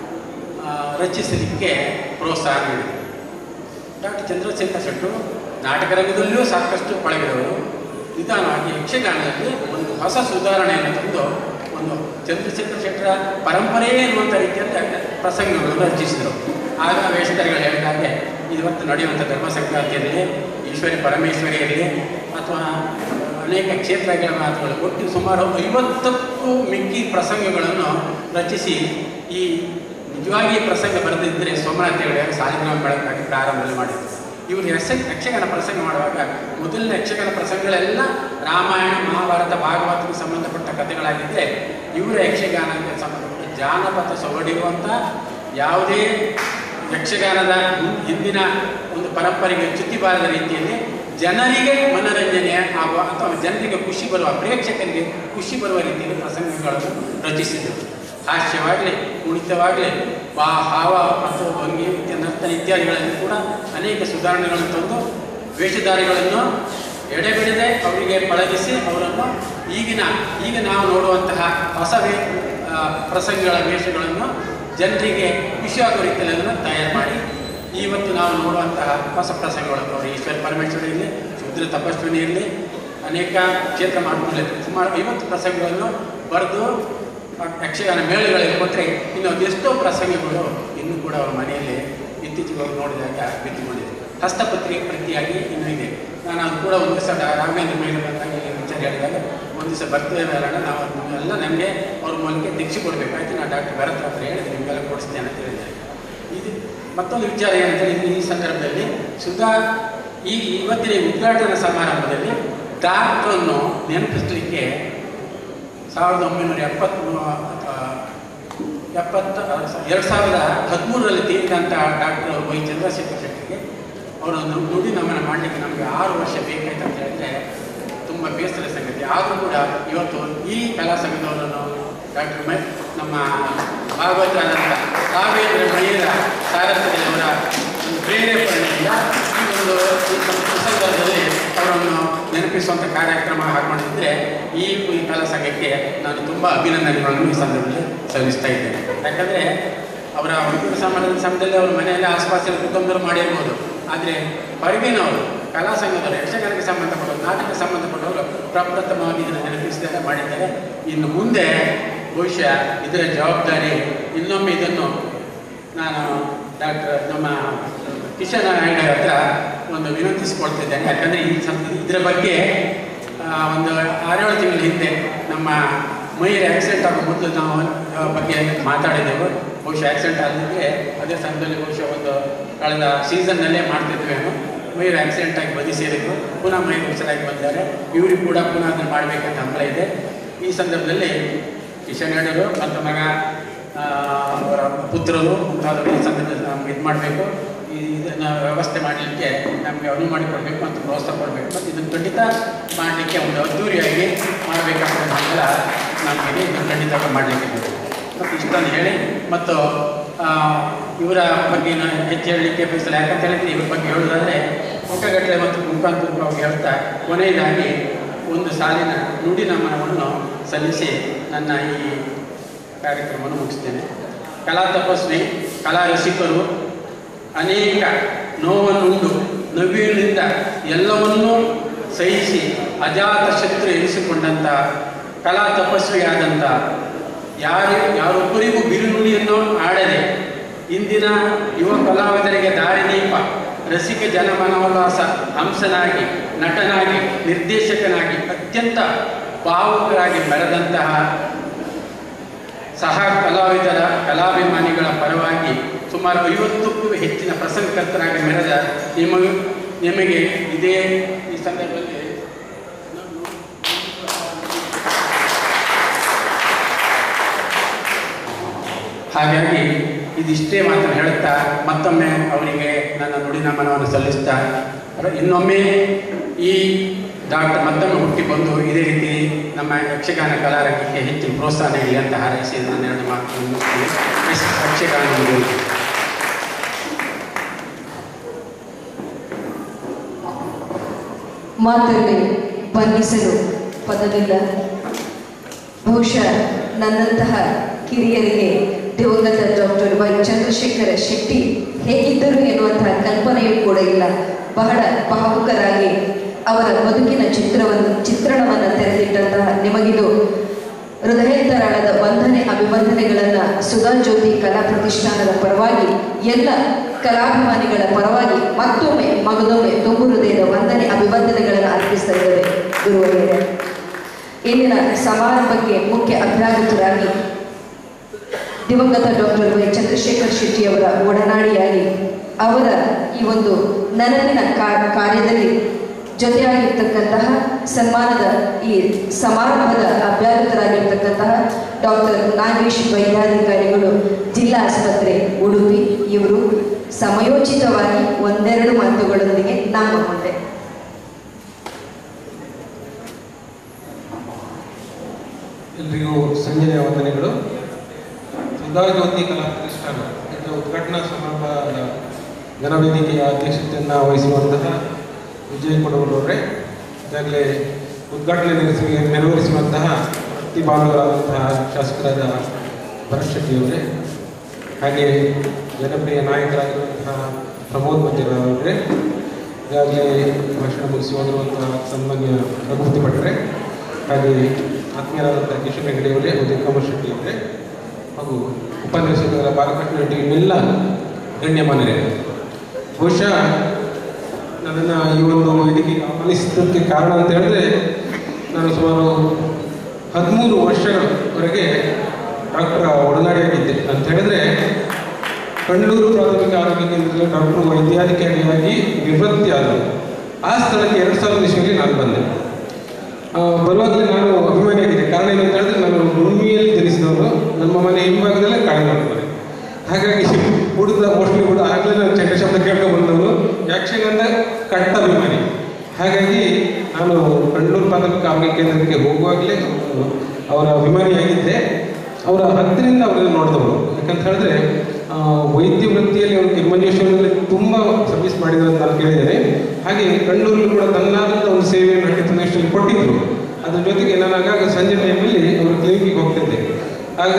ಆ, ರಚಿಸಲಿಕ್ಕೆ ಪ್ರೋತ್ಸಾಹ ನೀಡಿದರು ಡಾಕ್ಟರ್ ಚಂದ್ರಶೇಖರ ಶೆಟ್ಟರು ನಾಟಕ ರಂಗದಲ್ಲಿಯೂ ಸಾಕಷ್ಟು ಪಳಗಿದವರು ನಿಧಾನವಾಗಿ ಯಕ್ಷಗಾನದಲ್ಲಿ ಒಂದು ಹೊಸ ಸುಧಾರಣೆಯನ್ನು ತಂದು ಒಂದು ಚಂದ್ರಶೇಖರ ಶೆಟ್ಟರ ಪರಂಪರೆ ಎನ್ನುವಂಥ ರೀತಿಯಲ್ಲಿ ಪ್ರಸಂಗಗಳನ್ನು ರಚಿಸಿದರು ಆಗ ವೇಷಧಾರಿಗಳು ಹೇಳಿದಾಗೆ ಇವತ್ತು ನಡೆಯುವಂಥ ಧರ್ಮ ಸಂಕ್ರಾಂತಿ ಇರಲಿ ಈಶ್ವರಿ ಪರಮೇಶ್ವರಿ ಇರಲಿ ಅಥವಾ ಅನೇಕ ಕ್ಷೇತ್ರಗಳ ಮಾತುಗಳು ಒಟ್ಟು ಸುಮಾರು ಐವತ್ತಕ್ಕೂ ಮಿಕ್ಕಿ ಪ್ರಸಂಗಗಳನ್ನು ರಚಿಸಿ ಈ ನಿಜವಾಗಿ ಈ ಪ್ರಸಂಗ ಬರೆದಿದ್ದರೆ ಸೋಮನಾಥ ಹೆಗಡೆ ಸಾಲಿಗ್ರಾಮ ಬೆಳಕಾಗಿ ಪ್ರಾರಂಭದಲ್ಲಿ ಮಾಡಿದ್ರು ಇವರು ಯಕ್ಷ ಯಕ್ಷಗಾನ ಪ್ರಸಂಗ ಮಾಡುವಾಗ ಮೊದಲಿನ ಯಕ್ಷಗಾನ ಪ್ರಸಂಗಗಳೆಲ್ಲ ರಾಮಾಯಣ ಮಹಾಭಾರತ ಭಾಗವತಕ್ಕೆ ಸಂಬಂಧಪಟ್ಟ ಕಥೆಗಳಾಗಿದ್ದರೆ ಇವರ ಯಕ್ಷಗಾನಕ್ಕೆ ಸಂಬಂಧಪಟ್ಟ ಜಾನಪದ ಸೊಗಡಿರುವಂಥ ಯಾವುದೇ ಯಕ್ಷಗಾನದ ಹಿಂ- ಹಿಂದಿನ ಒಂದು ಪರಂಪರೆಗೆ ಚ್ಯುತಿ ಬಾರದ ರೀತಿಯಲ್ಲಿ ಜನರಿಗೆ ಮನರಂಜನೆ ಆಗುವ ಅಥವಾ ಜನರಿಗೆ ಖುಷಿ ಬರುವ ಪ್ರೇಕ್ಷಕರಿಗೆ ಖುಷಿ ಬರುವ ರೀತಿಯಲ್ಲಿ ಪ್ರಸಂಗಗಳನ್ನು ರಚಿಸಿದರು ಹಾಸ್ಯವಾಗಲಿ ಕುಣಿತವಾಗಲಿ ಬಾ ಹಾವ ಮತ್ತು ಭಂಗಿ ನರ್ತನ ಇತ್ಯಾದಿಗಳಲ್ಲಿ ಕೂಡ ಅನೇಕ ಸುಧಾರಣೆಗಳನ್ನು ತಂದು ವೇಷಧಾರಿಗಳನ್ನು ಎಡೆಬಿಡದೆ ಅವರಿಗೆ ಪಳಗಿಸಿ ಅವರನ್ನು ಈಗಿನ ಈಗ ನಾವು ನೋಡುವಂತಹ ಹೊಸ ವೇ ಆ, ಪ್ರಸಂಗಗಳ ವೇಷಗಳನ್ನು ಜನರಿಗೆ ಖುಷಿಯಾಗುವ ರೀತಿಯಲ್ಲಿ ಅದನ್ನು ತಯಾರು ಮಾಡಿ ಇವತ್ತು ನಾವು ನೋಡುವಂತಹ ಹೊಸ ಪ್ರಸಂಗಗಳು ಅವರು ಈಶ್ವರ ಪರಮೇಶ್ವರ ಇರಲಿ ಶುದ್ರ ತಪಸ್ವಿನಿ ಇರಲಿ ಅನೇಕ ಕ್ಷೇತ್ರ ಮಾಡ್ಕೊಂಡಿದ್ದಾರೆ ಸುಮಾರು ಐವತ್ತು ಪ್ರಸಂಗಗಳನ್ನು ಬರೆದು ಆ ಯಕ್ಷಗಾನ ಮೇಳಗಳಲ್ಲಿ ಕೊಟ್ಟರೆ ಇನ್ನು ಅದೆಷ್ಟೋ ಪ್ರಸಂಗಗಳು ಇನ್ನೂ ಕೂಡ ಅವ್ರ ಮನೆಯಲ್ಲಿ ಇತ್ತೀಚೆಗೆ ಹೋಗಿ ನೋಡಿದಾಗ ಬಿದ್ದುಕೊಂಡಿದೆ ಹಸ್ತಪತ್ರಿಕೆ ಪ್ರತಿಯಾಗಿ ಇನ್ನೂ ಇದೆ ನಾನು ಅದು ಕೂಡ ಒಂದು ದಿವಸ ರಾ- ರಾಘವೇಂದ್ರ ಮೇಲೆ ಬಂದಾಗ ಈ ವಿಚಾರ ಹೇಳಿದಾಗ ಒಂದು ದಿವಸ ಬರ್ತೇವೆ ಅಲ್ಲ ನಾವು ಅದನ್ನ ಎಲ್ಲ ನಮಗೆ ಅವ್ರ ಮೂಲಕ ದೀಕ್ಷೆ ಕೊಡಬೇಕಾಯ್ತು ನಾನು ಡಾಕ್ಟರ್ ಭರತ್ ಹತ್ರ ಹೇಳಿದೆ ನಿಮಗೆಲ್ಲ ಕೊಡಿಸ್ತೇನೆ ಅಂತ ಹೇಳಿದ್ದಾರೆ ಇದು ಮತ್ತೊಂದು ವಿಚಾರ ಏನಂದರೆ ಇದು ಈ ಸಂದರ್ಭದಲ್ಲಿ ಸುಧಾ ಈ ಇವತ್ತಿನ ಈ ಉದ್ಘಾಟನಾ ಸಮಾರಂಭದಲ್ಲಿ ಡಾಕ್ಟ್ರನ್ನು ನೆನಪಿಸಲಿಕ್ಕೆ ಸಾವಿರದ ಒಂಬೈನೂರ ಎಪ್ಪತ್ತ್ ಎಪ್ಪತ್ತ ಎರಡು ಸಾವಿರದ ಹದಿಮೂರರಲ್ಲಿ ತೀರಿದಂಥ ಡಾಕ್ಟರ್ ವೈ ಚಂದ್ರಶೇಖರ್ ಶೆಟ್ಟಿಗೆ ಅವರನ್ನು ನುಡಿ ನಮನ ಮಾಡಲಿಕ್ಕೆ ನಮಗೆ ಆರು ವರ್ಷ ಬೇಕಾಯ್ತು ಅಂತ ಹೇಳಿದ್ರೆ ತುಂಬ ಬೇಸರ ಸಂಗತಿ ಆದರೂ ಕೂಡ ಇವತ್ತು ಈ ಕಲಾ ಸಂಘದವರನ್ನು ಡಾಕ್ಟರ್ ಮೈ ನಮ್ಮ ಭಾಗವತರಾದಂಥ ಕಾವೇಂದ್ರ ಮಹಿಳ ಸಾರಥ್ಯದಲ್ಲಿ ಅವರ ಒಂದು ಪ್ರೇರೇಪಣೆಯಿಂದ ಈ ಒಂದು ಈ ಸಂದರ್ಭದಲ್ಲಿ ಅವರನ್ನು ನೆನಪಿಸುವಂಥ ಕಾರ್ಯಕ್ರಮ ಹಾಕೊಂಡಿದ್ದರೆ ಈ ಈ ಕಲಾ ಸಂಘಕ್ಕೆ ನಾನು ತುಂಬ ಅಭಿನಂದನೆಗಳನ್ನು ಈ ಸಂದರ್ಭದಲ್ಲಿ ಸಲ್ಲಿಸ್ತಾ ಇದ್ದೇನೆ ಯಾಕಂದರೆ ಅವರ ವೈದ್ಯರ ಸಮಾಜದ ಸಮಯದಲ್ಲಿ ಅವ್ರ ಮನೆಯಲ್ಲಿ ಆಸ್ಪಾಸಿನ ಕುಟುಂಬದವರು ಮಾಡಿರ್ಬೋದು ಆದರೆ ಹೊರಗಿನವರು ಕಲಾ ಸಂಘದವರು ಯಕ್ಷಗಾನಕ್ಕೆ ಸಂಬಂಧಪಟ್ಟವರು ನಾಟಕಕ್ಕೆ ಸಂಬಂಧಪಟ್ಟವರು ಪ್ರಪ್ರಥಮವಾಗಿ ಇದನ್ನು ನೆನಪಿಸಿದಾಗ ಮಾಡಿದ್ದಾರೆ ಇನ್ನು ಮುಂದೆ ಬಹುಶಃ ಇದರ ಜವಾಬ್ದಾರಿ ಇನ್ನೊಮ್ಮೆ ಇದನ್ನು ನಾನು ಡಾಕ್ಟರ್ ನಮ್ಮ ಕಿಶನ್ ಹೆಗಡೆ ಹತ್ರ ಒಂದು ವಿನಂತಿಸಿಕೊಳ್ತಿದ್ದೇನೆ ಯಾಕಂದರೆ ಈ ಸಂ ಇದರ ಬಗ್ಗೆ ಆ, ಒಂದು ಆರೇಳು ತಿಂಗಳ ಹಿಂದೆ ನಮ್ಮ ಮೈಯಲ್ಲಿ ಆಕ್ಸಿಡೆಂಟ್ ಆಗೋ ಮೊದಲು ನಾವು ಆ ಬಗ್ಗೆ ಮಾತಾಡಿದ್ದೆವು ಬಹುಶಃ ಆಕ್ಸಿಡೆಂಟ್ ಆಗಿದ್ದರೆ ಅದೇ ಸಮಯದಲ್ಲಿ ಬಹುಶಃ ಒಂದು ಕಳೆದ ಸೀಸನ್ನಲ್ಲೇ ಮಾಡ್ತಿದ್ವೇನು ಮೈರು ಆಕ್ಸಿಡೆಂಟ್ ಆಗಿ ಬದಿ ಸೇರಿದ್ರು ಪುನಃ ಮೈರು ಹುಷಾರಾಗಿ ಬಂದಿದ್ದಾರೆ ಇವರಿಗೂ ಕೂಡ ಪುನಃ ಅದನ್ನು ಮಾಡಬೇಕಂತ ಹಂಬಲ ಇದೆ ಈ ಸಂದರ್ಭದಲ್ಲಿ ಕಿಶನ್ ಹೆಗಡೆರು ಮತ್ತು ಮಗ ಆ, ಅವರ ಪುತ್ರರು ಮುಂತಾದವರು ಈ ಸಂದರ್ಭದಲ್ಲಿ ನಮ್ಗೆ ಇದು ಮಾಡಬೇಕು ಈ ಇದನ್ನು ವ್ಯವಸ್ಥೆ ಮಾಡಲಿಕ್ಕೆ ನಮಗೆ ಅನುವು ಮಾಡಿಕೊಡ್ಬೇಕು ಮತ್ತು ಪ್ರೋತ್ಸಾಹ ಕೊಡಬೇಕು ಮತ್ತು ಇದನ್ನು ಖಂಡಿತ ಮಾಡಲಿಕ್ಕೆ ಒಂದು ಅದ್ದೂರಿಯಾಗಿ ಮಾಡಬೇಕಂತ ಹಂಗೆಲ್ಲ ನಮಗೆ ಇದನ್ನು ಖಂಡಿತ ಮಾಡಲಿಕ್ಕೆ ಬೇಕು ಮತ್ತು ಇಷ್ಟನ್ನು ಹೇಳಿ ಮತ್ತು ಆ, ಇವರ ಬಗ್ಗೆ ನಾನು ಹೆಚ್ಚು ಹೇಳಲಿಕ್ಕೆ ಬಯಸಲ್ಲ ಯಾಕಂತ ಹೇಳಿದ್ರೆ ಇವ್ರ ಬಗ್ಗೆ ಹೇಳೋದಾದರೆ ಪುಟಗಟ್ಟಲೆ ಮತ್ತು ಮುಖಾಂತರವಾಗಿ ಹೇಳ್ತಾ ಕೊನೆಯದಾಗಿ ಒಂದು ಸಾಲಿನ ನುಡಿ ನಮನವನ್ನು ಸಲ್ಲಿಸಿ ನನ್ನ ಈ ಕಾರ್ಯಕ್ರಮವನ್ನು ಮುಗಿಸ್ತೇನೆ ಕಲಾ ತಪಸ್ವಿ ಕಲಾ ರಸಿಕರು ಅನೇಕ ನೋವನ್ನುಂಡು ನವ್ಯಗಳಿಂದ ಎಲ್ಲವನ್ನೂ ಸಹಿಸಿ ಅಜಾತ ಶತ್ರು ಎನಿಸಿಕೊಂಡಂಥ ಕಲಾ ತಪಸ್ವಿಯಾದಂಥ ಯಾರು ಯಾರೊಬ್ಬರಿಗೂ ಬಿರುನುಡಿಯನ್ನು ಆಡದೆ ಇಂದಿನ ಯುವ ಕಲಾವಿದರಿಗೆ ದಾರಿದೀಪ ರಸಿಕ ಜನಮನೋಲ್ಲಾಸ ಹಂಸನಾಗಿ ನಟನಾಗಿ ನಿರ್ದೇಶಕನಾಗಿ ಅತ್ಯಂತ ಭಾವುಕರಾಗಿ ಮೆರೆದಂತಹ ಸಹ ಕಲಾವಿದರ ಕಲಾಭಿಮಾನಿಗಳ ಪರವಾಗಿ ಸುಮಾರು ಐವತ್ತಕ್ಕೂ ಹೆಚ್ಚಿನ ಪ್ರಸಂಗಕರ್ತರಾಗಿ ಮೆರೆದ ನಿಮಗೆ ನಿಮಗೆ ಇದೇ ಈ ಸಂದರ್ಭದಲ್ಲಿ ಹಾಗಾಗಿ ಇದಿಷ್ಟೇ ಮಾತನ್ನು ಹೇಳುತ್ತಾ ಮತ್ತೊಮ್ಮೆ ಅವರಿಗೆ ನನ್ನ ನುಡಿ ನಮನವನ್ನು ಸಲ್ಲಿಸ್ತಾ ರ- ಇನ್ನೊಮ್ಮೆ ಈ ಡಾಕ್ಟರ್ ಮತ್ತೊಮ್ಮೆ ಹುಟ್ಟಿ ಬಂದು ಇದೇ ರೀತಿ ನಮ್ಮ ಯಕ್ಷಗಾನ ಕಲಾರಂಗಕ್ಕೆ ಹೆಚ್ಚಿನ ಪ್ರೋತ್ಸಾಹ ನೀಡಿ ಅಂತ ಹಾರೈಸಿ ನನ್ನ ಎರಡು ಮಾತನ್ನು ಮುಗಿಸ್ತೇನೆ. ಯಕ್ಷ- ಯಕ್ಷಗಾನ ಮುಂದುವರಿಯುತ್ತದೆ. ಮಾತಲ್ಲಿ ಬಂಧಿಸಲು ಪದವಿಲ್ಲ ಬಹುಶಃ ನನ್ನಂತಹ ಕಿರಿಯರಿಗೆ ದಿವಂಗತ ಡಾಕ್ಟರ್ ವೈ ಚಂದ್ರಶೇಖರ ಶೆಟ್ಟಿ ಹೇಗಿದ್ದರು ಎನ್ನುವಂತಹ ಕಲ್ಪನೆಯೂ ಕೂಡ ಇಲ್ಲ ಬಹಳ ಭಾವುಕರಾಗಿ ಅವರ ಬದುಕಿನ ಚಿತ್ರವನ್ನು ಚಿತ್ರಣವನ್ನು ತೆರೆದಿಟ್ಟಂತಹ ನಿಮಗಿದು ಹೃದಯಂತರಾಳದ ವಂದನೆ ಅಭಿವಂದನೆಗಳನ್ನು ಸುಧಾ ಜ್ಯೋತಿ ಕಲಾ ಪ್ರತಿಷ್ಠಾನದ ಪರವಾಗಿ ಎಲ್ಲ ಕಲಾಭಿಮಾನಿಗಳ ಪರವಾಗಿ ಮತ್ತೊಮ್ಮೆ ಮಗದೊಮ್ಮೆ ತುಂಬು ಹೃದಯದ ವಂದನೆ ಅಭಿವಂದನೆಗಳನ್ನು ಅರ್ಪಿಸ್ತಾ ಇದ್ದೇವೆ ಗುರುವರಿಗೆ ಇಂದಿನ ಸಮಾರಂಭಕ್ಕೆ ಮುಖ್ಯ ಅಭ್ಯಾಗತರಾಗಿ ದಿವಂಗತ ಡಾಕ್ಟರ್ ವೈ ಚಂದ್ರಶೇಖರ್ ಶೆಟ್ಟಿಯವರ ಒಡನಾಡಿಯಾಗಿ ಅವರ ಈ ಒಂದು ನೆನಪಿನ ಕಾ- ಕಾರ್ಯದಲ್ಲಿ ಜೊತೆಯಾಗಿರ್ತಕ್ಕಂತಹ ಸನ್ಮಾನದ ಈ ಸಮಾರಂಭದ ಅಭ್ಯಾಗತರಾಗಿರ್ತಕ್ಕಂತಹ ಡಾಕ್ಟರ್ ನಾಗೇಶ್ ವೈದ್ಯಾಧಿಕಾರಿಗಳು ಜಿಲ್ಲಾ ಆಸ್ಪತ್ರೆ ಉಡುಪಿ ಇವರು ಸಮಯೋಚಿತವಾಗಿ ಒಂದೆರಡು ಮಾತುಗಳೊಂದಿಗೆ ನಮ್ಮ ಮುಂದೆ ಎಲ್ರಿಗೂ ಸಂಜೆಯ ವಂದನೆಗಳು ಸುಧಾಜ್ಯೋತಿ ಕಲಾ ಪ್ರತಿಷ್ಠಾನ ಇದರ ಉದ್ಘಾಟನಾ ಸಮಾರಂಭದ ಜನವೇದಿಕೆಯ ಅಧ್ಯಕ್ಷತೆಯನ್ನು ವಹಿಸುವಂತಹ ವಿಜಯ್ ಕೊಡಗೂರವರೇ ಈಗಾಗಲೇ ಉದ್ಘಾಟನೆ ನೆರವೇರಿಸಿ ನೆರವೇರಿಸುವಂತಹ ಅತಿ ಬಾಂಧವರಾದಂತಹ ಶಾಸಕರಾದ ಭರತ್ ಶೆಟ್ಟಿಯವರೇ ಹಾಗೆ ಜನಪ್ರಿಯ ನಾಯಕರಾಗಿರುವಂತಹ ಪ್ರಮೋದ್ ಮಂಜರವರೇ ಈಗಾಗಲೇ ಭಾಷಣ ಮುಗಿಸಿ ಹೋಗಿರುವಂತಹ ಸನ್ಮಾನ್ಯ ರಘುಪತಿ ಭಟ್ರೆ ಹಾಗೆ ಆತ್ಮೀಯರಾದಂಥ ಕಿಶೋರ್ ಹೆಗಡೆ ಅವರೇ ಮತ್ತು ಕಮಲ್ ಶೆಟ್ಟಿ ಅವರೇ ಹಾಗೂ ಉಪನ್ಯಾಸಕರ ಬಾಲಕೃಷ್ಣ ರೆಡ್ಡಿ ಇನ್ನೆಲ್ಲ ಗಣ್ಯಮಾನ್ಯರೇ ಬಹುಶಃ ನನ್ನನ್ನು ಈ ಒಂದು ವೇದಿಕೆಗೆ ಆಹ್ವಾನಿಸಿದ್ದಕ್ಕೆ ಕಾರಣ ಅಂತ ಹೇಳಿದ್ರೆ ನಾನು ಸುಮಾರು ಹದಿಮೂರು ವರ್ಷಗಳವರೆಗೆ ಡಾಕ್ಟರ್ ಒಡನಾಡಿಯಾಗಿದ್ದೆ ಅಂತ ಹೇಳಿದ್ರೆ ಕಣ್ಣೂರು ಪ್ರಾಥಮಿಕ ಆರೋಗ್ಯ ಕೇಂದ್ರದಲ್ಲಿ ಡಾಕ್ಟರ್ ವೈದ್ಯಾಧಿಕಾರಿಯಾಗಿ ನಿವೃತ್ತಿ ಆದರು ಆ ಸ್ಥಳಕ್ಕೆ ಎರಡು ಸಾವಿರದ ಇಸ್ವಿಯಲ್ಲಿ ನಾನು ಬಂದೆ ಆ, ಬರುವಾಗಲೇ ನಾನು ಅಭಿಮಾನಿಯಾಗಿದ್ದೆ ಕಾರಣ ಏನಂತ ಹೇಳಿದ್ರೆ ನಾನು ಭೂಮಿಯಲ್ಲಿ ಜನಿಸಿದವನು ನಮ್ಮ ಮನೆ ಹಿಂಭಾಗದಲ್ಲೇ ಕಾಳೆ ಮಾಡ್ತಾರೆ ಹಾಗಾಗಿ ಹುಡುಗ ಮೋಸ್ಟ್ಲಿ ಕೂಡ ಆಗಲೇ ನಾನು ಚಂಡ ಶಬ್ದ ಕೇಳ್ಕೊಂಡು ಬಂದವನು ಯಕ್ಷಗಾನ ಕಟ್ಟ ಅಭಿಮಾನಿ ಹಾಗಾಗಿ ನಾನು ಕಣ್ಣೂರು ಪ್ರಾಥಮಿಕ ಆರೋಗ್ಯ ಕೇಂದ್ರಕ್ಕೆ ಹೋಗುವಾಗಲೇ ಅವ್ರು- ಅವರ ಅಭಿಮಾನಿಯಾಗಿದ್ದೆ ಅವರ ಹತ್ತಿರಿಂದ ಅವರನ್ನು ನೋಡಿದವರು ಯಾಕಂತ ಹೇಳಿದ್ರೆ ಆ, ವೈದ್ಯ ವೃತ್ತಿಯಲ್ಲಿ ಅವರು ಕಿರ್ಮಂಜೇಶ್ವರದಲ್ಲಿ ತುಂಬ ಸರ್ವಿಸ್ ಮಾಡಿದ್ರು ಅಂತ ನಾನು ಕೇಳಿದ್ದೇನೆ ಹಾಗೆ ಕಣ್ಣೂರಲ್ಲಿ ಕೂಡ ತನ್ನಾದಂಥ ಒಂದು ಸೇವೆಯನ್ನು ಹಳ್ಳಿ ಪ್ರದೇಶದಲ್ಲಿ ಕೊಟ್ಟಿದ್ರು ಅದ್ರ ಜೊತೆಗೆ ನಾನು ಆಗಾಗ ಸಂಜೆ ಟೈಮಲ್ಲಿ ಅವರ ಕ್ಲಿನಿಕ್ಗೆ ಹೋಗ್ತಿದ್ದೆ ಆಗ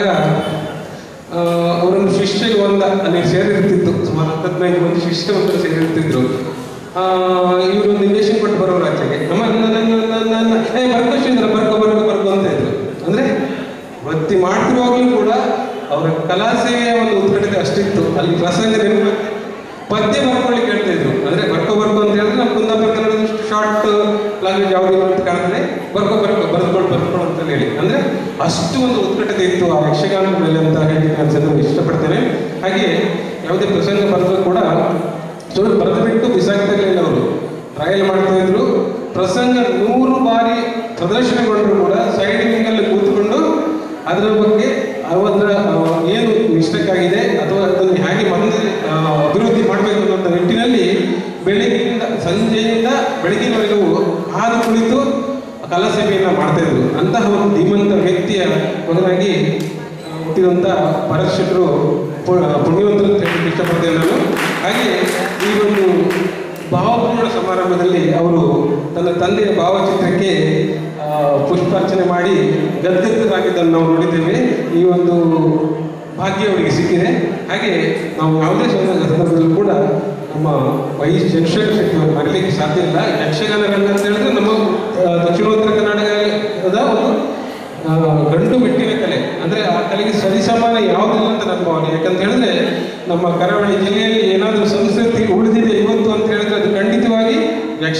ಆ, ಅವರೊಂದು ಶಿಷ್ಯ ಒಂದ ಅಲ್ಲಿ ಸೇರಿರ್ತಿತ್ತು ಸುಮಾರು ಹತ್ತು ಹದಿನೈದು ಮಂದಿ ಶಿಷ್ಯ ಒಂದರ ಸೇರಿರ್ತಿದ್ರು ಆ, ಇವರೊಂದು ಇಂಜೆಕ್ಷನ್ ಕೊಟ್ಟು ಬರೋರು ಆಚೆಗೆ ನಮ್ಮ ನನ್ನ ನನ್ನ- ನನ್ನ ಏ ಬರ್ಕೋ ಶ್ರೀಧರ ಬರ್ಕೋ ಬರ್ಕೋ ಬರ್ಕೋ ಅಂತ ಇದ್ರು ಅಂದ್ರೆ ವೃತ್ತಿ ಮಾಡ್ತಿರುವಾಗಲೂ ಕೂಡ ಅವರ ಕಲಾ ಸೇವೆಯ ಒಂದು ಉತ್ಕಟತೆ ಅಷ್ಟಿತ್ತು ಅಲ್ಲಿ ಪ್ರಸಂಗ ನೆನಪು ಪದ್ಯ ಬರ್ಕೊಳ್ಳಿಕ್ಕೆ ಹೇಳ್ತಾ ಇದ್ರು ಅಂದ್ರೆ ಬರ್ಕೋ ಬರ್ಕೋ ಅಂತ ಹೇಳಿದ್ರೆ ನಮ್ಮ ಕುಂದಾಪುರ ಕನ್ನಡದ ಶಾರ್ಟ್ ಲ್ಯಾಂಗ್ವೇಜ್ ಯಾವುದು ಅಂತ ಕಾಣಿದ್ರೆ ಬರ್ಕೋ ಬರ್ಕೋ ಬರ್ಕೊಂಡು ಬರ್ಕೊಂಡು ಅಂತ ಹೇಳಿ ಅಂದ್ರೆ ಅಷ್ಟು ಒಂದು ಉತ್ಕಟತೆ ಇತ್ತು ಆ ಯಕ್ಷಗಾನದ ಮೇಲೆ ಅಂತ ಹೇಳಿ ನಾನು ಜನರು ಇಷ್ಟಪಡ್ತೇನೆ ಹಾಗೆ ಯಾವುದೇ ಪ್ರಸಂಗ ಬರೆದ್ರು ಕೂಡ ಸುಮ್ಮನೆ ಬರೆದು ಬಿಟ್ಟು ಬಿಸಾಕ್ತಾ ಇರಲಿಲ್ಲ ಅವರು ಟ್ರಯಲ್ ಮಾಡ್ತಾ ಇದ್ರು ಪ್ರಸಂಗ ನೂರು ಬಾರಿ ಪ್ರದರ್ಶನಗೊಂಡ್ರು ಕೂಡ ಸೈಡಿಂಗ್ ಅಲ್ಲಿ ಕೂತ್ಕೊಂಡು ಅದರ ಬಗ್ಗೆ ಅವರ ಆ, ಏನು ಮಿಸ್ಟೇಕ್ ಅಥವಾ ಅದನ್ನು ಹೇಗೆ ಮುಂದೆ ಆ, ಅಭಿವೃದ್ಧಿ ಮಾಡಬೇಕು ಅನ್ನುವಂಥ ನಿಟ್ಟಿನಲ್ಲಿ ಬೆಳಿಗ್ಗೆಯಿಂದ ಸಂಜೆಯಿಂದ ಬೆಳಗಿನವರೆಗೂ ಹಾದು ಕುಳಿತು ಕಲಾ ಸೇವೆಯನ್ನು ಮಾಡ್ತಾ ಇದ್ರು ಅಂತಹ ಒಂದು ಧೀಮಂತ ವ್ಯಕ್ತಿಯ ಮಗನಾಗಿ ಆ, ಹುಟ್ಟಿದಂಥ ಭರತ್ ಶೆಟ್ಟರು ಪು- ಪುಣ್ಯವಂತರು ಅಂತ ಹೇಳಲಿಕ್ಕೆ ಇಷ್ಟಪಡ್ತೇನೆ ನಾನು ಹಾಗೆ ಈ ಒಂದು ಭಾವಪೂರ್ಣ ಸಮಾರಂಭದಲ್ಲಿ ಅವರು ತನ್ನ ತಂದೆಯ ಭಾವಚಿತ್ರಕ್ಕೆ ಆ, ಪುಷ್ಪಾರ್ಚನೆ ಮಾಡಿ ಗದ್ಗದ್ದರಾಗಿದ್ದನ್ನು ನಾವು ನೋಡಿದ್ದೇವೆ ಈ ಒಂದು ಭಾಗ್ಯ ಅವರಿಗೆ ಸಿಕ್ಕಿದೆ ಹಾಗೆ ನಾವು ಯಾವುದೇ ಸಂದರ್ಭ- ಸಂದರ್ಭದಲ್ಲೂ ಕೂಡ ನಮ್ಮ ವೈ ಚಂದ್ರಶೇಖರ್ ಶೆಟ್ಟಿ ಅವರು ಮರೀಲಿಕ್ಕೆ ಸಾಧ್ಯ ಇಲ್ಲ ಯಕ್ಷಗಾನ ರಂಗ ಅಂತ ಹೇಳಿದ್ರೆ ನಮ್ಮ ಆ, ದಕ್ಷಿಣೋತ್ತರ ಕರ್ನಾಟಕದ ಒಂದು ಆ, ಗಂಡು ಮೆಟ್ಟಿನ ಕಲೆ ಅಂದ್ರೆ ಆ ಕಲೆಗೆ ಸರಿಸಮಾನ ಯಾವುದಿಲ್ಲ ಅಂತ ನನ್ನ ಭಾವನೆ ಯಾಕಂತ ಹೇಳಿದ್ರೆ ನಮ್ಮ ಕರಾವಳಿ ಜಿಲ್ಲೆಯಲ್ಲಿ ಏನಾದರೂ ಸಂಸ್ಕೃತಿ ಉಳಿದಿದೆ ಇವತ್ತು ಅಂತ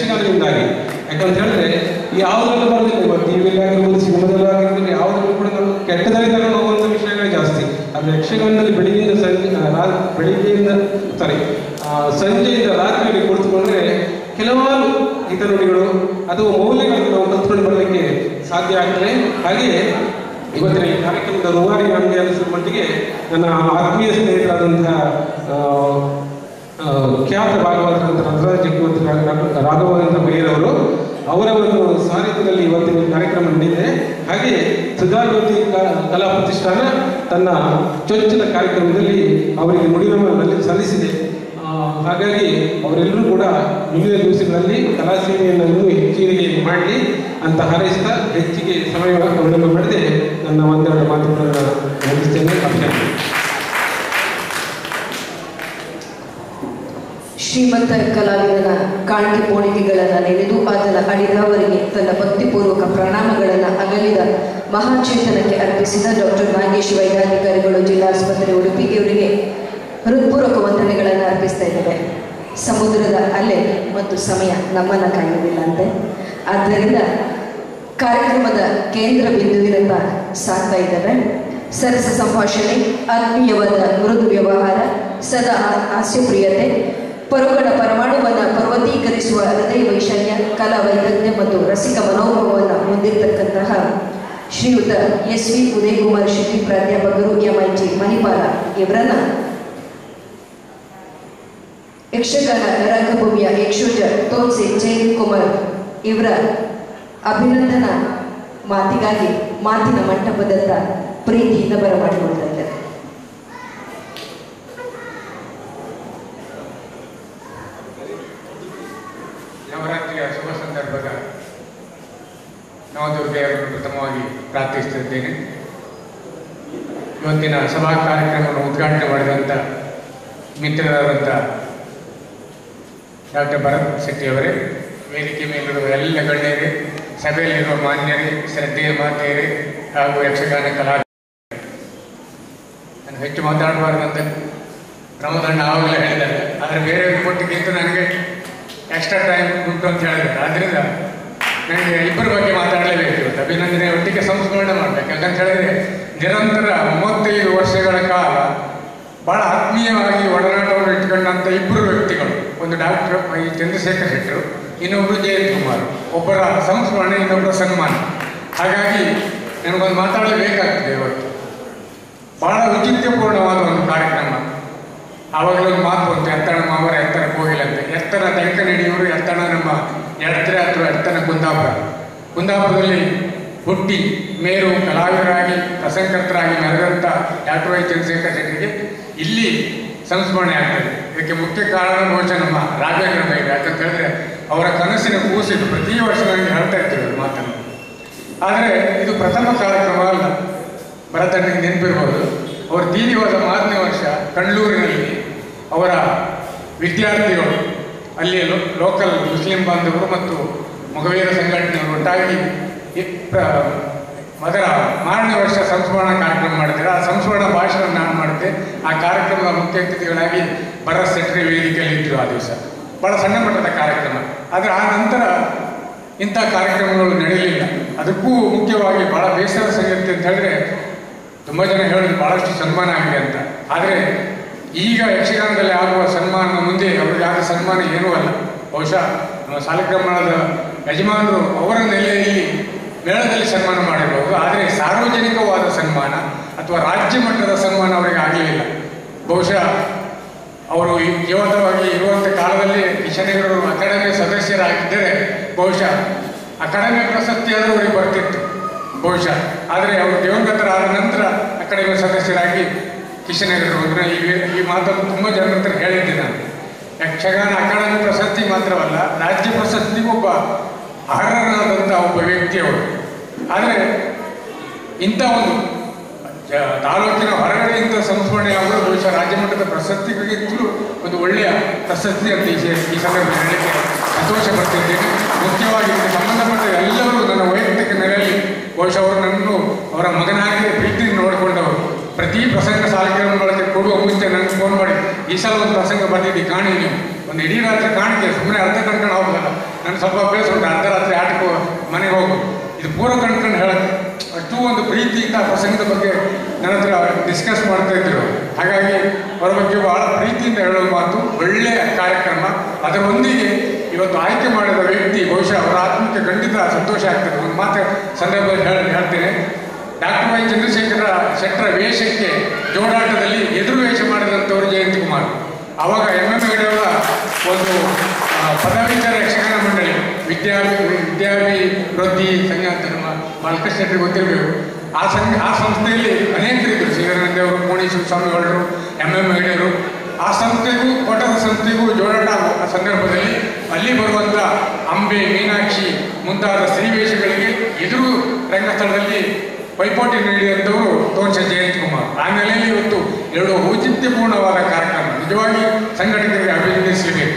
ಯಕ್ಷಗಾನದಿಂದಾಗಿ ಯಾಕಂತ ಹೇಳಿದ್ರೆ ಯಾವುದರಲ್ಲೂ ಬರೋದಿಲ್ಲ ಇವತ್ತು ಟಿ ವಿಯಲ್ಲಿ ಆಗಿರ್ಬೋದು ಸಿನಿಮಾದಲ್ಲಿ ಆಗಿರ್ಬೋದು ಯಾವುದರಲ್ಲೂ ಕೂಡ ನಾವು ಕೆಟ್ಟದಲ್ಲಿ ತಗೊಂಡು ಹೋಗುವಂಥ ವಿಷಯಗಳೇ ಜಾಸ್ತಿ ಆದರೆ ಯಕ್ಷಗಾನದಲ್ಲಿ ಬೆಳಿಗ್ಗೆಯಿಂದ ಸಂಜೆ ಆ, ರಾ ಬೆಳಿಗ್ಗೆಯಿಂದ ಸಾರಿ ಸಂಜೆಯಿಂದ ರಾತ್ರಿಯಲ್ಲಿ ಕುಳಿತುಕೊಂಡ್ರೆ ಕೆಲವಾರು ಹಿತನುಡಿಗಳು ಅಥವಾ ಮೌಲ್ಯಗಳನ್ನು ನಾವು ಕಲ್ತ್ಕೊಂಡು ಬರಲಿಕ್ಕೆ ಸಾಧ್ಯ ಆಗ್ತದೆ ಹಾಗೆಯೇ ಇವತ್ತಿನ ಈ ಕಾರ್ಯಕ್ರಮದ ರೂವಾರಿ ನಮಗೆ ಅನಿಸಿದ ಮಟ್ಟಿಗೆ ನನ್ನ ಆತ್ಮೀಯ ಸ್ನೇಹಿತರಾದಂತಹ ಆ, ಆ, ಖ್ಯಾತ ಭಾಗವತರಂತ ನಟರಾಜ್ ಚಕ್ರವರ್ತಿ ರಾಘ- ರಾಘವೇಂದ್ರ ಬೈರವರು ಅವರ ಒಂದು ಸಾನ್ನಿಧ್ಯದಲ್ಲಿ ಇವತ್ತಿನ ಈ ಕಾರ್ಯಕ್ರಮ ನಡೆದಿದೆ ಹಾಗೆ ಸುಧಾಜ್ಯೋತಿ ಕ- ಕಲಾ ಪ್ರತಿಷ್ಠಾನ ತನ್ನ ಚೊಚ್ಚಲ ಕಾರ್ಯಕ್ರಮದಲ್ಲಿ ಅವರಿಗೆ ನುಡಿನಮನಲ್ಲಿ ಸಲ್ಲಿಸಿದೆ ಆ, ಹಾಗಾಗಿ ಅವರೆಲ್ಲರೂ ಕೂಡ ಮುಂದಿನ ದಿವಸಗಳಲ್ಲಿ ಕಲಾ ಸೇವೆಯನ್ನು ಇನ್ನೂ ಹೆಚ್ಚಿಗೆ ಮಾಡಲಿ ಅಂತ ಹಾರೈಸ್ತಾ ಹೆಚ್ಚಿಗೆ ಸಮಯ ಅವಲಂಬನೆ ಮಾಡದೆ ನನ್ನ ಒಂದೆರಡು ಮಾತುಗಳನ್ನು ಮುಗಿಸ್ತೇನೆ ಅಭಿನಂದನೆ ಶ್ರೀಮಂತ ಕಲಾವಿದನ ಕಾಣಿಕೆ ಪೋಣಿಕೆಗಳನ್ನು ನೆನೆದು ಆತನ ಅಡಿದವರಿಗೆ ತನ್ನ ಭಕ್ತಿಪೂರ್ವಕ ಪ್ರಣಾಮಗಳನ್ನು ಅಗಲಿದ ಮಹಾಚೇತನಕ್ಕೆ ಅರ್ಪಿಸಿದ ಡಾಕ್ಟರ್ ನಾಗೇಶ್ ವೈದ್ಯಾಧಿಕಾರಿಗಳು ಜಿಲ್ಲಾಸ್ಪತ್ರೆ ಉಡುಪಿ ಇವರಿಗೆ ಹೃತ್ಪೂರ್ವಕ ವಂದನೆಗಳನ್ನು ಅರ್ಪಿಸ್ತಾ ಇದ್ದೇವೆ ಸಮುದ್ರದ ಅಲೆ ಮತ್ತು ಸಮಯ ನಮ್ಮನ್ನು ಕಾಯುವುದಿಲ್ಲ ಅಂತೆ ಆದ್ದರಿಂದ ಕಾರ್ಯಕ್ರಮದ ಕೇಂದ್ರ ಬಿಂದುವಿನತ್ತ ಸಾಗ್ತಾ ಇದ್ದೇವೆ ಸರಸ ಸಂಭಾಷಣೆ ಆತ್ಮೀಯವಾದ ಮೃದು ವ್ಯವಹಾರ ಸದಾ ಆ- ಹಾಸ್ಯಪ್ರಿಯತೆ ಪರುಗಳ ಪರಮಾಣುವನ್ನು ಪರ್ವತೀಕರಿಸುವ ಹೃದಯ ವೈಶಾಲ್ಯ ಕಲಾ ವೈದಗ್ಧ್ಯ ಮತ್ತು ರಸಿಕ ಮನೋಭಾವವನ್ನು ಹೊಂದಿರತಕ್ಕಂತಹ ಶ್ರೀಯುತ ಎಸ್ ವಿ ಉದಯಕುಮಾರ್ ಶೆಟ್ಟಿ ಪ್ರಾಧ್ಯಾಪಕರು ಎಂಐಟಿ ಮಣಿಪಾಲ ಇವರನ್ನ ಯಕ್ಷಗಾನ ರಂಗಭೂಮಿಯ ಯಕ್ಷೋಜ ತೋನ್ಸೆ ಜೈನ್ ಕುಮಾರ್ ಇವರ ಅಭಿನಂದನಾ ಮಾತಿಗಾಗಿ ಮಾತಿನ ಮಂಟಪದತ್ತ ಪ್ರೀತಿಯಿಂದ ಬರಮಾಡಿಕೊಳ್ತಾ ಇದ್ದಾರೆ ನವರಾತ್ರಿಯ ಶುಭ ಸಂದರ್ಭದ ನವದುರ್ಗೆಯರನ್ನು ಪ್ರಥಮವಾಗಿ ಪ್ರಾರ್ಥಿಸುತ್ತಿದ್ದೇನೆ ಇವತ್ತಿನ ಸಭಾ ಕಾರ್ಯಕ್ರಮವನ್ನು ಉದ್ಘಾಟನೆ ಮಾಡಿದಂಥ ಮಿತ್ರರಾದಂಥ ಡಾಕ್ಟರ್ ಭರತ್ ಶೆಟ್ಟಿಯವರೇ ವೇದಿಕೆ ಮೇಲಿರುವ ಎಲ್ಲ ಗಣ್ಯರೇ ಸಭೆಯಲ್ಲಿರುವ ಮಾನ್ಯರೇ ಶ್ರದ್ಧೆಯ ಮಾತೆಯರೇ ಹಾಗೂ ಯಕ್ಷಗಾನ ಕಲಾ ನಾನು ಹೆಚ್ಚು ಮಾತಾಡಬಾರ್ದಂತ ಪ್ರಮೋದಣ್ಣ ಆವಾಗಲೇ ಹೇಳಿದ್ದಾರೆ ಆದರೆ ಬೇರೆ ಕೊಟ್ಟಿಗಿಂತ ನನಗೆ ಎಕ್ಸ್ಟ್ರಾ ಟೈಮ್ ಉಂಟು ಅಂತ ಹೇಳಿದ್ದಾರೆ ಆದ್ದರಿಂದ ನನಗೆ ಇಬ್ಬರ ಬಗ್ಗೆ ಮಾತಾಡಲೇಬೇಕು ಇವತ್ತು ಅಭಿನಂದನೆ ಒಟ್ಟಿಗೆ ಸಂಸ್ಮರಣೆ ಮಾಡಬೇಕು ಯಾಕಂತ ಹೇಳಿದ್ರೆ ನಿರಂತರ ಮೂವತ್ತೈದು ವರ್ಷಗಳ ಕಾಲ ಬಹಳ ಆತ್ಮೀಯವಾಗಿ ಒಡನಾಟವನ್ನು ಇಟ್ಕೊಂಡಂಥ ಇಬ್ಬರು ವ್ಯಕ್ತಿಗಳು ಒಂದು ಡಾಕ್ಟರ್ ವೈ ಚಂದ್ರಶೇಖರ್ ಶೆಟ್ಟರು ಇನ್ನೊಬ್ಬರು ಜಯಂತ್ ಕುಮಾರ್ ಒಬ್ಬರ ಸಂಸ್ಮರಣೆ ಇನ್ನೊಬ್ಬರ ಸನ್ಮಾನ ಹಾಗಾಗಿ ನನಗೊಂದು ಮಾತಾಡಲೇಬೇಕಾಗ್ತದೆ ಇವತ್ತು ಬಹಳ ಔಚಿತ್ಯಪೂರ್ಣವಾದ ಒಂದು ಕಾರ್ಯಕ್ರಮ ಆವಾಗಲೂ ಒಂದು ಮಾತು ಬಂತು ಎತ್ತಣ ಮಾವರ ಎತ್ತರ ಕೋಗಿಲಂತೆ ಎತ್ತರ ತೆಂಕನಡಿಯವರು ಎತ್ತಣ ನಮ್ಮ ಎಡತ್ರೆ ಅಥವಾ ಎತ್ತನ ಕುಂದಾಪುರ ಕುಂದಾಪುರದಲ್ಲಿ ಹುಟ್ಟಿ ಮೇರು ಕಲಾವಿದರಾಗಿ ಪ್ರಸಂಗಕರ್ತರಾಗಿ ಮೆರೆದಂಥ ಡಾಕ್ಟರ್ ವೈ ಚಂದ್ರಶೇಖರ್ ಶೆಟ್ಟಿಗೆ ಇಲ್ಲಿ ಸಂಸ್ಮರಣೆ ಆಗ್ತದೆ ಇದಕ್ಕೆ ಮುಖ್ಯ ಕಾರಣ ಬಹುಶಃ ನಮ್ಮ ರಾಘವೇಂದ್ರ ಬೈರು ಯಾಕಂತ ಹೇಳಿದ್ರೆ ಅವರ ಕನಸಿನ ಕೂಸಿದ್ದು ಪ್ರತಿ ವರ್ಷ ನನಗೆ ಹೇಳ್ತಾ ಇರ್ತೀವಿ ಅದು ಮಾತನ್ನು ಆದರೆ ಇದು ಪ್ರಥಮ ಕಾರ್ಯಕ್ರಮ ಅಲ್ಲ ಭರತನಿಗೆ ನೆನಪಿರ್ಬೋದು ಅವರು ತೀರಿ ಹೋದ ಮಾರನೇ ವರ್ಷ ಕಣ್ಣೂರಿನಲ್ಲಿ ಅವರ ವಿದ್ಯಾರ್ಥಿಗಳು ಅಲ್ಲಿ ಲೋಕಲ್ ಮುಸ್ಲಿಂ ಬಾಂಧವರು ಮತ್ತು ಮಗವೀರ ಸಂಘಟನೆಯವರು ಒಟ್ಟಾಗಿ ಈ ಪ್ರ- ಮೊದಲ ಮಾರನೇ ವರ್ಷ ಸಂಸ್ಮರಣ ಕಾರ್ಯಕ್ರಮ ಮಾಡಿದ್ದಾರೆ ಆ ಸಂಸ್ಮರಣ ಭಾಷಣ ನಾನು ಮಾಡಿದ್ದೆ ಆ ಕಾರ್ಯಕ್ರಮದ ಮುಖ್ಯ ಅತಿಥಿಗಳಾಗಿ ಭರತ್ ಸೆಟ್ರಿ ವೇದಿಕೆಯಲ್ಲಿ ಇದ್ದರು ಆ ದಿವಸ ಬಹಳ ಸಣ್ಣ ಮಟ್ಟದ ಕಾರ್ಯಕ್ರಮ ಆದರೆ ಆ ನಂತರ ಇಂಥ ಕಾರ್ಯಕ್ರಮಗಳು ನಡೆಯಲಿಲ್ಲ ಅದಕ್ಕೂ ಮುಖ್ಯವಾಗಿ ಬಹಳ ಬೇಸರದ ಸಂಗತಿ ಅಂತ ಹೇಳಿದ್ರೆ ತುಂಬ ಜನ ಹೇಳೋದು ಬಹಳಷ್ಟು ಸನ್ಮಾನ ಆಗಿದೆ ಅಂತ ಆದರೆ ಈಗ ಯಕ್ಷಗಾನದಲ್ಲಿ ಆಗುವ ಸನ್ಮಾನ ಮುಂದೆ ಅವ್ರಿಗೆ ಆದ ಸನ್ಮಾನ ಏನೂ ಅಲ್ಲ ಬಹುಶಃ ನಮ್ಮ ಸಾಲಿಗ್ರಾಮದ ಯಜಮಾನರು ಅವರ ನೆಲೆಯಲ್ಲಿ ಮೇಳದಲ್ಲಿ ಸನ್ಮಾನ ಮಾಡಿರಬಹುದು ಆದರೆ ಸಾರ್ವಜನಿಕವಾದ ಸನ್ಮಾನ ಅಥವಾ ರಾಜ್ಯ ಮಟ್ಟದ ಸನ್ಮಾನ ಅವರಿಗೆ ಆಗಲಿಲ್ಲ ಬಹುಶಃ ಅವರು ಈ ಜೀವಂತವಾಗಿ ಇರುವಂಥ ಕಾಲದಲ್ಲಿ ಕಿಶನಗರರು ಅಕಾಡೆಮಿ ಸದಸ್ಯರಾಗಿದ್ದರೆ ಬಹುಶಃ ಅಕಾಡೆಮಿ ಪ್ರಶಸ್ತಿ ಆದರೂ ಅವರಿಗೆ ಬರ್ತಿತ್ತು ಬಹುಶಃ ಆದರೆ ಅವರು ದಿವಂಗತರಾದ ನಂತರ ಅಕಾಡೆಮಿ ಸದಸ್ಯರಾಗಿ ಕಿಶನಗರರು ಅಂದರೆ ಈ ಈ ಮಾತನ್ನು ತುಂಬ ಜನರ ಹತ್ರ ಹೇಳಿದ್ದೆ ನಾನು ಯಕ್ಷಗಾನ ಅಕಾಡೆಮಿ ಪ್ರಶಸ್ತಿ ಮಾತ್ರವಲ್ಲ ರಾಜ್ಯ ಪ್ರಶಸ್ತಿಗೂ ಒಬ್ಬ ಅರ್ಹರಾದಂಥ ಒಬ್ಬ ವ್ಯಕ್ತಿ ಅವರು ಆದರೆ ಇಂಥ ಒಂದು ಜ- ತಾಲೂಕಿನ ಹೊರಗಡೆ ಇಂಥ ಸಂಸ್ಮರಣೆ ಆಗುವ ಬಹುಶಃ ರಾಜ್ಯ ಮಟ್ಟದ ಪ್ರಶಸ್ತಿಗಿಂತಲೂ ಒಂದು ಒಳ್ಳೆಯ ಪ್ರಶಸ್ತಿ ಅಂತ ಈ ಸ- ಈ ಸಂದರ್ಭದಲ್ಲಿ ಹೇಳಲಿಕ್ಕೆ ಸಂತೋಷ ಪಡ್ತಿದ್ದೇನೆ ಮುಖ್ಯವಾಗಿ ಇದಕ್ಕೆ ಸಂಬಂಧಪಟ್ಟ ಎಲ್ಲರೂ ನನ್ನ ವೈಯಕ್ತಿಕ ನೆಲೆಯಲ್ಲಿ ಬಹುಶಃ ಅವರು ನನ್ನನ್ನು ಅವರ ಮಗನಾಗಿ ಪ್ರೀತಿಯಿಂದ ನೋಡಿಕೊಂಡವರು ಪ್ರತಿ ಪ್ರಸಂಗ ಸಾಲಿಗ್ರಾಮಗಳಿಗೆ ಕೊಡುವ ಮುಂಚೆ ನನಗೆ ಫೋನ್ ಮಾಡಿ ಈ ಸಲ ಒಂದು ಪ್ರಸಂಗ ಬಂದಿದ್ದು ಕಾಣಿ ನೀವು ಒಂದು ಇಡೀ ರಾತ್ರಿ ಕಾಣಿಕೆ ಸುಮ್ಮನೆ ಅರ್ಧ ಕಣ್ಕೊಂಡು ಹೋಗಲ್ಲ ನಾನು ಸ್ವಲ್ಪ ಅಭ್ಯಾಸ ಉಂಟು ಅರ್ಧ ರಾತ್ರಿ ಆಟಕ್ಕೆ ಮನೆಗೆ ಹೋಗು ಇದು ಪೂರ ಕಣ್ಕೊಂಡು ಹೇಳುತ್ತೆ ಅಷ್ಟು ಒಂದು ಪ್ರೀತಿಯಿಂದ ಆ ಪ್ರಸಂಗದ ಬಗ್ಗೆ ನನ್ನ ಹತ್ರ ಡಿಸ್ಕಸ್ ಮಾಡ್ತಾ ಇದ್ರು ಹಾಗಾಗಿ ಅವರ ಬಗ್ಗೆ ಬಹಳ ಪ್ರೀತಿಯಿಂದ ಹೇಳೋ ಮಾತು ಒಳ್ಳೆಯ ಕಾರ್ಯಕ್ರಮ ಅದರೊಂದಿಗೆ ಇವತ್ತು ಆಯ್ಕೆ ಮಾಡಿದ ವ್ಯಕ್ತಿ ಬಹುಶಃ ಅವರ ಆತ್ಮಕ್ಕೆ ಖಂಡಿತ ಸಂತೋಷ ಆಗ್ತದೆ ಒಂದು ಮಾತು ಸಂದರ್ಭದಲ್ಲಿ ಹೇಳಿ ಹೇಳ್ತೇನೆ ಡಾಕ್ಟರ್ ವೈ ಚಂದ್ರಶೇಖರ ಶೆಟ್ಟರ ವೇಷಕ್ಕೆ ಜೋಡಾಟದಲ್ಲಿ ಎದುರು ವೇಷ ಮಾಡಿದಂಥವರು ಜಯಂತ್ ಕುಮಾರ್ ಆವಾಗ ಎಂ ಎಂ ಹೆಗಡೆಯವರ ಒಂದು ಆ, ಪದವೀಧರ ಯಕ್ಷಗಾನ ಮಂಡಳಿ ವಿದ್ಯಾಭಿ ವಿದ್ಯಾಭಿವೃದ್ಧಿ ಸಂಘ ಅಂತ ನಮ್ಮ ಬಾಲಕೃಷ್ಣ ಶೆಟ್ಟರಿಗೆ ಗೊತ್ತಿರಬೇಕು ಆ ಸಂಘ ಆ ಸಂಸ್ಥೆಯಲ್ಲಿ ಅನೇಕರಿದ್ದರು ಶ್ರೀಧರಾನಂದ ಅವರು ಕೋಣಿ ಶಿವಸ್ವಾಮಿ ಹೊರಟರು ಎಂ ಎಂ ಹೆಗಡೆಯವರು ಆ ಸಂಸ್ಥೆಗೂ ಕೋಟದ ಸಂಸ್ಥೆಗೂ ಜೋಡಾಟ ಆ ಸಂದರ್ಭದಲ್ಲಿ ಅಲ್ಲಿ ಬರುವಂಥ ಅಂಬೆ ಮೀನಾಕ್ಷಿ ಮುಂತಾದ ಸ್ತ್ರೀವೇಷಗಳಿಗೆ ಎದುರು ರಂಗಸ್ಥಳದಲ್ಲಿ ಪೈಪೋಟಿ ನೀಡಿದಂಥವರು ತೋನ್ಸ ಜಯಂತ್ ಕುಮಾರ್ ಆ ನೆಲೆಯಲ್ಲಿ ಇವತ್ತು ಎರಡು ಔಚಿತ್ಯಪೂರ್ಣವಾದ ಕಾರ್ಯಕ್ರಮ ನಿಜವಾಗಿ ಸಂಘಟಕರಿಗೆ ಅಭಿನಂದಿಸಬೇಕು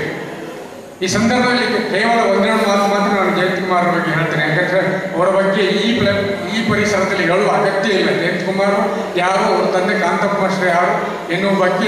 ಈ ಸಂದರ್ಭದಲ್ಲಿ ಕೇವಲ ಒಂದೆರಡು ಮಾತು ಮಾತ್ರ ನಾನು ಜಯಂತ್ ಕುಮಾರ್ ಬಗ್ಗೆ ಹೇಳ್ತೇನೆ ಯಾಕಂದ್ರೆ ಅವರ ಬಗ್ಗೆ ಈ ಪ್ಲ ಈ ಪರಿಸರದಲ್ಲಿ ಹೇಳುವ ಅಗತ್ಯ ಇಲ್ಲ ಜಯಂತ್ ಕುಮಾರ್ ಯಾರು ಅವ್ರ ತಂದೆ ಕಾಂತಪ್ಪ ಮಾಸ್ಟರ್ ಯಾರು ಎನ್ನುವ ಬಗ್ಗೆ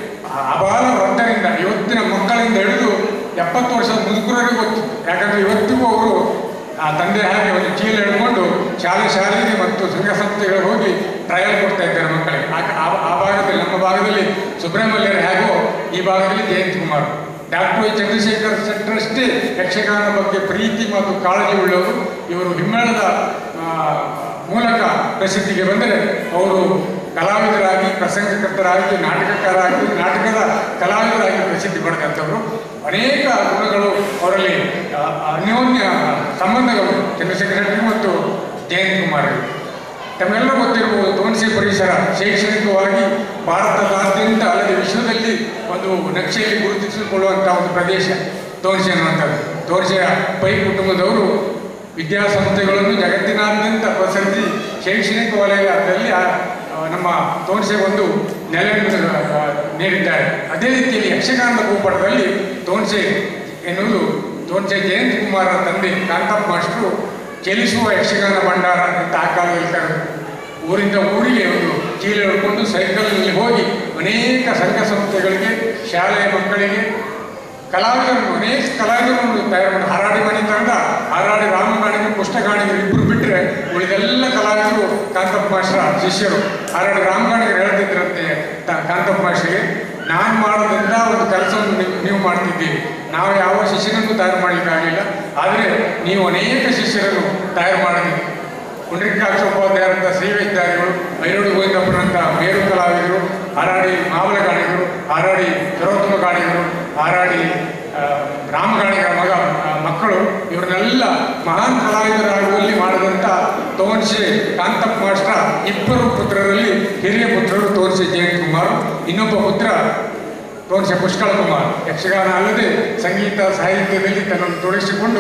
ಅಪಾರ ವೃತ್ತರಿಂದ ಇವತ್ತಿನ ಮಕ್ಕಳಿಂದ ಹಿಡಿದು ಎಪ್ಪತ್ತು ವರ್ಷದ ಮುದುಕರವರೆಗೂ ಗೊತ್ತು ಯಾಕಂದ್ರೆ ಇವತ್ತಿಗೂ ಅವರು ಆ ತಂದೆ ಹಾಗೆ ಒಂದು ಚೀಲ ಹಿಡ್ಕೊಂಡು ಶಾಲೆ ಶಾಲೆಗೆ ಮತ್ತು ಸಂಘ ಸಂಸ್ಥೆಗಳಿಗೆ ಹೋಗಿ ಟ್ರಯಲ್ ಕೊಡ್ತಾ ಇದ್ದಾರೆ ಮಕ್ಕಳಿಗೆ ಆ ಆ- ಆ ಭಾಗದಲ್ಲಿ ನಮ್ಮ ಭಾಗದಲ್ಲಿ ಸುಬ್ರಹ್ಮಣ್ಯರು ಹೇಗೋ ಈ ಭಾಗದಲ್ಲಿ ಜಯಂತ್ ಕುಮಾರ್ ಡಾಕ್ಟರ್ ವೈ ಚಂದ್ರಶೇಖರ್ ಶೆಟ್ಟರಷ್ಟೇ ಯಕ್ಷಗಾನ ಬಗ್ಗೆ ಪ್ರೀತಿ ಮತ್ತು ಕಾಳಜಿ ಉಳ್ಳವರು ಇವರು ಹಿಮ್ಮೇಳದ ಆ, ಮೂಲಕ ಪ್ರಸಿದ್ಧಿಗೆ ಬಂದರೆ ಅವರು ಕಲಾವಿದರಾಗಿ ಪ್ರಸಂಗಕರ್ತರಾಗಿ ನಾಟಕಕಾರರಾಗಿ ನಾಟಕದ ಕಲಾವಿದರಾಗಿ ಪ್ರಸಿದ್ಧಿ ಪಡೆದಂಥವರು ಅನೇಕ ಗುಣಗಳು ಅವರಲ್ಲಿ ಆ, ಅನ್ಯೋನ್ಯ ಸಂಬಂಧಗಳು ಚಂದ್ರಶೇಖರ ಶೆಟ್ಟಿ ಮತ್ತು ಜಯಂತ್ ಕುಮಾರ್ ತಮ್ಮೆಲ್ಲ ಗೊತ್ತಿರಬಹುದು ತೋನ್ಸೆ ಪರಿಸರ ಶೈಕ್ಷಣಿಕವಾಗಿ ಭಾರತದಾದ್ಯಂತ ಅಲ್ಲದೆ ವಿಶ್ವದಲ್ಲಿ ಒಂದು ನಕ್ಷೆಯಲ್ಲಿ ಗುರುತಿಸಿಕೊಳ್ಳುವಂಥ ಒಂದು ಪ್ರದೇಶ ತೋನ್ಸೆ ಅನ್ನುವಂಥದ್ದು ತೋನ್ಸೆಯ ಪೈ ಕುಟುಂಬದವರು ವಿದ್ಯಾಸಂಸ್ಥೆಗಳನ್ನು ಜಗತ್ತಿನಾದ್ಯಂತ ಪಸರಿಸಿ ಶೈಕ್ಷಣಿಕ ವಲಯದಲ್ಲಿ ಆ- ಆ, ನಮ್ಮ ತೋನ್ಸೆ ಒಂದು ನೆಲೆಯನ್ನು ಆ, ನೀಡಿದ್ದಾರೆ ಅದೇ ರೀತಿಯಲ್ಲಿ ಯಕ್ಷಗಾನದ ಭೂಪಟದಲ್ಲಿ ತೋನ್ಸೆ ಎನ್ನುವುದು ತೋನ್ಸೆ ಜಯಂತ್ ಕುಮಾರ ತಂದೆ ಕಾಂತಪ್ಪ ಮಾಸ್ಟರು ಚಲಿಸುವ ಯಕ್ಷಗಾನ ಭಂಡಾರ ಅಂತ ಆ ಕಾಲದಲ್ಲಿ ಕರೆದು ಊರಿಂದ ಊರಿಗೆ ಒಂದು ಚೀಲ ಹಿಡ್ಕೊಂಡು ಸೈಕಲ್ನಲ್ಲಿ ಹೋಗಿ ಅನೇಕ ಸಂಘ ಸಂಸ್ಥೆಗಳಿಗೆ ಶಾಲೆಯ ಮಕ್ಕಳಿಗೆ ಕಲಾವಿದರನ್ನು ಅನೇಕ ಕಲಾವಿದರನ್ನು ತಯಾರು ಮಾಡಿ ಹಾರಾಡಿ ಮನೆ ತಂದ ಹಾರಾಡಿ ರಾಮಗಾಣಿಗೆ ಪುಸ್ತಕಾಣಿಗರು ಇಬ್ಬರು ಬಿಟ್ಟರೆ ಉಳಿದೆಲ್ಲ ಕಲಾವಿದರು ಕಾಂತಪ್ಪ ಮಾಸ್ಟರ ಶಿಷ್ಯರು ಹಾರಾಡಿ ರಾಮಗಾಣಿಗರು ಹೇಳ್ತಿದ್ರಂತೆ ತ- ಕಾಂತಪ್ಪ ಮಾಸ್ಟರಿಗೆ ನಾನು ಮಾಡೋದ್ರಿಂದ ಒಂದು ಕೆಲಸವನ್ನು ನೀವು ನೀವು ಮಾಡ್ತಿದ್ದೀರಿ ನಾವು ಯಾವ ಶಿಷ್ಯನನ್ನು ತಯಾರು ಮಾಡಲಿಕ್ಕಾಗಲಿಲ್ಲ ಆದರೆ ನೀವು ಅನೇಕ ಶಿಷ್ಯರನ್ನು ತಯಾರು ಮಾಡಿದ್ದೀರಿ ಪುಂಡ್ರಿಕಾಕ್ಷ ಉಪಾಧ್ಯಾಯರಂಥ ಶ್ರೀವೇದ್ದಾರಿಗಳು ಐರೋಡು ಗೋವಿಂದಪ್ಪನಂಥ ಮೇರು ಕಲಾವಿದರು ಹಾರಾಡಿ ಮಾವಲ ಗಾಣಿಗರು ಹಾರಾಡಿ ಸರ್ವೋತ್ತಮ ಗಾಣಿಗರು ಹಾರಾಡಿ ಆ, ರಾಮಗಾಣಿಗರ ಮಗ ಆ, ಮಕ್ಕಳು ಇವರನ್ನೆಲ್ಲ ಮಹಾನ್ ಕಲಾವಿದರಾಗುವಲ್ಲಿ ಮಾಡಿದಂಥ ತೋನ್ಸೆ ಕಾಂತಪ್ಪ ಮಾಸ್ಟರ್ ಇಬ್ಬರು ಪುತ್ರರಲ್ಲಿ ಹಿರಿಯ ಪುತ್ರರು ತೋನ್ಸೆ ಜಯಂತ್ ಕುಮಾರ್ ಇನ್ನೊಬ್ಬ ಪುತ್ರ ತೋನ್ಸೆ ಪುಷ್ಕಳ ಕುಮಾರ್ ಯಕ್ಷಗಾನ ಅಲ್ಲದೆ ಸಂಗೀತ ಸಾಹಿತ್ಯದಲ್ಲಿ ತನ್ನನ್ನು ತೊಡಗಿಸಿಕೊಂಡು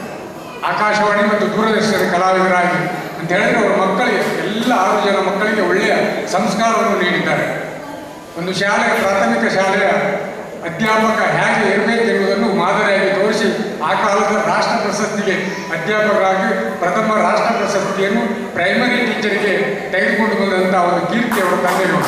ಆಕಾಶವಾಣಿ ಮತ್ತು ದೂರದರ್ಶನ ಕಲಾವಿದರಾಗಿ ಅಂತ ಹೇಳಿದ್ರೆ ಅವರ ಮಕ್ಕಳಿಗೆ ಎಲ್ಲ ಆರು ಜನ ಮಕ್ಕಳಿಗೆ ಒಳ್ಳೆಯ ಸಂಸ್ಕಾರವನ್ನು ನೀಡಿದ್ದಾರೆ ಒಂದು ಶಾಲೆಯ ಪ್ರಾಥಮಿಕ ಶಾಲೆಯ ಅಧ್ಯಾಪಕ ಹೇಗೆ ಇರಬೇಕೆನ್ನುವುದನ್ನು ಮಾದರಿಯಾಗಿ ತೋರಿಸಿ ಆ ಕಾಲದ ರಾಷ್ಟ್ರ ಪ್ರಶಸ್ತಿಗೆ ಅಧ್ಯಾಪಕರಾಗಿ ಪ್ರಥಮ ರಾಷ್ಟ್ರ ಪ್ರಶಸ್ತಿಯನ್ನು ಪ್ರೈಮರಿ ಟೀಚರಿಗೆ ತೆಗೆದುಕೊಂಡು ಬಂದಂಥ ಒಂದು ಕೀರ್ತಿ ಅವರ ತಂದೆಗಳು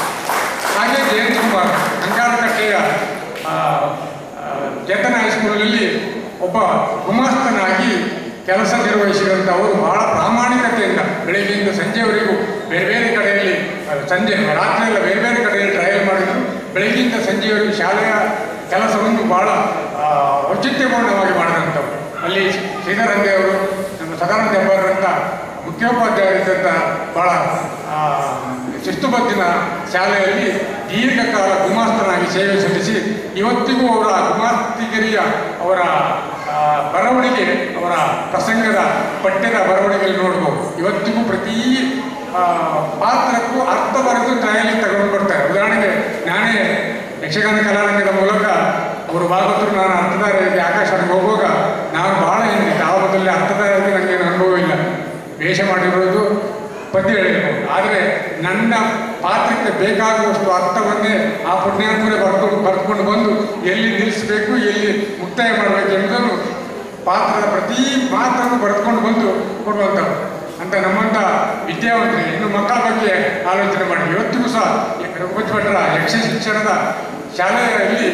ಹಾಗೆ ಜಯಂತ್ ಕುಮಾರ್ ಅಂಗಾರಕಟ್ಟೆಯ ಆ, ಆ, ಜತನ ಹೈಸ್ಕೂಲಲ್ಲಿ ಒಬ್ಬ ಗುಮಾಸ್ತನಾಗಿ ಕೆಲಸ ನಿರ್ವಹಿಸಿದಂಥ ಅವರು ಬಹಳ ಪ್ರಾಮಾಣಿಕತೆಯಿಂದ ಬೆಳಗ್ಗೆಯಿಂದ ಸಂಜೆವರೆಗೂ ಬೇರೆ ಬೇರೆ ಕಡೆಯಲ್ಲಿ ಆ, ಸಂಜೆ ರಾತ್ರಿ ಎಲ್ಲ ಬೇರೆ ಬೇರೆ ಕಡೆಯಲ್ಲಿ ಟ್ರಯಲ್ ಮಾಡಿದರು ಬೆಳಗ್ಗೆಯಿಂದ ಸಂಜೆವರೆಗೂ ಶಾಲೆಯ ಕೆಲಸವನ್ನು ಬಹಳ ಆ, ಔಚಿತ್ಯಪೂರ್ಣವಾಗಿ ಮಾಡಿದಂಥವ್ರು ಅಲ್ಲಿ ಶ್ರೀಧರಂದೆ ಅವರು ನಮ್ಮ ಸದಾನಂದ ಹೆಬ್ಬಾರರಂಥ ಮುಖ್ಯೋಪಾಧ್ಯಾಯರಿದ್ದಂಥ ಬಹಳ ಆ, ಶಿಸ್ತುಬದ್ಧಿನ ಶಾಲೆಯಲ್ಲಿ ದೀರ್ಘಕಾಲ ಗುಮಾಸ್ತನಾಗಿ ಸೇವೆ ಸಲ್ಲಿಸಿ ಇವತ್ತಿಗೂ ಅವರ ಗುಮಾಸ್ತಿಗಿರಿಯ ಅವರ ಆ, ಬರವಣಿಗೆ ಅವರ ಪ್ರಸಂಗದ ಪಠ್ಯದ ಬರವಣಿಗೆಯಲ್ಲಿ ನೋಡ್ಬೋದು ಇವತ್ತಿಗೂ ಪ್ರತಿ ಆ, ಪಾತ್ರಕ್ಕೂ ಅರ್ಥ ಬರೆದು ಟ್ರಯಲಿಗೆ ತಗೊಂಡು ಬರ್ತಾರೆ ಉದಾಹರಣೆಗೆ ನಾನೇ ಯಕ್ಷಗಾನ ಕಲಾರಂಗದ ಮೂಲಕ ಅವರು ಭಾಗವತರು ನಾನು ಅರ್ಥಧಾರಿಗೆ ಆಕಾಶವಾಣಿಗೆ ಹೋಗುವಾಗ ನಾನು ಬಹಳ ಹಿಂದೆ ಕಾಲದಲ್ಲಿ ಅರ್ಥಧಾರಿಗೆ ನನಗೆ ಅನುಭವ ಇಲ್ಲ ವೇಷ ಮಾಡಿರೋದು ಪದ್ಯ ಹೇಳಿರ್ಬೋದು ಆದರೆ ನನ್ನ ಪಾತ್ರಕ್ಕೆ ಬೇಕಾಗುವಷ್ಟು ಅರ್ಥವನ್ನೇ ಆ ಪುಣ್ಯಾತ್ಮರೇ ಬರ್ಕೊಂಡು ಬರ್ಕೊಂಡು ಬಂದು ಎಲ್ಲಿ ನಿಲ್ಲಿಸಬೇಕು ಎಲ್ಲಿ ಮುಕ್ತಾಯ ಮಾಡಬೇಕು ಎಂಬುದನ್ನು ಪಾತ್ರದ ಪ್ರತಿ ಮಾತನ್ನು ಬರೆದುಕೊಂಡು ಬಂದು ಕೊಡುವಂಥವ್ರು ಅಂತ ನಮ್ಮಂಥ ವಿದ್ಯಾವಂತರಿಗೆ ಇನ್ನು ಮಕ್ಕಳ ಬಗ್ಗೆ ಆಲೋಚನೆ ಮಾಡಿ ಇವತ್ತಿಗೂ ಸಹ ರಘುಪತಿ ಭಟ್ರ ಯಕ್ಷ ಶಿಕ್ಷಣದ ಶಾಲೆಯಲ್ಲಿ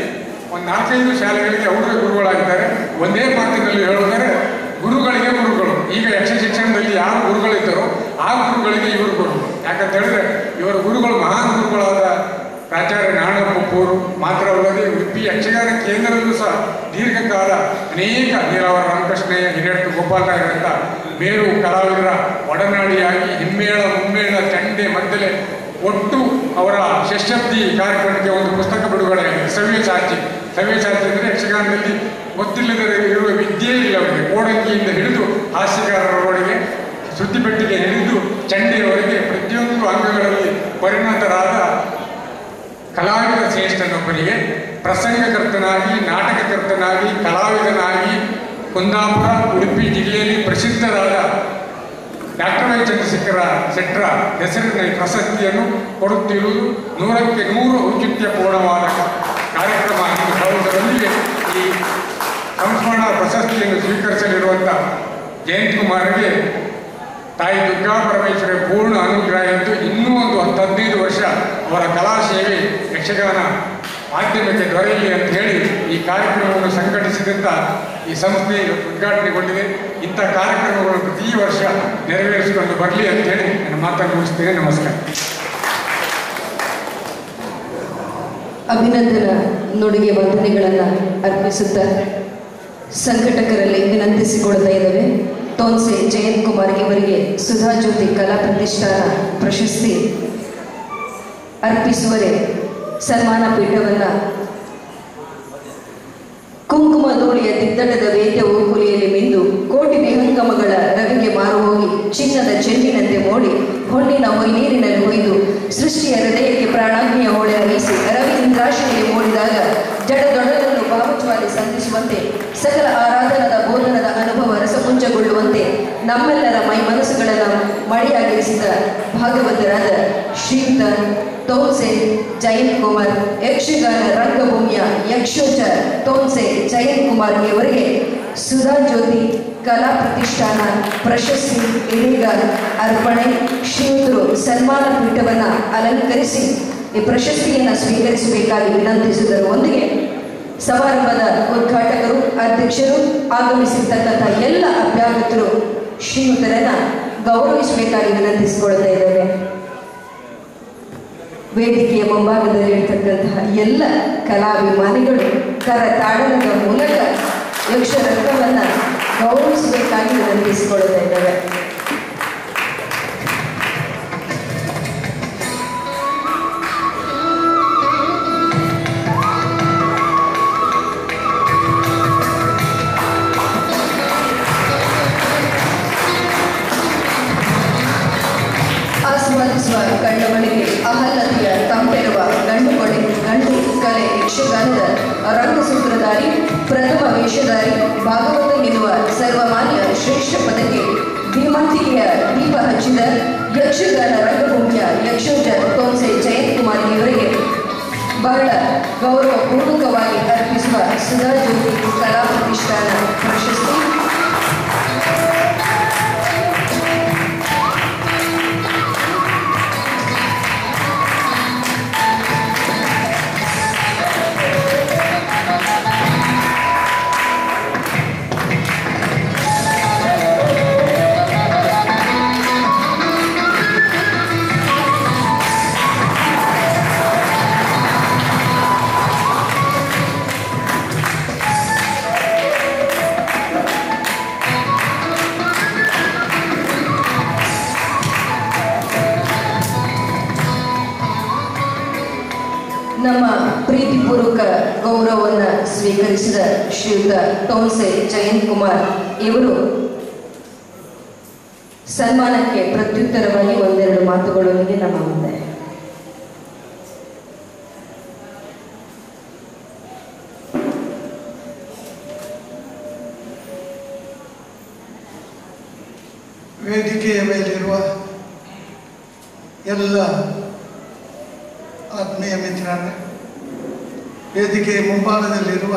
ಒಂದು ನಾಲ್ಕೈದು ಶಾಲೆಗಳಿಗೆ ಅವರೇ ಗುರುಗಳಾಗಿದ್ದಾರೆ ಒಂದೇ ಮಾತಿನಲ್ಲಿ ಹೇಳೋದಾದ್ರೆ ಗುರುಗಳಿಗೆ ಗುರುಗಳು ಈಗ ಯಕ್ಷ ಶಿಕ್ಷಣದಲ್ಲಿ ಯಾವ ಗುರುಗಳಿದ್ದಾರೋ ಆ ಗುರುಗಳಿಗೆ ಇವರು ಗುರುಗಳು ಯಾಕಂತ ಹೇಳಿದ್ರೆ ಇವರ ಗುರುಗಳು ಮಹಾನ್ ಗುರುಗಳಾದ ಪ್ರಾಚಾರ್ಯ ನಾಣಪ್ಪಪ್ಪವರು ಮಾತ್ರವಲ್ಲದೆ ಉಡುಪಿ ಯಕ್ಷಗಾನ ಕೇಂದ್ರದಲ್ಲೂ ಸಹ ದೀರ್ಘಕಾಲ ಅನೇಕ ನೀರಾವರ ರಾಮಕೃಷ್ಣಯ್ಯ ಹಿರಿಯಟ್ಟು ಗೋಪಾಲರಾಯರ್ ಅಂತ ಮೇರು ಕಲಾವಿದರ ಒಡನಾಡಿಯಾಗಿ ಹಿಮ್ಮೇಳ ಮುಮ್ಮೇಳ ಚಂಡೆ ಮದ್ದಲೆ ಒಟ್ಟು ಅವರ ಷಷ್ಠಬ್ದಿ ಕಾರ್ಯಕ್ರಮಕ್ಕೆ ಒಂದು ಪುಸ್ತಕ ಬಿಡುಗಡೆ ಆಗಿದೆ ಸವ್ಯಸಾಚಿ ಸವ್ಯಸಾಚಿ ಅಂದರೆ ಯಕ್ಷಗಾನದಲ್ಲಿ ಗೊತ್ತಿಲ್ಲದೆ ಇರುವ ವಿದ್ಯೆ ಇಲ್ಲ ಅವರಿಗೆ ಕೋಡಂಗಿಯಿಂದ ಹಿಡಿದು ಹಾಸ್ಯಗಾರರವರೆಗೆ ಸುದ್ದಿಪೆಟ್ಟಿಗೆ ಹಿಡಿದು ಚಂಡೆಯವರೆಗೆ ಪ್ರತಿಯೊಂದು ಅಂಗಗಳಲ್ಲಿ ಪರಿಣತರಾದ ಕಲಾವಿದ ಶ್ರೇಷ್ಠನೊಬ್ಬನಿಗೆ ಪ್ರಸಂಗಕರ್ತನಾಗಿ ನಾಟಕಕರ್ತನಾಗಿ ಕಲಾವಿದನಾಗಿ ಕುಂದಾಪುರ ಉಡುಪಿ ಜಿಲ್ಲೆಯಲ್ಲಿ ಪ್ರಸಿದ್ಧರಾದ ಡಾಕ್ಟರ್ ವೈ ಚಂದ್ರಶೇಖರ ಶೆಟ್ಟರ ಹೆಸರಿನ ಈ ಪ್ರಶಸ್ತಿಯನ್ನು ಕೊಡುತ್ತಿರುವುದು ನೂರಕ್ಕೆ ನೂರು ಔಚಿತ್ಯಪೂರ್ಣವಾದ ಕಾರ್ಯಕ್ರಮ ಎಂದು ಹೇಳುವುದರೊಂದಿಗೆ ಈ ಸಂಸ್ಮರಣ ಪ್ರಶಸ್ತಿಯನ್ನು ಸ್ವೀಕರಿಸಲಿರುವಂಥ ಜಯಂತ್ ಕುಮಾರ್ಗೆ ತಾಯಿ ದುರ್ಗಾ ಪರಮೇಶ್ವರಿ ಪೂರ್ಣ ಅನುಗ್ರಹ ಎಂದು ಇನ್ನೂ ಒಂದು ಹತ್ತು ಹದಿನೈದು ವರ್ಷ ಅವರ ಕಲಾ ಸೇವೆ ಯಕ್ಷಗಾನ ಮಾಧ್ಯಮಕ್ಕೆ ದೊರೆಯಲಿ ಅಂತ ಹೇಳಿ ಈ ಕಾರ್ಯಕ್ರಮವನ್ನು ಸಂಘಟಿಸಿದಂಥ ಈ ಸಂಸ್ಥೆ ಇವತ್ತು ಉದ್ಘಾಟನೆಗೊಂಡಿದೆ ಇಂಥ ಕಾರ್ಯಕ್ರಮಗಳನ್ನು ಪ್ರತಿ ವರ್ಷ ನೆರವೇರಿಸಿಕೊಂಡು ಬರಲಿ ಅಂತ ಹೇಳಿ ನನ್ನ ಮಾತನ್ನು ಮುಗಿಸ್ತೇನೆ ನಮಸ್ಕಾರ ಅಭಿನಂದನಾ ನುಡಿಗೆ ವಂದನೆಗಳನ್ನು ಅರ್ಪಿಸುತ್ತಾ ಸಂಘಟಕರಲ್ಲಿ ವಿನಂತಿಸಿಕೊಳ್ತಾ ಇದ್ದೇವೆ ತೋನ್ಸೆ ಜಯಂತ್ ಕುಮಾರ್ ಇವರಿಗೆ ಸುಧಾ ಜ್ಯೋತಿ ಕಲಾ ಪ್ರತಿಷ್ಠಾನ ಪ್ರಶಸ್ತಿ ಅರ್ಪಿಸುವರೆ ಸನ್ಮಾನ ಪೀಠವನ್ನು ಕುಂಕುಮ ಧೂಳಿಯ ದಿದ್ದಡದ ವೇದ್ಯ ಓಕುಲಿಯಲ್ಲಿ ಮಿಂದು ಕೋಟಿ ವಿಹಂಗಮಗಳ ರವಿಗೆ ಮಾರು ಹೋಗಿ ಚಿನ್ನದ ಚೆಂಡಿನಂತೆ ಮೋಡಿ ಹೊನ್ನಿನ ಹೊಯ್ನೀರಿನಲ್ಲಿ ಹೊಯ್ದು ಸೃಷ್ಟಿಯ ಹೃದಯಕ್ಕೆ ಪ್ರಾಣಾಗ್ನಿಯ ಹೊಳೆ ಹರಿಸಿ ರವಿ ಇಂದ್ರಾಶಿಯಲ್ಲಿ ಮೂಡಿದಾಗ ಜಡದೊಡಲನ್ನು ಭಾವಜ್ವಾಲಿ ಸಂಧಿಸುವಂತೆ ಸಕಲ ಆರಾಧನದ ಬೋಧನದ ಅನುಭವ ರಸಪುಂಜಗೊಳ್ಳುವಂತೆ ನಮ್ಮೆಲ್ಲರ ಮೈ ಮನಸ್ಸುಗಳನ್ನು ಮಡಿಯಾಗಿರಿಸಿದ ಭಾಗವತರಾದ ಶ್ರೀಯುತ ತೋನ್ಸೆ ಜಯಂತ್ ಕುಮಾರ್ ಯಕ್ಷಗಾನ ರಂಗಭೂಮಿಯ ಯಕ್ಷೋಚ ತೋನ್ಸೆ ಜಯಂತ್ ಕುಮಾರ್ ಇವರಿಗೆ ಸುಧಾ ಜ್ಯೋತಿ ಕಲಾ ಪ್ರತಿಷ್ಠಾನ ಪ್ರಶಸ್ತಿ ಇದೀಗ ಅರ್ಪಣೆ ಶ್ರೀಯುತರು ಸನ್ಮಾನ ಪೀಠವನ್ನು ಅಲಂಕರಿಸಿ ಈ ಪ್ರಶಸ್ತಿಯನ್ನು ಸ್ವೀಕರಿಸಬೇಕಾಗಿ ವಿನಂತಿಸುವುದರೊಂದಿಗೆ ಸಮಾರಂಭದ ಉದ್ಘಾಟಕರು ಅಧ್ಯಕ್ಷರು ಆಗಮಿಸಿರ್ತಕ್ಕಂಥ ಎಲ್ಲ ಅಭ್ಯಾಗತರು ಶ್ರೀಯುತರನ್ನ ಗೌರವಿಸಬೇಕಾಗಿ ವಿನಂತಿಸಿಕೊಳ್ತಾ ಇದ್ದೇವೆ ವೇದಿಕೆಯ ಮುಂಭಾಗದಲ್ಲಿ ಇರ್ತಕ್ಕಂತಹ ಎಲ್ಲ ಕಲಾಭಿಮಾನಿಗಳು ಕರ ತಾಡನದ ಮೂಲಕ ಯಕ್ಷರಂಗವನ್ನು ಗೌರವಿಸಬೇಕಾಗಿ ವಿನಂತಿಸಿಕೊಳ್ತಾ ಇದ್ದೇವೆ ಆಸ್ವಾದಿಸುವ ಕಣ್ಣುಗಳಿಗೆ ಅಹಲ್ಲತೆಯ ತಂಪೆರುವ ಗಂಡು ಕೊಡೆ ಗಂಡು ಕಲೆ ಯಕ್ಷಗಾನದ ರಂಗಸೂತ್ರಧಾರಿ ಪ್ರಥಮ ವೇಷಧಾರಿ ಭಾಗವತ ಎನ್ನುವ ಸರ್ವಮಾನ್ಯ ಶ್ರೇಷ್ಠ ಪದಕ್ಕೆ ಧೀಮಂತಿಕೆಯ ದೀಪ ಹಚ್ಚಿದ ಯಕ್ಷಗಾನ ರಂಗಭೂಮಿಯ ಯಕ್ಷೋಜ ತೋನ್ಸೆ ಜಯಂತ್ ಕುಮಾರ್ ಇವರಿಗೆ ಬಹಳ ಗೌರವಪೂರ್ವಕವಾಗಿ ಅರ್ಪಿಸುವ ಸುಧಾ ಜ್ಯೋತಿ ಕಲಾ ಪ್ರತಿಷ್ಠಾನ ಪ್ರಶಸ್ತಿ ನಮ್ಮ ಪ್ರೀತಿಪೂರ್ವಕ ಗೌರವವನ್ನು ಸ್ವೀಕರಿಸಿದ ಶ್ರೀಯುತ ಟೋನ್ಸೆ ಜಯಂತ್ ಕುಮಾರ್ ಇವರು ಸನ್ಮಾನಕ್ಕೆ ಪ್ರತ್ಯುತ್ತರವಾಗಿ ಒಂದೆರಡು ಮಾತುಗಳೊಂದಿಗೆ ನಮ್ಮ ಮುಂದೆ ವೇದಿಕೆಯ ಮೇಲಿರುವ ಎಲ್ಲ ಆತ್ಮೀಯ ಮಿತ್ರರೇ ವೇದಿಕೆಯ ಮುಂಭಾಗದಲ್ಲಿರುವ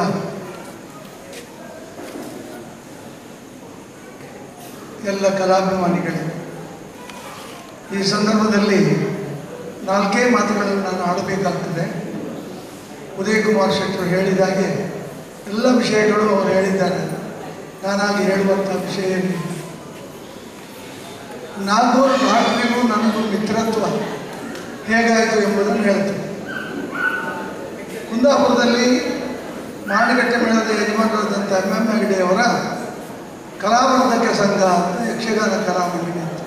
ಎಲ್ಲ ಕಲಾಭಿಮಾನಿಗಳೇ ಈ ಸಂದರ್ಭದಲ್ಲಿ ನಾಲ್ಕೇ ಮಾತುಗಳನ್ನು ನಾನು ಆಡಬೇಕಾಗ್ತದೆ ಉದಯ್ ಕುಮಾರ್ ಶೆಟ್ಟರು ಹೇಳಿದಾಗೆ ಎಲ್ಲ ವಿಷಯಗಳು ಅವರು ಹೇಳಿದ್ದಾರೆ ನಾನಾಗಿ ಹೇಳುವಂಥ ವಿಷಯ ಏನಿಲ್ಲ ನಾಲ್ಕೂರು ಡಾಕ್ಟ್ರಿಗೂ ನನಗೂ ಮಿತ್ರತ್ವ ಹೇಗಾಯಿತು ಎಂಬುದನ್ನು ಹೇಳ್ತೇನೆ ಕುಂದಾಪುರದಲ್ಲಿ ಮಾಡಿಗಟ್ಟೆ ಮೇಳದ ಯಜಮಾನರಾದಂಥ ಎಂ ಎಂ ಹೆಗಡೆಯವರ ಕಲಾವರ್ಧಕ ಸಂಘ ಅಂತ ಯಕ್ಷಗಾನ ಕಲಾಮಂಡಳಿ ಅಂತ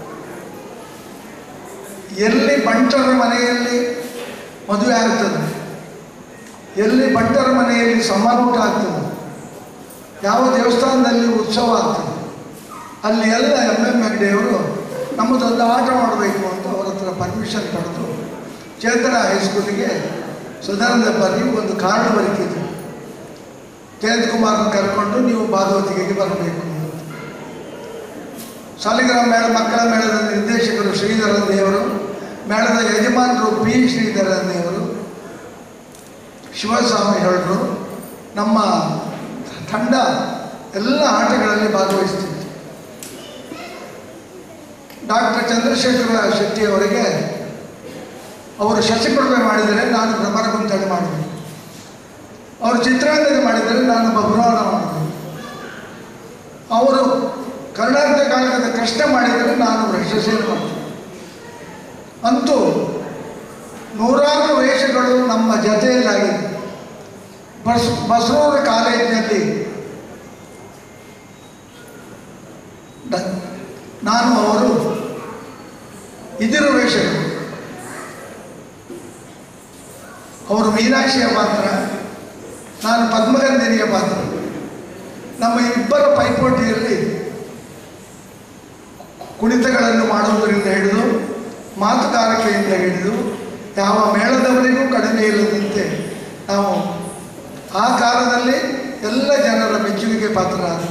ಎಲ್ಲಿ ಬಂಟರ ಮನೆಯಲ್ಲಿ ಮದುವೆ ಆಗ್ತದೆ ಎಲ್ಲಿ ಬಂಟರ ಮನೆಯಲ್ಲಿ ಸಮಾರೋಟ ಆಗ್ತದೆ ಯಾವ ದೇವಸ್ಥಾನದಲ್ಲಿ ಉತ್ಸವ ಆಗ್ತದೆ ಅಲ್ಲಿ ಎಲ್ಲ ಎಮ್ ಎಮ್ ಹೆಗ್ಡೆಯವರು ನಮ್ಮದೊಂದು ಆಟ ಮಾಡಬೇಕು ಅಂತ ಅವ್ರ ಹತ್ರ ಪರ್ಮಿಷನ್ ಪಡೆದು ಚೇತನ ಹೈಸ್ಕೂಲಿಗೆ ಸದಾನಂದ ಬರ್ರಿ ಒಂದು ಕಾರ್ಡ್ ಬರೀತಿದ್ರು ಜಯಂತ್ ಕುಮಾರ್ನ ಕರ್ಕೊಂಡು ನೀವು ಭಾಗವತಿಗೆಗೆ ಬರಬೇಕು ಅಂತ ಸಾಲಿಗ್ರಾಮ ಮೇಳ ಮಕ್ಕಳ ಮೇಳದ ನಿರ್ದೇಶಕರು ಶ್ರೀಧರನ್ ದೇವರು ಮೇಳದ ಯಜಮಾನರು ಪಿ ಶ್ರೀಧರನ್ ದೇವರು ಶಿವಸ್ವಾಮಿ ಹೇಳರು ನಮ್ಮ ತಂಡ ಎಲ್ಲ ಆಟಗಳಲ್ಲಿ ಭಾಗವಹಿಸ್ತಿತ್ತು ಡಾಕ್ಟರ್ ಚಂದ್ರಶೇಖರ ಶೆಟ್ಟಿ ಅವರಿಗೆ ಅವರು ಶಶಿಪ್ರಭೆ ಮಾಡಿದರೆ ನಾನು ಭ್ರಮರ ಕುಂತಳಿ ಮಾಡಿದೆ ಅವರು ಚಿತ್ರಾಂಗನೆ ಮಾಡಿದರೆ ನಾನು ಬಬ್ರವಾಣ ಮಾಡಿದೆ ಅವರು ಕರ್ನಾಟಕ ಕಾಲದ ಕಷ್ಟ ಮಾಡಿದರೆ ನಾನು ವೃಕ್ಷಸೇನೆ ಮಾಡಿದೆ ಅಂತೂ ನೂರಾರು ವೇಷಗಳು ನಮ್ಮ ಜತೆಯಲ್ಲಾಗಿದೆ ಬಸ್ ಬಸರೂರ ಕಾಲೇಜಿನಲ್ಲಿ ಡ- ನಾನು ಅವರು ಇದಿರು ವೇಷಗಳು ಅವರು ಮೀನಾಕ್ಷಿಯ ಪಾತ್ರ ನಾನು ಪದ್ಮಗಂಧಿನಿಯ ಪಾತ್ರ ನಮ್ಮ ಇಬ್ಬರ ಪೈಪೋಟಿಯಲ್ಲಿ ಕುಣಿತಗಳನ್ನು ಮಾಡುವುದರಿಂದ ಹಿಡಿದು ಮಾತುಗಾರಿಕೆಯಿಂದ ಹಿಡಿದು ಯಾವ ಮೇಳದವರಿಗೂ ಕಡಿಮೆ ಇಲ್ಲದಂತೆ ನಾವು ಆ ಕಾಲದಲ್ಲಿ ಎಲ್ಲ ಜನರ ಮೆಚ್ಚುಗೆಗೆ ಪಾತ್ರರಾದರು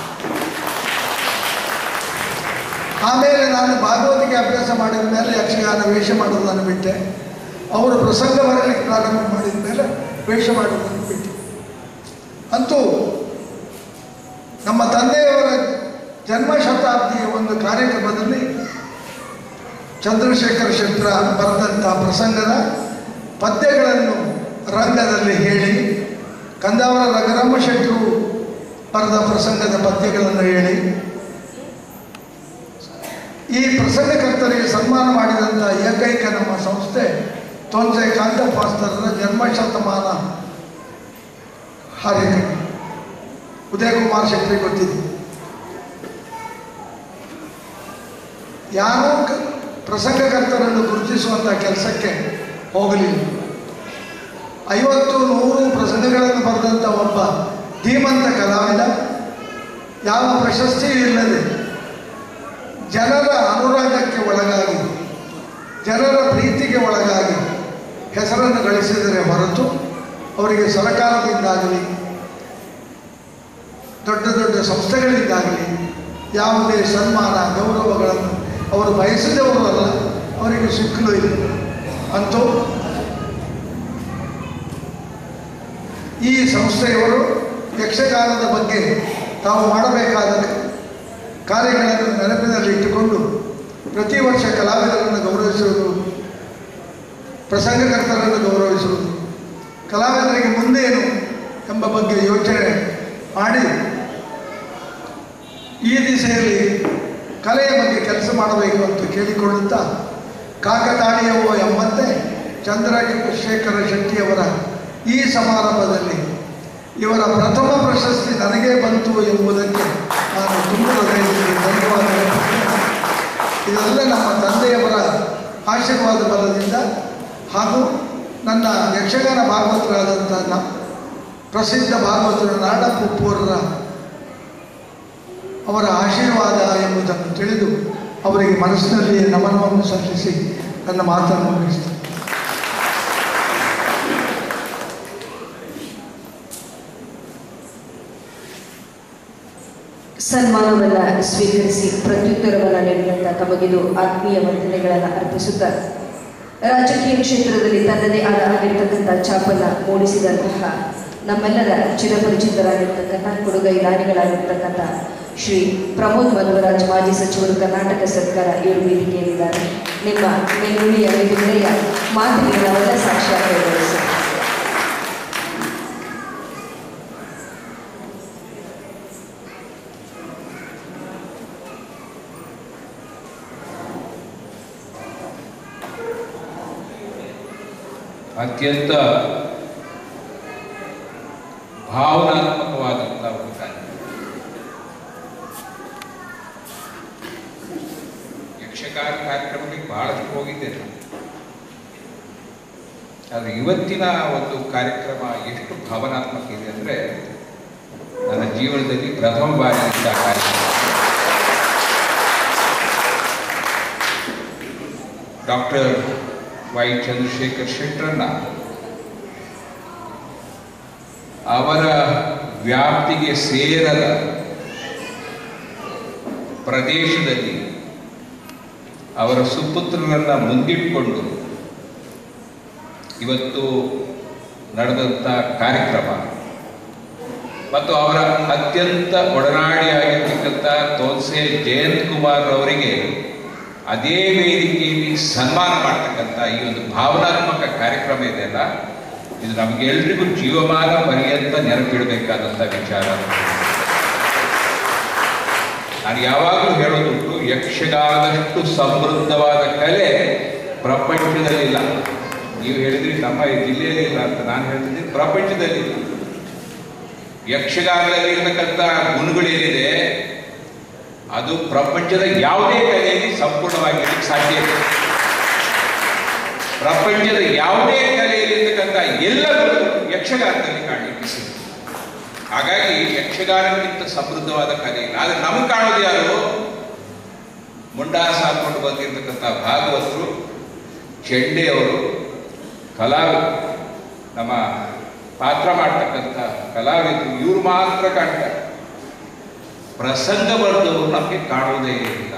ಆಮೇಲೆ ನಾನು ಭಾಗವತಿಗೆ ಅಭ್ಯಾಸ ಮಾಡಿದ ಮೇಲೆ ಯಕ್ಷಗಾನ ವೇಷ ಮಾಡುವುದನ್ನು ಬಿಟ್ಟೆ ಅವರು ಪ್ರಸಂಗ ಬರಲಿಕ್ಕೆ ಪ್ರಾರಂಭ ಮಾಡಿದ ಮೇಲೆ ವೇಷ ಮಾಡುವುದನ್ನು ಬಿಟ್ಟೆ ಅಂತೂ ನಮ್ಮ ತಂದೆಯವರ ಜನ್ಮ ಶತಾಬ್ದಿಯ ಒಂದು ಕಾರ್ಯಕ್ರಮದಲ್ಲಿ ಚಂದ್ರಶೇಖರ ಶೆಟ್ಟರ ಬರೆದಂಥ ಪ್ರಸಂಗದ ಪದ್ಯಗಳನ್ನು ರಂಗದಲ್ಲಿ ಹೇಳಿ ಕಂದಾವರ ರಘುರಾಮ ಶೆಟ್ಟರು ಬರೆದ ಪ್ರಸಂಗದ ಪದ್ಯಗಳನ್ನು ಹೇಳಿ ಈ ಪ್ರಸಂಗಕರ್ತರಿಗೆ ಸನ್ಮಾನ ಮಾಡಿದಂಥ ಏಕೈಕ ನಮ್ಮ ಸಂಸ್ಥೆ ತೊಂದರೆ ಕಾಂತಪಾಸ್ತರರ ಜನ್ಮ ಶತಮಾನ ಕಾರ್ಯಕ್ರಮ ಉದಯಕುಮಾರ್ ಶೆಟ್ಟಿ ಗೊತ್ತಿದೆ ಯಾರೂ ಕ- ಪ್ರಸಂಗಕರ್ತರನ್ನು ಗುರುತಿಸುವಂಥ ಕೆಲಸಕ್ಕೆ ಹೋಗಲಿಲ್ಲ ಐವತ್ತು ನೂರು ಪ್ರಸಂಗಗಳನ್ನು ಬರೆದಂಥ ಒಬ್ಬ ಧೀಮಂತ ಕಲಾವಿದ ಯಾವ ಪ್ರಶಸ್ತಿಯೂ ಇಲ್ಲದೆ ಜನರ ಅನುರಾಗಕ್ಕೆ ಒಳಗಾಗಿ ಜನರ ಪ್ರೀತಿಗೆ ಒಳಗಾಗಿ ಹೆಸರನ್ನು ಗಳಿಸಿದರೆ ಹೊರತು ಅವರಿಗೆ ಸರ್ಕಾರದಿಂದಾಗಲಿ ದೊಡ್ಡ ದೊಡ್ಡ ಸಂಸ್ಥೆಗಳಿಂದಾಗಲಿ ಯಾವುದೇ ಸನ್ಮಾನ ಗೌರವಗಳನ್ನು ಅವರು ಬಯಸಿದವರು ಅಲ್ಲ ಅವರಿಗೆ ಸಿಕ್ಕಲು ಇಲ್ಲ ಅಂತೂ ಈ ಸಂಸ್ಥೆಯವರು ಯಕ್ಷಗಾನದ ಬಗ್ಗೆ ತಾವು ಮಾಡಬೇಕಾದ ಕಾರ್ಯಗಳನ್ನು ನೆನಪಿನಲ್ಲಿ ಇಟ್ಟುಕೊಂಡು ಪ್ರತಿ ವರ್ಷ ಕಲಾವಿದರನ್ನು ಗೌರವಿಸುವುದು ಪ್ರಸಂಗಕರ್ತರನ್ನು ಗೌರವಿಸುವುದು ಕಲಾವಿದರಿಗೆ ಮುಂದೇನು ಎಂಬ ಬಗ್ಗೆ ಯೋಚನೆ ಮಾಡಿ ಈ ದಿಸೆಯಲ್ಲಿ ಕಲೆಯ ಬಗ್ಗೆ ಕೆಲಸ ಮಾಡಬೇಕು ಅಂತ ಕೇಳಿಕೊಳ್ಳುತ್ತಾ ಕಾಕತಾಳೀಯವೋ ಎಂಬಂತೆ ಚಂದ್ರಶೇಖರ ಶೆಟ್ಟಿಯವರ ಈ ಸಮಾರಂಭದಲ್ಲಿ ಇವರ ಪ್ರಥಮ ಪ್ರಶಸ್ತಿ ನನಗೇ ಬಂತು ಎಂಬುದಕ್ಕೆ ನಾನು ತುಂಬ ಹೃದಯದಲ್ಲಿ ಧನ್ಯವಾದ ಹೇಳ್ತೇನೆ. ಇದೆಲ್ಲ ನಮ್ಮ ತಂದೆಯವರ ಆಶೀರ್ವಾದ ಬಲದಿಂದ ಹಾಗೂ ನನ್ನ ಯಕ್ಷಗಾನ ಭಾಗವತರಾದಂಥ ನ ಪ್ರಸಿದ್ಧ ಭಾಗವತರು ನಾಡಪ್ಪೂರರ ಅವರ ಆಶೀರ್ವಾದ ಎಂಬುದನ್ನು ತಿಳಿದು ಅವರಿಗೆ ಮನಸ್ಸಿನಲ್ಲಿಯೇ ನಮನವನ್ನು ಸಲ್ಲಿಸಿ ನನ್ನ ಮಾತನ್ನು ಮುಗಿಸ್ತೇನೆ ಸನ್ಮಾನವನ್ನು ಸ್ವೀಕರಿಸಿ ಪ್ರತ್ಯುತ್ತರವನ್ನು ನೀಡಿದಂಥ ತಮಗಿದು ಆತ್ಮೀಯ ವಂದನೆಗಳನ್ನು ಅರ್ಪಿಸುತ್ತಾ ರಾಜಕೀಯ ಕ್ಷೇತ್ರದಲ್ಲಿ ತನ್ನದೇ ಆದ ಆಗಿರ್ತಕ್ಕಂಥ ಛಾಪನ್ನು ಮೂಡಿಸಿದಂತಹ ನಮ್ಮೆಲ್ಲರ ಚಿರಪರಿಚಿತರಾಗಿರ್ತಕ್ಕಂಥ ಕೊಡುಗೈ ದಾನಿಗಳಾಗಿರ್ತಕ್ಕಂಥ ಶ್ರೀ ಪ್ರಮೋದ್ ಮಧ್ವರಾಜ್ ಮಾಜಿ ಸಚಿವರು ಕರ್ನಾಟಕ ಸರ್ಕಾರ ಇವರು ವೇದಿಕೆಯಲ್ಲಿದ್ದಾರೆ ನಿಮ್ಮ ಮೆಲ್ಲುಳಿಯ ಮೆಲುಮೆಲೆಯ ಮಾತಿಗೆ ನಾವೆಲ್ಲ ಸಾಕ್ಷಿಯಾಗಿ ಸರ್ ಅತ್ಯಂತ ಭಾವನಾತ್ಮಕವಾದಂಥ ಒಂದು ಕಾರ್ಯಕ್ರಮ ಯಕ್ಷಗಾನ ಕಾರ್ಯಕ್ರಮಕ್ಕೆ ಬಹಳಷ್ಟು ಹೋಗಿದ್ದೇನೆ ನಾನು. ಆದರೆ ಇವತ್ತಿನ ಒಂದು ಕಾರ್ಯಕ್ರಮ ಎಷ್ಟು ಭಾವನಾತ್ಮಕ ಇದೆ ಅಂದರೆ ನನ್ನ ಜೀವನದಲ್ಲಿ ಪ್ರಥಮ ಬಾರಿ ಇಂಥ ಕಾರ್ಯಕ್ರಮ ಡಾಕ್ಟರ್ ವೈ ಚಂದ್ರಶೇಖರ್ ಶೆಟ್ಟರನ್ನ ಅವರ ವ್ಯಾಪ್ತಿಗೆ ಸೇರದ ಪ್ರದೇಶದಲ್ಲಿ ಅವರ ಸುಪುತ್ರರನ್ನ ಮುಂದಿಟ್ಕೊಂಡು ಇವತ್ತು ನಡೆದಂಥ ಕಾರ್ಯಕ್ರಮ ಮತ್ತು ಅವರ ಅತ್ಯಂತ ಒಡನಾಡಿಯಾಗಿರ್ತಕ್ಕಂಥ ತೋನ್ಸೆ ಜಯಂತ್ ಕುಮಾರ್ ಅವರಿಗೆ ಅದೇ ವೇದಿಕೆಯಲ್ಲಿ ಸನ್ಮಾನ ಮಾಡ್ತಕ್ಕಂಥ ಈ ಒಂದು ಭಾವನಾತ್ಮಕ ಕಾರ್ಯಕ್ರಮ ಇದೆಯಲ್ಲ ಇದು ನಮಗೆಲ್ರಿಗೂ ಜೀವಮಾನ ಪರ್ಯಂತ ನೆನಪಿಡಬೇಕಾದಂಥ ವಿಚಾರ ನಾನು ಯಾವಾಗಲೂ ಹೇಳೋದುಂಟು ಯಕ್ಷಗಾನದಷ್ಟು ಸಮೃದ್ಧವಾದ ಕಲೆ ಪ್ರಪಂಚದಲ್ಲಿಲ್ಲ ನೀವು ಹೇಳಿದ್ರಿ ನಮ್ಮ ಈ ಜಿಲ್ಲೆಯಲ್ಲಿ ಇಲ್ಲ ಅಂತ ನಾನು ಹೇಳ್ತಿದ್ದೀನಿ ಪ್ರಪಂಚದಲ್ಲಿಲ್ಲ ಯಕ್ಷಗಾನದಲ್ಲಿ ಇರತಕ್ಕಂಥ ಗುಣಗಳೇನಿದೆ ಅದು ಪ್ರಪಂಚದ ಯಾವುದೇ ಕಲೆಯಲ್ಲಿ ಸಂಪೂರ್ಣವಾಗಿರಲಿಕ್ಕೆ ಸಾಧ್ಯ ಇಲ್ಲ ಪ್ರಪಂಚದ ಯಾವುದೇ ಕಲೆಯಲ್ಲಿರ್ತಕ್ಕಂಥ ಎಲ್ಲರೂ ಯಕ್ಷಗಾನದಲ್ಲಿ ಕಾಣಲಿಕ್ಕೆ ಸಿಗುತ್ತೆ ಹಾಗಾಗಿ ಯಕ್ಷಗಾನಕ್ಕಿಂತ ಸಮೃದ್ಧವಾದ ಕಲೆ ಇಲ್ಲ ಆದ್ರೆ ನಮಗೆ ಕಾಣೋದು ಯಾರು ಮುಂಡಾಸ ಹಾಕೊಂಡು ಬಂದಿರತಕ್ಕಂಥ ಭಾಗವತರು ಚೆಂಡೆಯವರು ಕಲಾವಿದರು ನಮ್ಮ ಪಾತ್ರ ಮಾಡ್ತಕ್ಕಂಥ ಕಲಾವಿದರು ಇವರು ಮಾತ್ರ ಕಾಣ್ತಾರೆ ಪ್ರಸಂಗ ಬರೆದವರು ನಮಗೆ ಕಾಣುವುದೇ ಇಲ್ಲ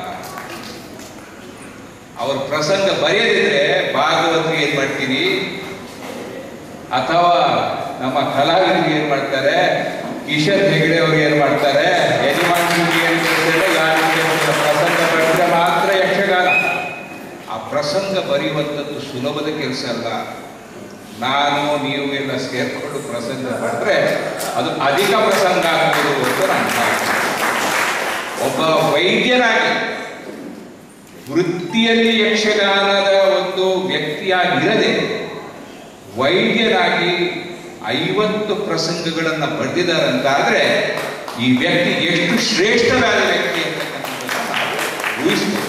ಅವ್ರ ಪ್ರಸಂಗ ಬರೆಯದಿದ್ರೆ ಭಾಗವತರು ಏನ್ ಮಾಡ್ತೀರಿ ಅಥವಾ ನಮ್ಮ ಕಲಾವಿದರಿಗೆ ಏನ್ ಮಾಡ್ತಾರೆ ಕಿಶನ್ ಹೆಗಡೆ ಅವ್ರಿಗೆ ಏನ್ ಮಾಡ್ತಾರೆ ಯಜಮಾನ್ ಏನ್ ಮಾಡ್ತಾರೆ ಯಾರಿಗೆ ಪ್ರಸಂಗ ಬರೆದ್ರೆ ಮಾತ್ರ ಯಕ್ಷಗಾನ ಆ ಪ್ರಸಂಗ ಬರೆಯುವಂಥದ್ದು ಸುಲಭದ ಕೆಲಸ ಅಲ್ಲ ನಾನು ನೀವು ಎಲ್ಲ ಸೇರ್ಕೊಂಡು ಪ್ರಸಂಗ ಬರೆದ್ರೆ ಅದು ಅಧಿಕ ಪ್ರಸಂಗ ಆಗ್ಬೋದು ಅಂತ ನಾನು ಭಾವಿಸ್ತೇನೆ. ಒಬ್ಬ ವೈದ್ಯನಾಗಿ ವೃತ್ತಿಯಲ್ಲಿ ಯಕ್ಷಗಾನದ ಒಂದು ವ್ಯಕ್ತಿಯಾಗಿರದೆ ವೈದ್ಯರಾಗಿ ಐವತ್ತು ಪ್ರಸಂಗಗಳನ್ನು ಬರೆದಿದ್ದಾರೆ ಅಂತಾದ್ರೆ ಈ ವ್ಯಕ್ತಿ ಎಷ್ಟು ಶ್ರೇಷ್ಠವಾದ ವ್ಯಕ್ತಿ ಅಂತಕ್ಕಂಥದ್ದನ್ನ ನಾವು ಊಹಿಸ್ಬೋದು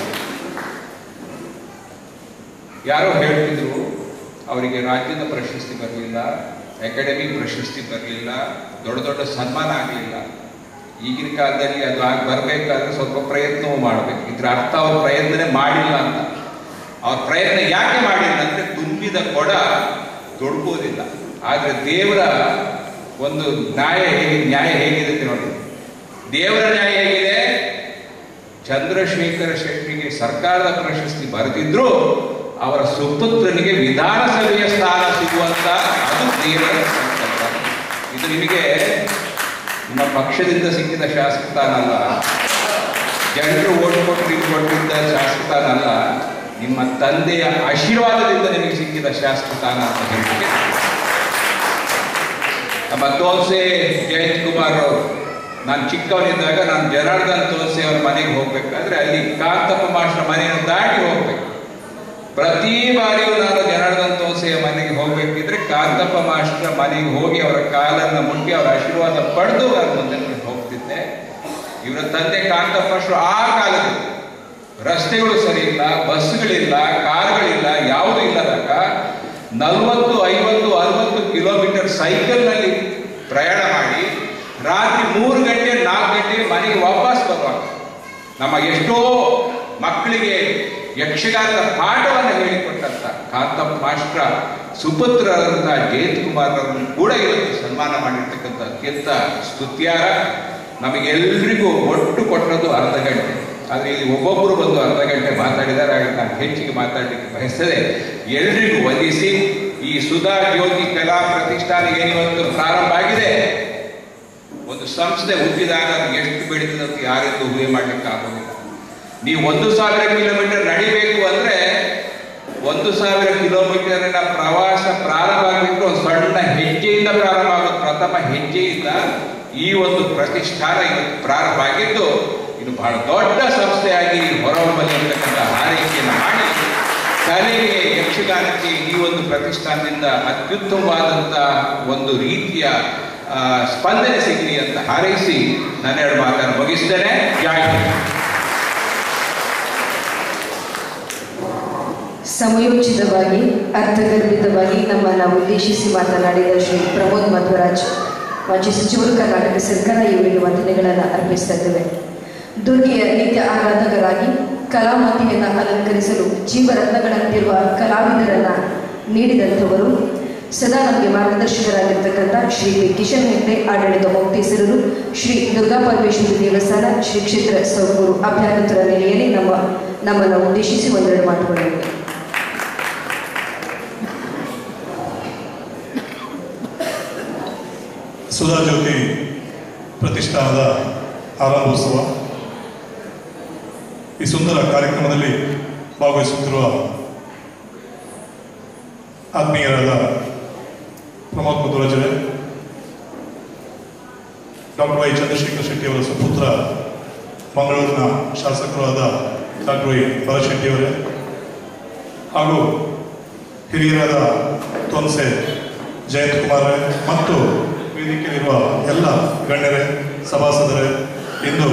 ಯಾರೋ ಹೇಳ್ತಿದ್ರು ಅವರಿಗೆ ರಾಜ್ಯದ ಪ್ರಶಸ್ತಿ ಬರಲಿಲ್ಲ ಅಕಾಡೆಮಿ ಪ್ರಶಸ್ತಿ ಬರಲಿಲ್ಲ ದೊಡ್ಡ ದೊಡ್ಡ ಸನ್ಮಾನ ಆಗಲಿಲ್ಲ ಈಗಿನ ಕಾಲದಲ್ಲಿ ಅದು ಆಗಿ ಬರಬೇಕಾದ್ರೆ ಸ್ವಲ್ಪ ಪ್ರಯತ್ನವೂ ಮಾಡಬೇಕು ಇದ್ರ ಅರ್ಥ ಅವ್ರ ಪ್ರಯತ್ನನೇ ಮಾಡಿಲ್ಲ ಅಂತ ಅವ್ರ ಪ್ರಯತ್ನ ಯಾಕೆ ಮಾಡಿಲ್ಲ ಅಂದ್ರೆ ತುಂಬಿದ ಕೊಡ ದೊಡ್ಕೋದಿಲ್ಲ ಆದ್ರೆ ದೇವರ ಒಂದು ನ್ಯಾಯ ಹೇಗೆ ನ್ಯಾಯ ಹೇಗಿದೆ ಅಂತ ನೋಡಿ ದೇವರ ನ್ಯಾಯ ಹೇಗಿದೆ ಚಂದ್ರಶೇಖರ ಶೆಟ್ಟಿಗೆ ಸರ್ಕಾರದ ಪ್ರಶಸ್ತಿ ಬರೆದಿದ್ರು ಅವರ ಸುಪುತ್ರನಿಗೆ ವಿಧಾನಸಭೆಯ ಸ್ಥಾನ ಸಿಗುವಂತ ಅದು ದೇವರ ಸಂಕಲ್ಪ ಇದು ನಿಮಗೆ ನಿಮ್ಮ ಪಕ್ಷದಿಂದ ಸಿಕ್ಕಿದ ಶಾಸಕ ಸ್ಥಾನ ಅಲ್ಲ ಜನರು ಓಟ್ ಕೊಟ್ಟು ನೀವು ಕೊಟ್ಟಿದ್ದ ಶಾಸಕ ಸ್ಥಾನ ಅಲ್ಲ ನಿಮ್ಮ ತಂದೆಯ ಆಶೀರ್ವಾದದಿಂದ ನಿಮಗೆ ಸಿಕ್ಕಿದ ಶಾಸಕ ಸ್ಥಾನ ಅಂತ ಹೇಳಿಕೆ ನಮ್ಮ ತೋನ್ಸೆ ಜಯಂತ್ ಕುಮಾರ್ ಅವರು ನಾನು ಚಿಕ್ಕವನಿದ್ದಾಗ ನಾನು ಜನಾರ್ದನ್ ತೋನ್ಸೆ ಅವ್ರ ಮನೆಗೆ ಹೋಗ್ಬೇಕಾದ್ರೆ ಅಲ್ಲಿ ಕಾಂತಪ್ಪ ಮಾಸ್ಟರ್ ಮನೆಯನ್ನು ದಾಟಿ ಹೋಗ್ಬೇಕು ಪ್ರತಿ ಬಾರಿಯೂ ನಾನು ಜನಾರ್ದನ್ ತೋನ್ಸೆಯ ಮನೆಗೆ ಹೋಗ್ಬೇಕಿದ್ರೆ ಕಾಂತಪ್ಪ ಮಾಸ್ಟರ್ ಮನೆಗೆ ಹೋಗಿ ಅವರ ಕಾಲನ್ನು ಮುಟ್ಟಿ ಅವರ ಆಶೀರ್ವಾದ ಪಡೆದು ನಾನು ಮುಂದೆ ಹೋಗ್ತಿದ್ದೆ ಇವರ ತಂದೆ ಕಾಂತಪ್ಪ ಮಾಸ್ಟರ್ ಆ ಕಾಲದಲ್ಲಿ ರಸ್ತೆಗಳು ಸರಿ ಇಲ್ಲ ಬಸ್ಗಳಿಲ್ಲ ಕಾರುಗಳಿಲ್ಲ ಯಾವುದೂ ಇಲ್ಲದಾಗ ನಲವತ್ತು ಐವತ್ತು ಅರವತ್ತು ಕಿಲೋಮೀಟರ್ ಸೈಕಲ್ನಲ್ಲಿ ಪ್ರಯಾಣ ಮಾಡಿ ರಾತ್ರಿ ಮೂರು ಗಂಟೆ ನಾಲ್ಕು ಗಂಟೆಗೆ ಮನೆಗೆ ವಾಪಸ್ ಬರುವಾಗ ನಮ್ಮ ಎಷ್ಟೋ ಮಕ್ಕಳಿಗೆ ಯಕ್ಷಗಾನದ ಪಾಠವನ್ನು ಹೇಳಿಕೊಟ್ಟಂತ ಕಾಂತಪ್ಪ ಮಾಸ್ಟ್ರ ಸುಪುತ್ರರಾದಂಥ ಜಯಂತ್ ಕುಮಾರ್ ಅವರನ್ನು ಕೂಡ ಇವತ್ತು ಸನ್ಮಾನ ಮಾಡಿರ್ತಕ್ಕಂಥ ಅತ್ಯಂತ ಸ್ತುತ್ಯಾರ ನಮಗೆಲ್ಲರಿಗೂ ಒಟ್ಟು ಕೊಟ್ಟದ್ದು ಅರ್ಧ ಗಂಟೆ ಆದರೆ ಇಲ್ಲಿ ಒಬ್ಬೊಬ್ಬರು ಬಂದು ಅರ್ಧ ಗಂಟೆ ಮಾತಾಡಿದ್ದಾರೆ ಹಾಗೆ ನಾನು ಹೆಚ್ಚಿಗೆ ಮಾತಾಡಲಿಕ್ಕೆ ಬಯಸ್ತದೆ ಎಲ್ರಿಗೂ ವಂದಿಸಿ ಈ ಸುಧಾ ಜ್ಯೋತಿ ಕಲಾ ಪ್ರತಿಷ್ಠಾನ ಏನಿವತ್ತು ಪ್ರಾರಂಭ ಆಗಿದೆ ಒಂದು ಸಂಸ್ಥೆ ಹುಟ್ಟಿದಾಗ ಅದು ಎಷ್ಟು ಬೆಳೀತದೆ ಅಂತ ಯಾರೆಂದು ಊಹೆ ಮಾಡ್ಲಿಕ್ಕೆ ಆಗೋದಿಲ್ಲ ನೀವು ಒಂದು ಸಾವಿರ ಕಿಲೋಮೀಟರ್ ನಡಿಬೇಕು ಅಂದ್ರೆ ಒಂದು ಸಾವಿರ ಕಿಲೋಮೀಟರಿನ ಪ್ರವಾಸ ಪ್ರಾರಂಭ ಆಗಬೇಕು ಒಂದು ಸಣ್ಣ ಹೆಜ್ಜೆಯಿಂದ ಪ್ರಾರಂಭ ಆಗೋದು ಪ್ರಥಮ ಹೆಜ್ಜೆಯಿಂದ ಈ ಒಂದು ಪ್ರತಿಷ್ಠಾನ ಇವತ್ತು ಪ್ರಾರಂಭ ಆಗಿದ್ದು ಇದು ಬಹಳ ದೊಡ್ಡ ಸಂಸ್ಥೆಯಾಗಿ ಹೊರಹೊಮ್ಮಲಿರ್ತಕ್ಕಂಥ ಹಾರೈಕೆಯನ್ನು ಮಾಡಿ ಕಲೆಗೆ ಯಕ್ಷಗಾನಕ್ಕೆ ಈ ಒಂದು ಪ್ರತಿಷ್ಠಾನದಿಂದ ಅತ್ಯುತ್ತಮವಾದಂಥ ಒಂದು ರೀತಿಯ ಆ, ಸ್ಪಂದನೆ ಸಿಗಲಿ ಅಂತ ಹಾರೈಸಿ ನನ್ನೆರಡು ಮಾತನ್ನು ಮುಗಿಸ್ತೇನೆ ಜೈ ಹಿಂದ್. ಸಮಯೋಚಿತವಾಗಿ ಅರ್ಥಗರ್ಭಿತವಾಗಿ ನಮ್ಮನ್ನು ಉದ್ದೇಶಿಸಿ ಮಾತನಾಡಿದ ಶ್ರೀ ಪ್ರಮೋದ್ ಮಧ್ವರಾಜ್ ಮಾಜಿ ಸಚಿವರು ಕರ್ನಾಟಕ ಸರ್ಕಾರ ಇವರಿಗೆ ವಂದನೆಗಳನ್ನು ಅರ್ಪಿಸ್ತಾ ಇದ್ದೇವೆ ದುರ್ಗೆಯ ನಿತ್ಯ ಆರಾಧಕರಾಗಿ ಕಲಾಮಾತೆಯನ್ನು ಅಲಂಕರಿಸಲು ಜೀವರತ್ನಗಳಂತಿರುವ ಕಲಾವಿದರನ್ನ ನೀಡಿದಂಥವರು ಸದಾ ನಮಗೆ ಮಾರ್ಗದರ್ಶಕರಾಗಿರ್ತಕ್ಕಂಥ ಶ್ರೀ ಪಿ ಕಿಶನ್ ಹೆಗ್ಡೆ ಆಡಳಿತ ಮುಕ್ತೇಸರರು ಶ್ರೀ ದುರ್ಗಾ ಪರಮೇಶ್ವರಿ ದೇವಸ್ಥಾನ ಶ್ರೀ ಕ್ಷೇತ್ರ ಸೌಗೂರು ಅಭ್ಯಾಗತರ ನೆಲೆಯಲ್ಲಿ ನಮ್ಮ ನಮ್ಮನ್ನು ಉದ್ದೇಶಿಸಿ ಒಂದೆರಡು ಮಾತುಗಳನ್ನು ಸುಧಾಜ್ಯೋತಿ ಪ್ರತಿಷ್ಠಾನದ ಆರಂಭೋತ್ಸವ ಈ ಸುಂದರ ಕಾರ್ಯಕ್ರಮದಲ್ಲಿ ಭಾಗವಹಿಸುತ್ತಿರುವ ಆತ್ಮೀಯರಾದ ಪ್ರಮೋದ್ ಮುದುರಾಜರೇ ಡಾಕ್ಟರ್ ವೈ ಚಂದ್ರಶೇಖರ್ ಶೆಟ್ಟಿ ಅವರ ಸುಪುತ್ರ ಮಂಗಳೂರಿನ ಶಾಸಕರಾದ ಡಾಕ್ಟರ್ ವೈ ಭರಶೆಟ್ಟಿಯವರೇ ಹಾಗೂ ಹಿರಿಯರಾದ ತೊನ್ಸೆ ಜಯಂತ್ ಕುಮಾರ್ ಮತ್ತು ವೇದಿಕೆಯಲ್ಲಿರುವ ಎಲ್ಲ ಗಣ್ಯರೇ ಸಭಾಸದರೇ ಇಂದು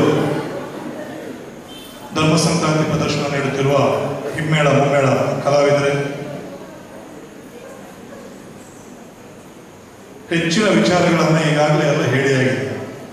ಧರ್ಮ ಸಂಕ್ರಾಂತಿ ಪ್ರದರ್ಶನ ನೀಡುತ್ತಿರುವ ಹಿಮ್ಮೇಳ ಮುಮ್ಮೇಳ ಕಲಾವಿದರೇ ಹೆಚ್ಚಿನ ವಿಚಾರಗಳನ್ನು ಈಗಾಗಲೇ ಎಲ್ಲ ಹೇಳಿಯಾಗಿದೆ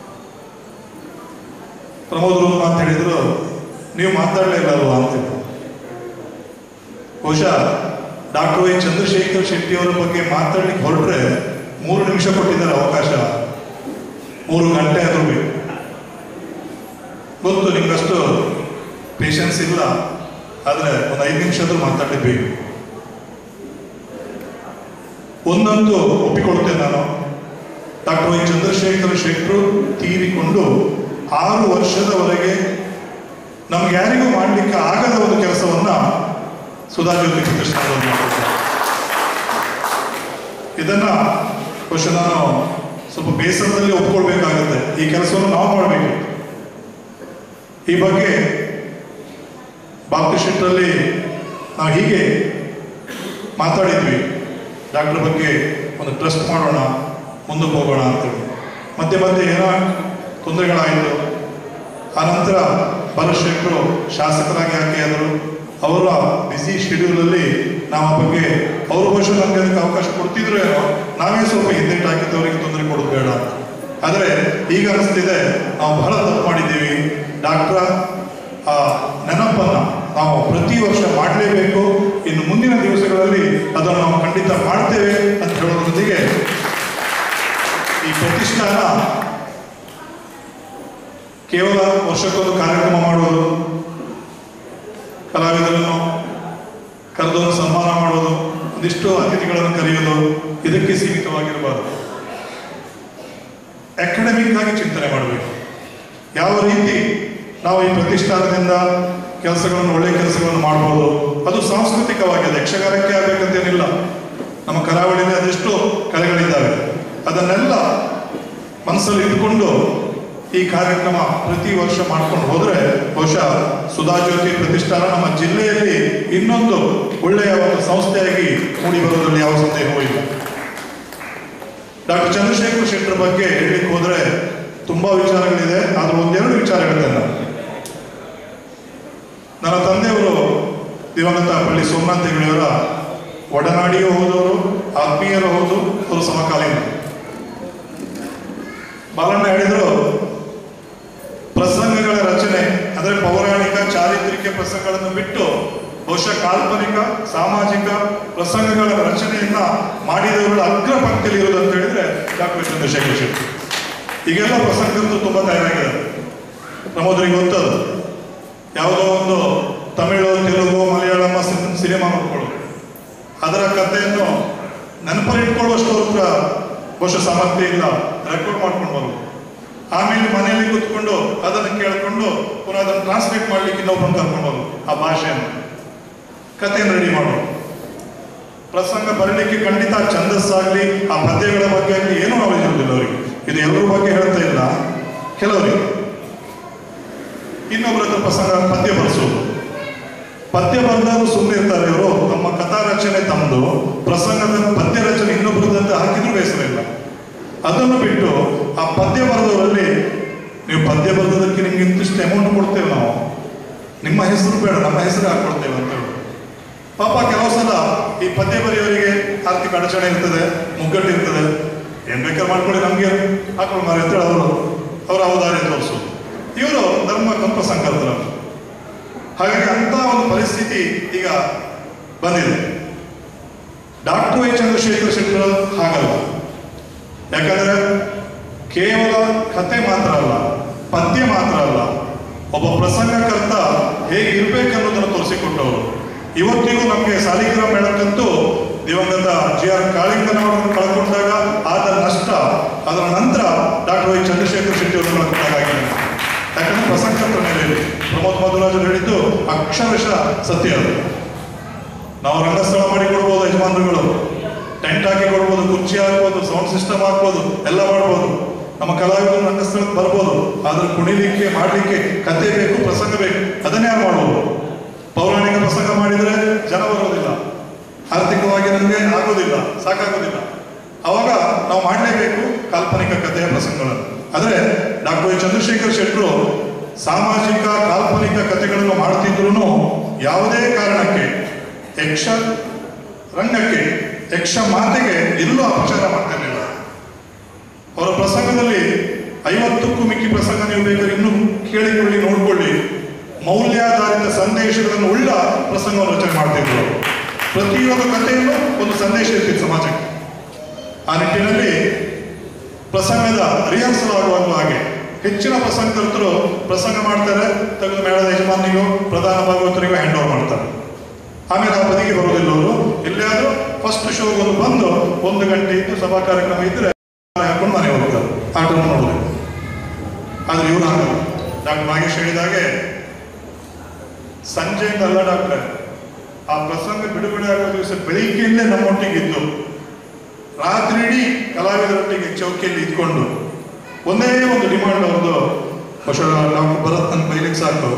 ಪ್ರಮೋದ್ ರೂಪ ಅಂತ ಹೇಳಿದ್ರು ನೀವು ಮಾತಾಡಲೇ ಇಲ್ಲ ಅಲ್ವಾ ಅಂತಿದ್ರು ಬಹುಶಃ ಡಾಕ್ಟರ್ ವೈ ಚಂದ್ರಶೇಖರ್ ಶೆಟ್ಟಿ ಅವರ ಬಗ್ಗೆ ಮಾತಾಡ್ಲಿಕ್ಕೆ ಹೊರಟ್ರೆ ಮೂರು ನಿಮಿಷ ಕೊಟ್ಟಿದ್ದಾರೆ ಅವಕಾಶ ಮೂರು ಗಂಟೆ ಆದ್ರೂ ಬೇಕು ಗೊತ್ತು ನಿಮ್ಗಷ್ಟು ಪೇಷನ್ಸ್ ಇಲ್ಲ ಆದರೆ ಒಂದು ಐದು ನಿಮಿಷ ಆದ್ರೂ ಮಾತಾಡಲೇಬೇಕು ಒಂದಂತೂ ಒಪ್ಪಿಕೊಳ್ತೇನೆ ನಾನು ಡಾಕ್ಟರ್ ವೈ ಚಂದ್ರಶೇಖರ್ ಶೆಟ್ಟರು ತೀರಿಕೊಂಡು ಆರು ವರ್ಷದವರೆಗೆ ನಮ್ಗೆ ಯಾರಿಗೂ ಮಾಡಲಿಕ್ಕೆ ಆಗದ ಒಂದು ಕೆಲಸವನ್ನ ಸುಧಾಜ್ಯೋತಿ ಪ್ರತಿಷ್ಠಾನದಲ್ಲಿ ಮಾಡಿದ್ದಾರೆ ಇದನ್ನ ಬಹುಶಃ ನಾನು ಸ್ವಲ್ಪ ಬೇಸರದಲ್ಲಿ ಒಪ್ಕೊಳ್ಬೇಕಾಗುತ್ತೆ ಈ ಕೆಲಸವನ್ನು ನಾವು ಮಾಡಬೇಕು ಈ ಬಗ್ಗೆ ಬಾಪ್ತಿ ಶೆಟ್ಟರಲ್ಲಿ ನಾವು ಹೀಗೆ ಮಾತಾಡಿದ್ವಿ ಡಾಕ್ಟರ್ ಬಗ್ಗೆ ಒಂದು ಟ್ರಸ್ಟ್ ಮಾಡೋಣ ಮುಂದಕ್ಕೆ ಹೋಗೋಣ ಅಂತೇಳಿ ಮಧ್ಯೆ ಮಧ್ಯೆ ಏನೋ ತೊಂದರೆಗಳಾಯಿತು ಆನಂತರ ಭರತ್ ಶೆಟ್ಟರು ಶಾಸಕರಾಗಿ ಆಯ್ಕೆಯಾದರು ಅವರ ಬ್ಯುಸಿ ಶೆಡ್ಯೂಲಲ್ಲಿ ನಾವು ಆ ಬಗ್ಗೆ ಅವ್ರ ಬಹುಶಃ ನಮಗೆ ಅದಕ್ಕೆ ಅವಕಾಶ ಕೊಡ್ತಿದ್ರು ಏನೋ ನಾವೇ ಸ್ವಲ್ಪ ಹಿಂದೆಟ್ಟು ಹಾಕಿದ್ದು ಅವರಿಗೆ ತೊಂದರೆ ಕೊಡೋದು ಬೇಡ ಅಂತ ಆದರೆ ಈಗ ಅನಿಸ್ತಿದೆ ನಾವು ಬಹಳ ತಪ್ಪು ಮಾಡಿದ್ದೀವಿ ಡಾಕ್ಟ್ರ ಆ ನೆನಪನ್ನ ನಾವು ಪ್ರತಿ ವರ್ಷ ಮಾಡಲೇಬೇಕು ಇನ್ನು ಮುಂದಿನ ದಿವಸಗಳಲ್ಲಿ ಅದನ್ನು ನಾವು ಖಂಡಿತ ಮಾಡ್ತೇವೆ ಅಂತ ಹೇಳೋದ್ರೊಂದಿಗೆ ಈ ಪ್ರತಿಷ್ಠಾನ ಕೇವಲ ವರ್ಷಕ್ಕೊಂದು ಕಾರ್ಯಕ್ರಮ ಮಾಡುವುದು ಕಲಾವಿದರನ್ನು ಕರೆದೊಂದು ಸನ್ಮಾನ ಮಾಡೋದು ಒಂದಿಷ್ಟು ಅತಿಥಿಗಳನ್ನು ಕರೆಯೋದು ಇದಕ್ಕೆ ಸೀಮಿತವಾಗಿರಬಾರದು ಅಕಾಡೆಮಿಕ್ ಆಗಿ ಚಿಂತನೆ ಮಾಡಬೇಕು ಯಾವ ರೀತಿ ನಾವು ಈ ಪ್ರತಿಷ್ಠಾನದಿಂದ ಕೆಲಸಗಳನ್ನು ಒಳ್ಳೆಯ ಕೆಲಸಗಳನ್ನು ಮಾಡ್ಬೋದು ಅದು ಸಾಂಸ್ಕೃತಿಕವಾಗಿದೆ ಯಕ್ಷಗಾನಕ್ಕೆ ಆಗಬೇಕಂತೇನಿಲ್ಲ ನಮ್ಮ ಕರಾವಳಿಯಲ್ಲಿ ಅದೆಷ್ಟು ಕಲೆಗಳಿದ್ದಾವೆ ಅದನ್ನೆಲ್ಲ ಮನಸ್ಸಲ್ಲಿ ಇಟ್ಕೊಂಡು ಈ ಕಾರ್ಯಕ್ರಮ ಪ್ರತಿ ವರ್ಷ ಮಾಡ್ಕೊಂಡು ಹೋದ್ರೆ ಬಹುಶಃ ಸುಧಾಜ್ಯೋತಿ ಪ್ರತಿಷ್ಠಾನ ನಮ್ಮ ಜಿಲ್ಲೆಯಲ್ಲಿ ಇನ್ನೊಂದು ಒಳ್ಳೆಯ ಒಂದು ಸಂಸ್ಥೆಯಾಗಿ ಮೂಡಿ ಬರೋದ್ರಲ್ಲಿ ಯಾವ ಸಂದೇಹವೂ ಇಲ್ಲ ಡಾಕ್ಟರ್ ಚಂದ್ರಶೇಖರ್ ಶೆಟ್ಟರ್ ಬಗ್ಗೆ ಹೇಳಲಿಕ್ಕೆ ಹೋದ್ರೆ ತುಂಬಾ ವಿಚಾರಗಳಿದೆ ಆದ್ರೆ ಒಂದೆರಡು ವಿಚಾರ ಹೇಳ್ತೇನೆ ನಾನು ನನ್ನ ತಂದೆಯವರು ದಿವಂಗತ ಪಳ್ಳಿ ಸೋಮನಾಥ್ ಹೆಗಡೆಯವರ ಒಡನಾಡಿಯೂ ಹೋದವರು ಆತ್ಮೀಯರು ಹೌದು ಅವರು ಸಮಕಾಲೀನ ಬಾಲಣ್ಣ ಹೇಳಿದ್ರು ಪ್ರಸಂಗಗಳ ರಚನೆ ಅಂದ್ರೆ ಪೌರಾಣಿಕ ಚಾರಿತ್ರಿಕ ಪ್ರಸಂಗಗಳನ್ನು ಬಿಟ್ಟು ಬಹುಶಃ ಕಾಲ್ಪನಿಕ ಸಾಮಾಜಿಕ ಪ್ರಸಂಗಗಳ ರಚನೆಯನ್ನ ಮಾಡಿದವರು ಅಗ್ರ ಪಂಕ್ತಿಯಲ್ಲಿ ಇರೋದು ಅಂತ ಹೇಳಿದ್ರೆ ಡಾಕ್ಟರ್ ಚಂದ್ರಶೇಖರ್ ಶೆಟ್ಟಿ ಈಗೆಲ್ಲ ಪ್ರಸಂಗದ್ದು ತುಂಬಾ ತಯಾರಾಗಿದೆ ನಮ್ಮದ್ರಿಗೆ ಗೊತ್ತದು ಯಾವುದೋ ಒಂದು ತಮಿಳು ತೆಲುಗು ಮಲಯಾಳಂ ಸಿನ್- ಸಿನಿಮಾ ನೋಡ್ಕೊಳ್ಳೋದು ಅದರ ಕಥೆಯನ್ನು ನೆನಪಲ್ಲಿಟ್ಕೊಳ್ಳುವಷ್ಟು ಹತ್ರ ಬಹುಶಃ ಸಾಮರ್ಥ್ಯ ಇಲ್ಲ ರೆಕಾರ್ಡ್ ಮಾಡ್ಕೊಂಡು ಬರೋದು ಆಮೇಲೆ ಮನೆಯಲ್ಲಿ ಕೂತ್ಕೊಂಡು ಅದನ್ನು ಕೇಳ್ಕೊಂಡು ಪುನಃ ಅದನ್ನು ಟ್ರಾನ್ಸ್ಲೇಟ್ ಮಾಡ್ಲಿಕ್ಕೆ ಇನ್ನೊಬ್ಬರನ್ನು ಕರ್ಕೊಂಡು ಬರೋದು ಆ ಭಾಷೆಯನ್ನು ಕಥೆಯನ್ನು ರೆಡಿ ಮಾಡೋದು ಪ್ರಸಂಗ ಬರಲಿಕ್ಕೆ ಖಂಡಿತ ಛಂದಸ್ಸಾಗ್ಲಿ ಆ ಪದ್ಯಗಳ ಬಗ್ಗೆ ಆಗಲಿ ಏನೂ ನಾಲೆಜ್ ಇರೋದಿಲ್ಲ ಅವರಿಗೆ ಇದು ಎಲ್ಲರ ಬಗ್ಗೆ ಹೇಳ್ತಾ ಇಲ್ಲ ಕೆಲವರಿಗೆ ಇನ್ನೊಬ್ಬರ ಹತ್ರ ಪ್ರಸಂಗ ಪದ್ಯ ಬರೆಸೋದು ಪದ್ಯ ಬರೆದವರು ಸುಮ್ಮನೆ ಇರ್ತಾರೆ ಇವರು ತಮ್ಮ ಕಥಾ ರಚನೆ ತಮ್ಮದು ಪ್ರಸಂಗದ ಪದ್ಯ ರಚನೆ ಇನ್ನೊಬ್ಬರದಂತೆ ಹಾಕಿದ್ರು ಬೇಸರ ಇಲ್ಲ ಅದನ್ನು ಬಿಟ್ಟು ಆ ಪದ್ಯ ಬರೆದವರಲ್ಲಿ ನೀವು ಪದ್ಯ ಬರೆದದಕ್ಕೆ ನಿಮ್ಗೆ ಇಂತಿಷ್ಟು ಅಮೌಂಟ್ ಕೊಡ್ತೇವೆ ನಾವು ನಿಮ್ಮ ಹೆಸರು ಬೇಡ ನಮ್ಮ ಹೆಸರು ಹಾಕೊಡ್ತೇವೆ ಅಂತ ಹೇಳಿ ಪಾಪ ಕೆಲವು ಸಲ ಈ ಪದ್ಯ ಬರೆಯೋರಿಗೆ ಆರ್ಥಿಕ ಅಡಚಣೆ ಇರ್ತದೆ ಮುಗ್ಗಟ್ಟು ಇರ್ತದೆ ಏನ್ ಬೇಕಾದ್ರೆ ಮಾಡ್ಕೊಳ್ಳಿ ನಮ್ಗೆ ಹಾಕೊಳ್ಳಿ ಮಾರಿ ಅಂತೇಳಿ ಅವರು ಅವರ ಅವಧಾರ್ಯ ತೋರಿಸೋದು ಇವರು ಧರ್ಮ ಕಂಪ ಸಂಕಲ್ಪರು ಹಾಗಾಗಿ ಅಂತ ಒಂದು ಪರಿಸ್ಥಿತಿ ಈಗ ಬಂದಿದೆ ಡಾಕ್ಟರ್ ವೈ ಚಂದ್ರಶೇಖರ್ ಶೆಟ್ಟರ್ ಹಾಗಲ್ಲ ಯಾಕಂದ್ರೆ ಕೇವಲ ಕತೆ ಮಾತ್ರ ಅಲ್ಲ ಪದ್ಯ ಮಾತ್ರ ಅಲ್ಲ ಒಬ್ಬ ಪ್ರಸಂಗಕರ್ತ ಹೇಗೆ ಇರ್ಬೇಕನ್ನೋದನ್ನು ತೋರಿಸಿಕೊಟ್ಟವರು ಇವತ್ತಿಗೂ ನಮಗೆ ಸಾಲಿಗ್ರಾಮ ಮೇಳಕ್ಕಂತೂ ದಿವಂಗತ ಜಿ ಆರ್ ಕಾಳಿಂಗನವರನ್ನು ಕಳ್ಕೊಂಡಾಗ ಆದ ನಷ್ಟ ಅದರ ನಂತರ ಡಾಕ್ಟರ್ ವೈ ಚಂದ್ರಶೇಖರ್ ಶೆಟ್ಟಿ ಅವರನ್ನು ಕಳ್ಕೊಂಡಾಗಿದೆ ಯಾಕಂದ್ರೆ ಪ್ರಸಂಗಕರ್ತರ ಮೇಲೆ ಪ್ರಮೋದ್ ಮಧುರಾಜರು ಹೇಳಿದ್ದು ಅಕ್ಷರಶಃ ಸತ್ಯ ಅದು ನಾವು ರಂಗಸ್ಥಳ ಮಾಡಿ ಕೊಡ್ಬೋದು ಯಜಮಾನರುಗಳು ಟೆಂಟ್ ಹಾಕಿ ಕೊಡ್ಬೋದು ಕುರ್ಚಿ ಹಾಕ್ಬೋದು ಸೌಂಡ್ ಸಿಸ್ಟಮ್ ಹಾಕ್ಬೋದು ಎಲ್ಲ ಮಾಡ್ಬೋದು ನಮ್ಮ ಕಲಾವಿದರು ರಂಗಸ್ಥಳಕ್ಕೆ ಬರ್ಬೋದು ಆದ್ರೆ ಕುಣಿಲಿಕ್ಕೆ ಮಾಡ್ಲಿಕ್ಕೆ ಕತೆ ಬೇಕು ಪ್ರಸಂಗ ಬೇಕು ಅದನ್ನೇ ಯಾರು ಮಾಡ್ಬೋದು ಪೌರಾಣಿಕ ಪ್ರಸಂಗ ಮಾಡಿದ್ರೆ ಜನ ಬರೋದಿಲ್ಲ ಆರ್ಥಿಕವಾಗಿ ನಮಗೆ ಆಗೋದಿಲ್ಲ ಸಾಕಾಗೋದಿಲ್ಲ ಅವಾಗ ನಾವು ಮಾಡಲೇಬೇಕು ಕಾಲ್ಪನಿಕ ಕಥೆಯ ಪ್ರಸಂಗಗಳನ್ನು ಆದರೆ ಡಾಕ್ಟರ್ ವೈ ಚಂದ್ರಶೇಖರ್ ಶೆಟ್ಟರು ಸಾಮಾಜಿಕ ಕಾಲ್ಪನಿಕ ಕಥೆಗಳನ್ನು ಮಾಡ್ತಿದ್ರು ಯಾವುದೇ ಕಾರಣಕ್ಕೆ ಯಕ್ಷ ರಂಗಕ್ಕೆ ಯಕ್ಷ ಮಾತೆಗೆ ಎಲ್ಲೂ ಅಪಚಾರ ಮಾಡ್ತಿರ್ಲಿಲ್ಲ ಅವರ ಪ್ರಸಂಗದಲ್ಲಿ ಐವತ್ತಕ್ಕೂ ಮಿಕ್ಕಿ ಪ್ರಸಂಗ ನೀವು ಬೇಕಾದ್ರೆ ಇನ್ನೂ ಕೇಳಿಕೊಳ್ಳಿ ನೋಡ್ಕೊಳ್ಳಿ ಮೌಲ್ಯಾಧಾರಿತ ಸಂದೇಶಗಳನ್ನು ಉಳ್ಳ ಪ್ರಸಂಗವನ್ನು ರಚನೆ ಮಾಡ್ತಿದ್ರು ಅವರು. ಪ್ರತಿಯೊಂದು ಕಥೆಯಲ್ಲೂ ಒಂದು ಸಂದೇಶ ಇರ್ತಿತ್ತು ಸಮಾಜಕ್ಕೆ ಆ ನಿಟ್ಟಿನಲ್ಲಿ ಪ್ರಸಂಗದ ರಿಹರ್ಸಲ್ ಆಗುವಾಗಲೂ ಹಾಗೆ ಹೆಚ್ಚಿನ ಪ್ರಸಂಗಕರ್ತರು ಪ್ರಸಂಗ ಮಾಡ್ತಾರೆ ತೆಗೆದು ಮೇಳದ ಯಜಮಾನಿಗೂ ಪ್ರಧಾನ ಭಾಗವತರಿಗೂ ಹ್ಯಾಂಡ್ ಓವರ್ ಮಾಡ್ತಾರೆ ಆಮೇಲೆ ಆ ಬದಿಗೆ ಬರೋದಿಲ್ಲ ಅವರು ಎಲ್ಲಿಯಾದ್ರೂ ಫಸ್ಟ್ ಶೋಗೊಂದು ಬಂದು ಒಂದು ಗಂಟೆ ಇದ್ದು ಸಭಾ ಕಾರ್ಯಕ್ರಮ ಇದ್ರೆ ಹಾಕೊಂಡು ಮನೆ ಹೋಗ್ತಾರೆ ಆಟವನ್ನು ನೋಡೋದು ಆದ್ರೆ ಇವ್ರು ಹಾಗಲ್ಲ ಡಾಕ್ಟರ್ ನಾಗೇಶ್ ಹೇಳಿದಾಗೆ ಸಂಜೆಯಿಂದಲ್ಲ ಡಾಕ್ಟ್ರೆ ಆ ಪ್ರಸಂಗ ಬಿಡುಗಡೆ ಆಗೋ ದಿವಸ ಬೆಳಿಗ್ಗೆಯಿಂದಲೇ ನಮ್ಮೊಟ್ಟಿಗೆ ಇದ್ದು ರಾತ್ರಿ ಇಡೀ ಕಲಾವಿದರೊಟ್ಟಿಗೆ ಚೌಕಿಯಲ್ಲಿ ಇದ್ಕೊಂಡು ಒಂದೇ ಒಂದು ಡಿಮಾಂಡ್ ಅವ್ರದ್ದು ಬಹುಶಃ ಡಾಕ್ಟರ್ ಭರತ್ ನನ್ನ ಬೈಲಿಕ್ಕೆ ಸಾಕು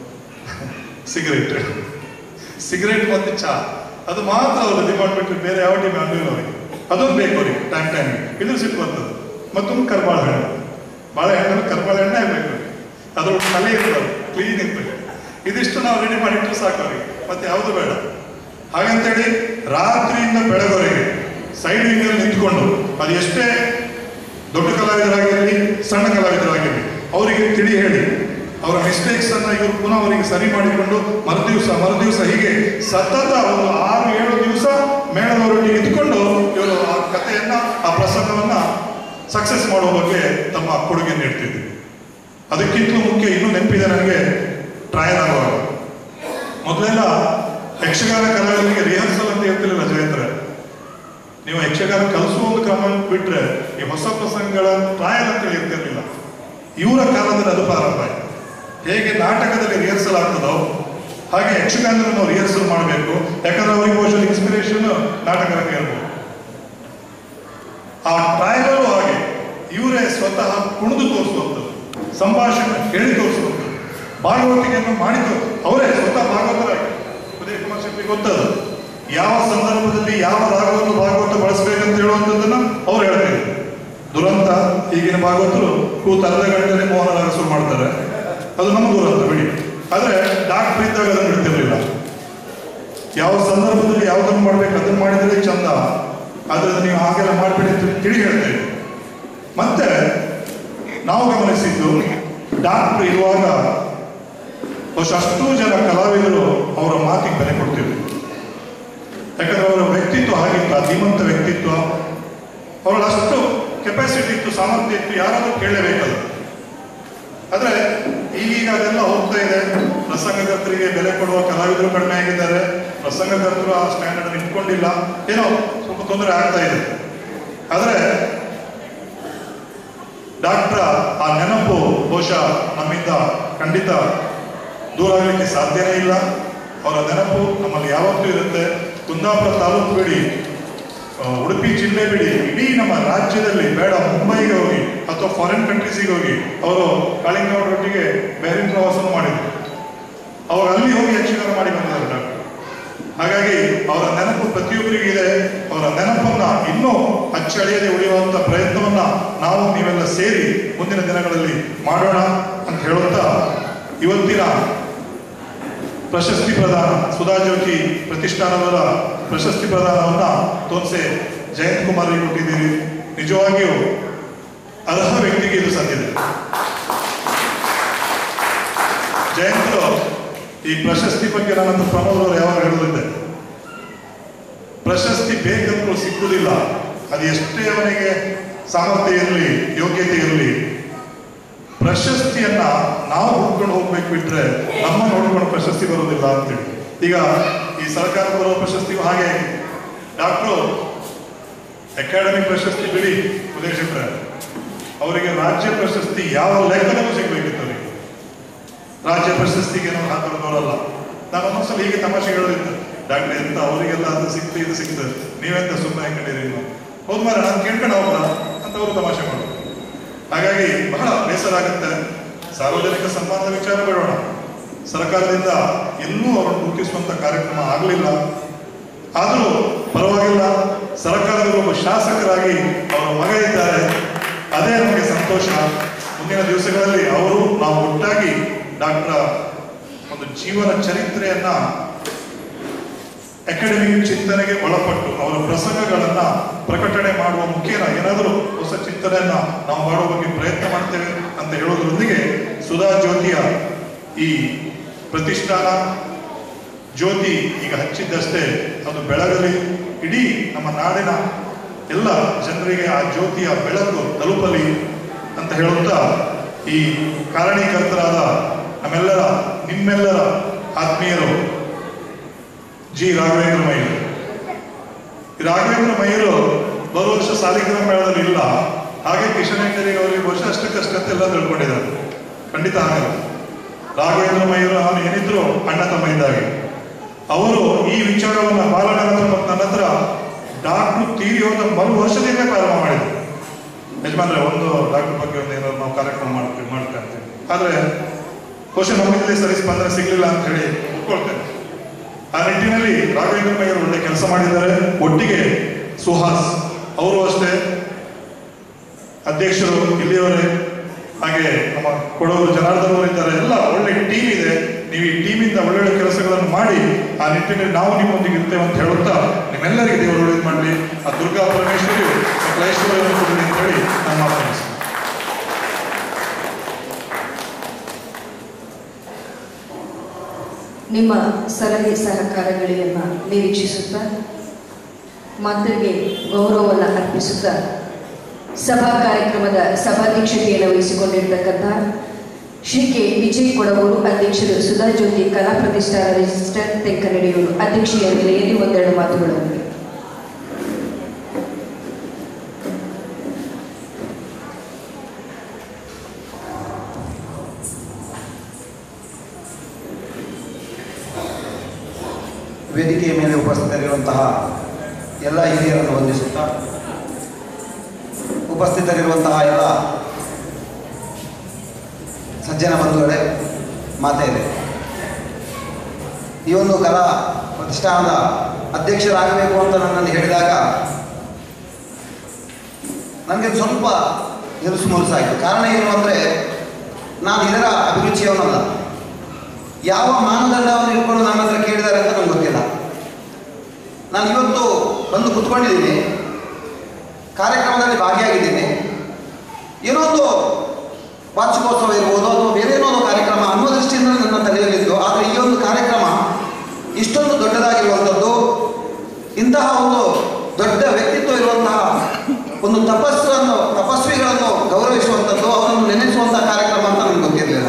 ಸಿಗರೇಟ್ ಸಿಗರೇಟ್ ಮತ್ತೆ ಚಾ ಅದು ಮಾತ್ರ ಅವರು ಡಿಮಾಂಡ್ ಬಿಟ್ಟರೆ ಬೇರೆ ಯಾವ ಡಿಮಾಂಡ್ ಇಲ್ಲ ಅವರಿಗೆ ಅದೊಂದು ಬೇಕು ಅವ್ರಿಗೆ ಟೈಮ್ ಟೈಮ್ ಇದ್ರ ಸಿಟ್ಟು ಬರ್ತದೆ ಮತ್ತೊಂದು ಕರ್ಬಾಳ ಹಣ್ಣು ಬಾಳೆಹಣ್ಣಲ್ಲಿ ಕರ್ಬಾಳ ಎಣ್ಣೆ ಬೇಕು ಅದ್ರ ತಲೆ ಇರ್ತದೆ ಕ್ಲೀನ್ ಇರ್ಬೇಕು ಇದಿಷ್ಟು ನಾವು ರೆಡಿ ಮಾಡಿಟ್ಟು ಸಾಕು ಅವ್ರಿಗೆ ಮತ್ತೆ ಯಾವುದು ಬೇಡ ಹಾಗಂತೇಳಿ ರಾತ್ರಿಯಿಂದ ಬೆಳಗೊರೆಗೆ ಸೈಡ್ ವಿಂಗಲ್ಲಿ ನಿಂತ್ಕೊಂಡು ಅದು ಎಷ್ಟೇ ದೊಡ್ಡ ಕಲಾವಿದರಾಗಿರಲಿ ಸಣ್ಣ ಕಲಾವಿದರಾಗಿರಲಿ ಅವರಿಗೆ ತಿಳಿ ಹೇಳಿ ಅವರ ಮಿಸ್ಟೇಕ್ಸ್ ಅನ್ನ ಇವರು ಪುನಃ ಅವರಿಗೆ ಸರಿ ಮಾಡಿಕೊಂಡು ಮರುದಿವಸ ಮರುದಿವಸ ಹೀಗೆ ಸತತ ಒಂದು ಆರು ಏಳು ದಿವಸ ಮೇಳದವರೊಟ್ಟಿಗೆ ಇದ್ಕೊಂಡು ಇವರು ಆ ಕಥೆಯನ್ನ ಆ ಪ್ರಸಂಗವನ್ನ ಸಕ್ಸಸ್ ಮಾಡುವ ಬಗ್ಗೆ ತಮ್ಮ ಕೊಡುಗೆ ನೀಡ್ತಿದ್ರು ಅದಕ್ಕಿಂತಲೂ ಮುಖ್ಯ ಇನ್ನೂ ನೆನಪಿದೆ ನನಗೆ ಟ್ರಯಲ್ ಆಗುವಾಗ ಮೊದಲೆಲ್ಲ ಯಕ್ಷಗಾನ ಕಲಾವಿದರಿಗೆ ರಿಹರ್ಸಲ್ ಅಂತ ಹೇಳ್ತಿರಲಿಲ್ಲ ಜಯಂತ್ರ ನೀವು ಯಕ್ಷಗಾನ ಕಲಿಸುವ ಒಂದು ಕ್ರಮ ಬಿಟ್ರೆ ಈ ಹೊಸ ಪ್ರಸಂಗಗಳ ಟ್ರಯಲ್ ಅಂತ ಇರ್ತಿರ್ಲಿಲ್ಲ ಇವರ ಕಾಲದಲ್ಲಿ ಅದು ಪ್ರಾರಂಭ ಆಯ್ತು ಹೇಗೆ ನಾಟಕದಲ್ಲಿ ರಿಹರ್ಸಲ್ ಆಗ್ತದೋ ಹಾಗೆ ಯಕ್ಷಗಾನದಲ್ಲಿ ನಾವು ರಿಹರ್ಸಲ್ ಮಾಡಬೇಕು ಯಾಕಂದ್ರೆ ಅವರಿಗೆ ಬಹುಶಃ ಇನ್ಸ್ಪಿರೇಷನ್ ನಾಟಕ ರಂಗ ಇರ್ಬೋದು ಆ ಟ್ರಯಲಲ್ಲೂ ಹಾಗೆ ಇವರೇ ಸ್ವತಃ ಕುಣಿದು ತೋರಿಸುವಂಥದ್ದು ಸಂಭಾಷಣೆ ಹೇಳಿ ತೋರಿಸುವಂಥದ್ದು ಭಾಗವತಿಗೆಯನ್ನು ಮಾಡಿದ್ದು ಅವರೇ ಸ್ವತಃ ಭಾಗವತರಾಗಿ ಉದಯ ಕುಮಾರ್ ಶೆಟ್ಟಿ ಗೊತ್ತದು ಯಾವ ಸಂದರ್ಭದಲ್ಲಿ ಯಾವ ರಾಗವನ್ನು ಭಾಗವತ ಬಳಸಬೇಕಂತ ಹೇಳುವಂಥದ್ದನ್ನ ಅವ್ರು ಹೇಳ್ತಾರೆ ದುರಂತ ಈಗಿನ ಭಾಗವತರು ಕೂತು ಅರ್ಧ ಗಂಟೆನೇ ಮೋಹನ ರಾಗ ಶುರು ಮಾಡ್ತಾರೆ ಅದು ನಮ್ಮ ದುರಂತ ಬಿಡಿ ಆದ್ರೆ ಡಾಕ್ಟರ್ ಇದ್ದಾಗ ಅದನ್ನು ಬಿಡ್ತಿರ್ಲಿಲ್ಲ ಯಾವ ಸಂದರ್ಭದಲ್ಲಿ ಯಾವುದನ್ನು ಮಾಡ್ಬೇಕು ಅದನ್ನು ಮಾಡಿದ್ರೆ ಚಂದ ಆದ್ರೆ ನೀವು ಹಾಗೆಲ್ಲ ಮಾಡಬೇಡಿ ಅಂತ ತಿಳಿ ಹೇಳ್ತೇವೆ ಮತ್ತೆ ನಾವು ಗಮನಿಸಿದ್ದು ಡಾಕ್ಟರ್ ಇರುವಾಗ ಬಹುಶಃ ಅಷ್ಟೂ ಜನ ಕಲಾವಿದರು ಅವರ ಮಾತಿಗೆ ಬೆಲೆ ಕೊಡ್ತಿದ್ರು ಯಾಕಂದ್ರೆ ಅವರ ವ್ಯಕ್ತಿತ್ವ ಹಾಗಿತ್ತು ಆ ಧೀಮಂತ ವ್ಯಕ್ತಿತ್ವ ಅವರಲ್ಲಿ ಅಷ್ಟು ಕೆಪಾಸಿಟಿ ಇತ್ತು ಸಾಮರ್ಥ್ಯ ಇತ್ತು ಯಾರಾದ್ರೂ ಕೇಳಲೇಬೇಕದು ಆದ್ರೆ ಈಗೀಗ ಅದೆಲ್ಲ ಹೋಗ್ತಾ ಇದೆ ಪ್ರಸಂಗಕರ್ತರಿಗೆ ಬೆಲೆ ಕೊಡುವ ಕಲಾವಿದರು ಕಡಿಮೆ ಆಗಿದ್ದಾರೆ ಪ್ರಸಂಗಕರ್ತರು ಆ ಸ್ಟ್ಯಾಂಡರ್ಡ್ ನಿಂತ್ಕೊಂಡಿಲ್ಲ ಏನೋ ಸ್ವಲ್ಪ ತೊಂದರೆ ಆಗ್ತಾ ಇದೆ ಆದ್ರೆ ಡಾಕ್ಟರ್ ಆ ನೆನಪು ಬಹುಶಃ ನಮ್ಮಿಂದ ಖಂಡಿತ ದೂರ ಆಗಲಿಕ್ಕೆ ಸಾಧ್ಯನೇ ಇಲ್ಲ ಅವರ ನೆನಪು ನಮ್ಮಲ್ಲಿ ಯಾವತ್ತೂ ಇರುತ್ತೆ ಕುಂದಾಪುರ ತಾಲೂಕು ಬಿಡಿ ಆ, ಉಡುಪಿ ಜಿಲ್ಲೆ ಬಿಡಿ ಇಡೀ ನಮ್ಮ ರಾಜ್ಯದಲ್ಲಿ ಬೇಡ ಮುಂಬೈಗೆ ಹೋಗಿ ಅಥವಾ ಫಾರಿನ್ ಕಂಟ್ರೀಸಿಗೆ ಹೋಗಿ ಅವರು ಕಾಳಿಂಗನವರೊಟ್ಟಿಗೆ ಬೇರೆ ಪ್ರವಾಸನೂ ಮಾಡಿದ್ರು ಅವಾಗ ಅಲ್ಲಿ ಹೋಗಿ ಯಕ್ಷಗಾನ ಮಾಡಿ ಬಂದಿದ್ದಾರೆ ಪ್ರತಿಯೊಬ್ಬರಿಗೂ ಇದೆ ಅವರ ನೆನಪನ್ನ ಇನ್ನೂ ಅಚ್ಚಳಿಯದೆ ಉಳಿಯುವಂತ ಪ್ರಯತ್ನವನ್ನ ನಾವು ನೀವೆಲ್ಲ ಸೇರಿ ಮುಂದಿನ ದಿನಗಳಲ್ಲಿ ಮಾಡೋಣ ಅಂತ ಹೇಳುತ್ತಾ ಇವತ್ತಿನ ಪ್ರಶಸ್ತಿ ಪ್ರದಾನ ಸುಧಾಜ್ಯೋತಿ ಪ್ರತಿಷ್ಠಾನದ ಪ್ರಶಸ್ತಿ ಪ್ರದಾನವನ್ನ ತೋನ್ಸೆ ಜಯಂತ್ ಕುಮಾರ್ಗೆ ಕೊಟ್ಟಿದ್ದೀರಿ ನಿಜವಾಗಿಯೂ ಅರ್ಹ ವ್ಯಕ್ತಿಗೆ ಇದು ಸಂದಿದೆ ಜಯಂತರು ಈ ಪ್ರಶಸ್ತಿ ಬಗ್ಗೆ ನನ್ನ ಪ್ರಮೋದ್ ಅವರು ಯಾವಾಗ ಹೇಳುತ್ತಿದ್ದೆ ಪ್ರಶಸ್ತಿ ಬೇಕಂತೂ ಸಿಕ್ಕುವುದಿಲ್ಲ ಅದು ಎಷ್ಟೇ ಅವನಿಗೆ ಸಾಮರ್ಥ್ಯ ಇರಲಿ ಯೋಗ್ಯತೆ ಇರಲಿ ಪ್ರಶಸ್ತಿಯನ್ನ ನಾವು ಹುಡ್ಕೊಂಡು ಹೋಗ್ಬೇಕು ಬಿಟ್ರೆ ನಮ್ಮ ನೋಡ್ಕೊಂಡು ಪ್ರಶಸ್ತಿ ಬರೋದಿಲ್ಲ ಅಂತೇಳಿ ಈಗ ಈ ಸರ್ಕಾರ ಬರೋ ಪ್ರಶಸ್ತಿಗೂ ಹಾಗೆ ಡಾಕ್ಟ್ರು ಅಕಾಡೆಮಿ ಪ್ರಶಸ್ತಿ ಬಿಡಿ ಉದಯಶಂಕರ ಅವರಿಗೆ ರಾಜ್ಯ ಪ್ರಶಸ್ತಿ ಯಾವ ಲೆಕ್ಕದಲ್ಲೂ ಸಿಗ್ಬೇಕಿತ್ತು ಅವರಿಗೆ ರಾಜ್ಯ ಪ್ರಶಸ್ತಿಗೆ ನಾವು ಹಾಕೋದವರಲ್ಲ ನಾನು ಒಂದೊಂದ್ಸಲ ಹೀಗೆ ತಮಾಷೆ ಹೇಳೋದಿತ್ತು ಡಾಕ್ಟರ್ ಎಂತ ಅವರಿಗೆಲ್ಲ ಅದು ಸಿಕ್ತು ಇದು ಸಿಕ್ತು ನೀವೆಂತ ಸುಮ್ಮನೆ ಹಾಕೊಂಡಿರಿ ನೀವು ಹೌದು ಮಾರ ನಾನು ಕೇಳ್ಕೊಂಡು ಹೋಗೋಣ ಅಂತ ಅವರು ತಮಾಷೆ ಮಾಡೋದು ಹಾಗಾಗಿ ಬಹಳ ಬೇಸರ ಆಗುತ್ತೆ ಸಾರ್ವಜನಿಕ ಸನ್ಮಾನದ ವಿಚಾರ ಬೇಡೋಣ ಸರ್ಕಾರದಿಂದ ಇನ್ನೂ ಅವರನ್ನು ಗುರುತಿಸುವಂತ ಕಾರ್ಯಕ್ರಮ ಆಗಲಿಲ್ಲ ಆದರೂ ಪರವಾಗಿಲ್ಲ ಸರ್ಕಾರದ ಒಬ್ಬ ಶಾಸಕರಾಗಿ ಅವರ ಮಗ ಇದ್ದಾರೆ ಅದೇ ನಮಗೆ ಸಂತೋಷ ಮುಂದಿನ ದಿವಸಗಳಲ್ಲಿ ಅವರು ನಾವು ಒಟ್ಟಾಗಿ ಡಾಕ್ಟರ್ ಒಂದು ಜೀವನ ಚರಿತ್ರೆಯನ್ನ ಅಕಾಡೆಮಿಕ್ ಚಿಂತನೆಗೆ ಒಳಪಟ್ಟು ಅವರ ಪ್ರಸಂಗಗಳನ್ನ ಪ್ರಕಟಣೆ ಮಾಡುವ ಮುಖೇನ ಏನಾದರೂ ಹೊಸ ಚಿಂತನೆಯನ್ನ ನಾವು ಮಾಡುವ ಬಗ್ಗೆ ಪ್ರಯತ್ನ ಮಾಡ್ತೇವೆ ಅಂತ ಹೇಳೋದ್ರೊಂದಿಗೆ ಸುಧಾ ಜ್ಯೋತಿಯ ಈ ಪ್ರತಿಷ್ಠಾನ ಜ್ಯೋತಿ ಈಗ ಹಚ್ಚಿದ್ದಷ್ಟೇ ಅದು ಬೆಳಗಲಿ ಇಡೀ ನಮ್ಮ ನಾಡಿನ ಎಲ್ಲ ಜನರಿಗೆ ಆ ಜ್ಯೋತಿಯ ಬೆಳಕು ತಲುಪಲಿ ಅಂತ ಹೇಳುತ್ತಾ ಈ ಕಾರಣೀಕರ್ತರಾದ ನಮ್ಮೆಲ್ಲರ ನಿಮ್ಮೆಲ್ಲರ ಆತ್ಮೀಯರು ಜಿ ರಾಘವೇಂದ್ರ ಮೈರು ಈ ರಾಘವೇಂದ್ರ ಮೈರು ಬರುವ ವರ್ಷ ಸಾಲಿಗ್ರಾಮ ಮೇಳದಲ್ಲಿ ಇಲ್ಲ ಹಾಗೆ ಕಿಶನ್ ಹೆಂಡರಿಗೆ ಅವರಿಗೆ ವರ್ಷ ಅಷ್ಟಕ್ಕಷ್ಟಂತೆ ಎಲ್ಲ ತಿಳ್ಕೊಂಡಿದ್ದಾರೆ ಖಂಡಿತ ಹಾಗಲ್ಲ ರಾಘವೇಂದ್ರ ಮೈರು ನಾನು ಏನಿದ್ರು ಅಣ್ಣ ತಮ್ಮ ಇದ್ದಾಗೆ ಅವರು ಈ ವಿಚಾರವನ್ನ ಬಾಲಗಂಗಾಧರ ಮತ್ತು ನನ್ನ ಹತ್ರ ಡಾಕ್ಟರ್ ತೀರಿ ಹೋದ ಮರು ವರ್ಷದಿಂದ ಪ್ರಾರಂಭ ಮಾಡಿದ್ರು ಯಜಮಾನ್ರೆ ಒಂದು ಡಾಕ್ಟರ್ ಬಗ್ಗೆ ಒಂದು ಏನಾದ್ರು ನಾವು ಕಾರ್ಯಕ್ರಮ ಮಾಡ್ತೀವಿ ಮಾಡ್ಕೊಂತೀವಿ ಆದ್ರೆ ಬಹುಶಃ ನಮ್ಮಿಂದಲೇ ಸರಿ ಸ್ಪಂದನೆ ಸಿಗ್ಲಿಲ್ಲ ಅಂತ ಹೇಳಿ ಒಪ್ಕೊಳ್ತೇನೆ ಆ ನಿಟ್ಟಿನಲ್ಲಿ ರಾಘವೇಂದ್ರ ಮೈಯರು ಒಳ್ಳೆ ಕೆಲಸ ಮಾಡಿದ್ದಾರೆ ಒಟ್ಟಿಗೆ ಸುಹಾಸ್ ಅವರು ಅಷ್ಟೇ ಅಧ್ಯಕ್ಷರು ಇಲ್ಲಿಯವರೇ ಹಾಗೆ ನಮ್ಮ ಕೊಡವರು ಜನಾರ್ದನ್ ಅವರು ಇದ್ದಾರೆ ಎಲ್ಲ ಒಳ್ಳೆ ಟೀಮ್ ಇದೆ ನೀವು ಈ ಟೀಮಿಂದ ಒಳ್ಳೊಳ್ಳೆ ಕೆಲಸಗಳನ್ನು ಮಾಡಿ ಆ ನಿಟ್ಟಿನಲ್ಲಿ ನಾವು ನಿಮ್ಮೊಂದಿಗೆ ಇರ್ತೇವೆ ಅಂತ ಹೇಳುತ್ತಾ ನಿಮ್ಮೆಲ್ಲರಿಗೆ ದೇವರು ಒಳ್ಳೇದು ಮಾಡಲಿ ಆ ದುರ್ಗಾ ಪರಮೇಶ್ವರಿ ಮತ್ತು ಐಶ್ವರ್ಯವನ್ನು ಕೊಡಲಿ ಅಂತ ಹೇಳಿ ನಾನು ಮಾತಾಡ್ತೀನಿ ನಿಮ್ಮ ಸಲಹೆ ಸಹಕಾರಗಳನ್ನು ನಿರೀಕ್ಷಿಸುತ್ತಾ ಮಂತ್ರಿಗೆ ಗೌರವವನ್ನು ಅರ್ಪಿಸುತ್ತಾ ಸಭಾ ಕಾರ್ಯಕ್ರಮದ ಸಭಾಧ್ಯಕ್ಷತೆಯನ್ನು ವಹಿಸಿಕೊಂಡಿರ್ತಕ್ಕಂಥ ಶ್ರೀ ಕೆ ವಿಜಯ್ ಕೊಡಗೂರು ಅಧ್ಯಕ್ಷರು ಸುಧಾ ಜ್ಯೋತಿ ಕಲಾ ಪ್ರತಿಷ್ಠಾನ ರಿಜಿಸ್ಟರ್ ತೆಂಕನಡಿಯೂರು ಅಧ್ಯಕ್ಷೀಯ ನೆಲೆಯಲ್ಲಿ ಒಂದೆರಡು ಮಾತುಗಳನ್ನು ವೇದಿಕೆಯ ಮೇಲೆ ಉಪಸ್ಥಿತರಿರುವಂತಹ ಎಲ್ಲ ಹಿರಿಯರನ್ನು ವಂದಿಸುತ್ತಾ ಉಪಸ್ಥಿತರಿರುವಂತಹ ಎಲ್ಲ ಸಜ್ಜನ ಬಂಧುಗಳೇ ಮಾತೆಯರೇ ಈ ಒಂದು ಕಲಾ ಪ್ರತಿಷ್ಠಾನದ ಅಧ್ಯಕ್ಷರಾಗಬೇಕು ಅಂತ ನನ್ನನ್ನು ಹೇಳಿದಾಗ ನನಗೆ ಸ್ವಲ್ಪ ಹೆರುಸು ಮುರುಸಾಯಿತು ಕಾರಣ ಏನು ಅಂದರೆ ನಾನು ಇದರ ಅಭಿರುಚಿಯವನಲ್ಲ ಯಾವ ಮಾನದಂಡವನ್ನು ಇಟ್ಕೊಂಡು ನನ್ನ ಹತ್ರ ಕೇಳಿದ್ದಾರೆ ಅಂತ ನಂಗೆ ಗೊತ್ತಿಲ್ಲ ನಾನು ಇವತ್ತು ಬಂದು ಕುತ್ಕೊಂಡಿದ್ದೀನಿ ಕಾರ್ಯಕ್ರಮದಲ್ಲಿ ಭಾಗಿಯಾಗಿದ್ದೀನಿ ಏನೋ ಒಂದು ವಾರ್ಷಿಕೋತ್ಸವ ಇರ್ಬೋದು ಅಥವಾ ಬೇರೆ ಏನೋ ಒಂದು ಕಾರ್ಯಕ್ರಮ ಅನ್ನೋ ದೃಷ್ಟಿಯಿಂದ ನನ್ನ ತಲೆಯಲ್ಲಿತ್ತು ಆದರೆ ಈ ಒಂದು ಕಾರ್ಯಕ್ರಮ ಇಷ್ಟೊಂದು ದೊಡ್ಡದಾಗಿರುವಂಥದ್ದು ಇಂತಹ ಒಂದು ದೊಡ್ಡ ವ್ಯಕ್ತಿತ್ವ ಇರುವಂತಹ ಒಂದು ತಪಸ್ಸನ್ನು ತಪಸ್ವಿಗಳನ್ನು ಗೌರವಿಸುವಂಥದ್ದು ಅವರನ್ನು ನೆನೆಸುವಂಥ ಕಾರ್ಯಕ್ರಮ ಅಂತ ನನಗೆ ಗೊತ್ತಿರಲಿಲ್ಲ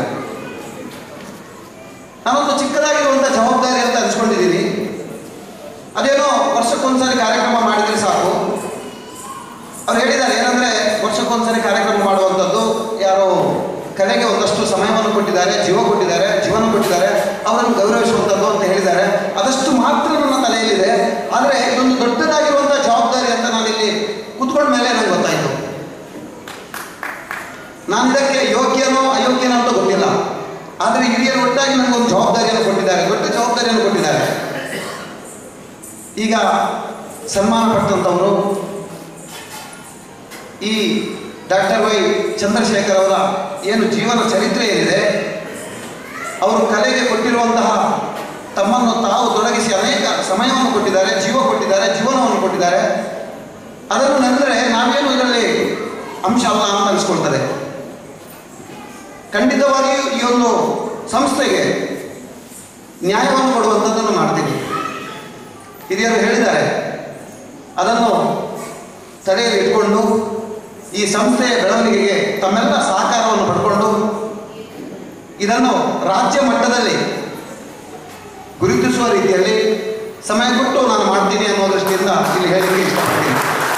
ನಾನೊಂದು ಚಿಕ್ಕದಾಗಿರುವಂಥ ಜವಾಬ್ದಾರಿ ಅಂತ ಅನ್ಸ್ಕೊಂಡಿದ್ದೀನಿ ಅದೇನೋ ವರ್ಷಕ್ಕೊಂದ್ಸರಿ ಕಾರ್ಯಕ್ರಮ ಮಾಡಿದರೆ ಸಾಕು ಅವ್ರು ಹೇಳಿದ್ದಾರೆ ಏನಂದ್ರೆ ವರ್ಷಕ್ಕೊಂದ್ಸರಿ ಕಾರ್ಯಕ್ರಮ ಮಾಡುವಂಥದ್ದು ಯಾರೋ ಕಲೆಗೆ ಒಂದಷ್ಟು ಸಮಯವನ್ನು ಕೊಟ್ಟಿದ್ದಾರೆ ಜೀವ ಕೊಟ್ಟಿದ್ದಾರೆ ಜೀವನ ಕೊಟ್ಟಿದ್ದಾರೆ ಅವರನ್ನು ಗೌರವಿಸುವಂಥದ್ದು ಅಂತ ಹೇಳಿದ್ದಾರೆ ಅದಷ್ಟು ಮಾತ್ರ ನನ್ನ ತಲೆಯಲ್ಲಿದೆ ಆದರೆ ಇದೊಂದು ದೊಡ್ಡದಾಗಿರುವಂಥ ಜವಾಬ್ದಾರಿ ಅಂತ ನಾನಿಲ್ಲಿ ಕುತ್ಕೊಂಡ ಮೇಲೆ ನನಗೆ ಗೊತ್ತಾಯಿತು ನಾನು ಇದಕ್ಕೆ ಯೋಗ್ಯನೋ ಅಯೋಗ್ಯನೋ ಅಂತ ಗೊತ್ತಿಲ್ಲ ಆದರೆ ಹಿರಿಯರು ಒಟ್ಟಾಗಿ ನನಗೊಂದು ಜವಾಬ್ದಾರಿಯನ್ನು ಕೊಟ್ಟಿದ್ದಾರೆ ದೊಡ್ಡ ಜವಾಬ್ದಾರಿಯನ್ನು ಕೊಟ್ಟಿದ್ದಾರೆ ಈಗ ಸನ್ಮಾನ ಪಟ್ಟಂಥವರು ಈ ಡಾಕ್ಟರ್ ವೈ ಚಂದ್ರಶೇಖರ್ ಅವರ ಏನು ಜೀವನ ಚರಿತ್ರೆ ಏನಿದೆ ಅವರು ಕಲೆಗೆ ಕೊಟ್ಟಿರುವಂತಹ ತಮ್ಮನ್ನು ತಾವು ತೊಡಗಿಸಿ ಅನೇಕ ಸಮಯವನ್ನು ಕೊಟ್ಟಿದ್ದಾರೆ ಜೀವ ಕೊಟ್ಟಿದ್ದಾರೆ ಜೀವನವನ್ನು ಕೊಟ್ಟಿದ್ದಾರೆ ಅದನ್ನು ನೆನೆದರೆ ನಾವೇನು ಇದರಲ್ಲಿ ಅಂಶ ಅಲ್ಲ ಅಂತ ಅನಿಸ್ಕೊಳ್ತದೆ ಖಂಡಿತವಾಗಿಯೂ ಈ ಒಂದು ಸಂಸ್ಥೆಗೆ ನ್ಯಾಯವನ್ನು ಕೊಡುವಂಥದ್ದನ್ನು ಮಾಡ್ತೀನಿ ಹಿರಿಯರು ಹೇಳಿದ್ದಾರೆ ಅದನ್ನು ತಲೆಯಲ್ಲಿ ಇಟ್ಕೊಂಡು ಈ ಸಂಸ್ಥೆಯ ಬೆಳವಣಿಗೆಗೆ ತಮ್ಮೆಲ್ಲ ಸಹಕಾರವನ್ನು ಪಡ್ಕೊಂಡು ಇದನ್ನು ರಾಜ್ಯ ಮಟ್ಟದಲ್ಲಿ ಗುರುತಿಸುವ ರೀತಿಯಲ್ಲಿ ಸಮಯ ಕೊಟ್ಟು ನಾನು ಮಾಡ್ತೀನಿ ಅನ್ನೋ ದೃಷ್ಟಿಯಿಂದ ಇಲ್ಲಿ ಹೇಳಲಿಕ್ಕೆ ಇಷ್ಟಪಡ್ತೀನಿ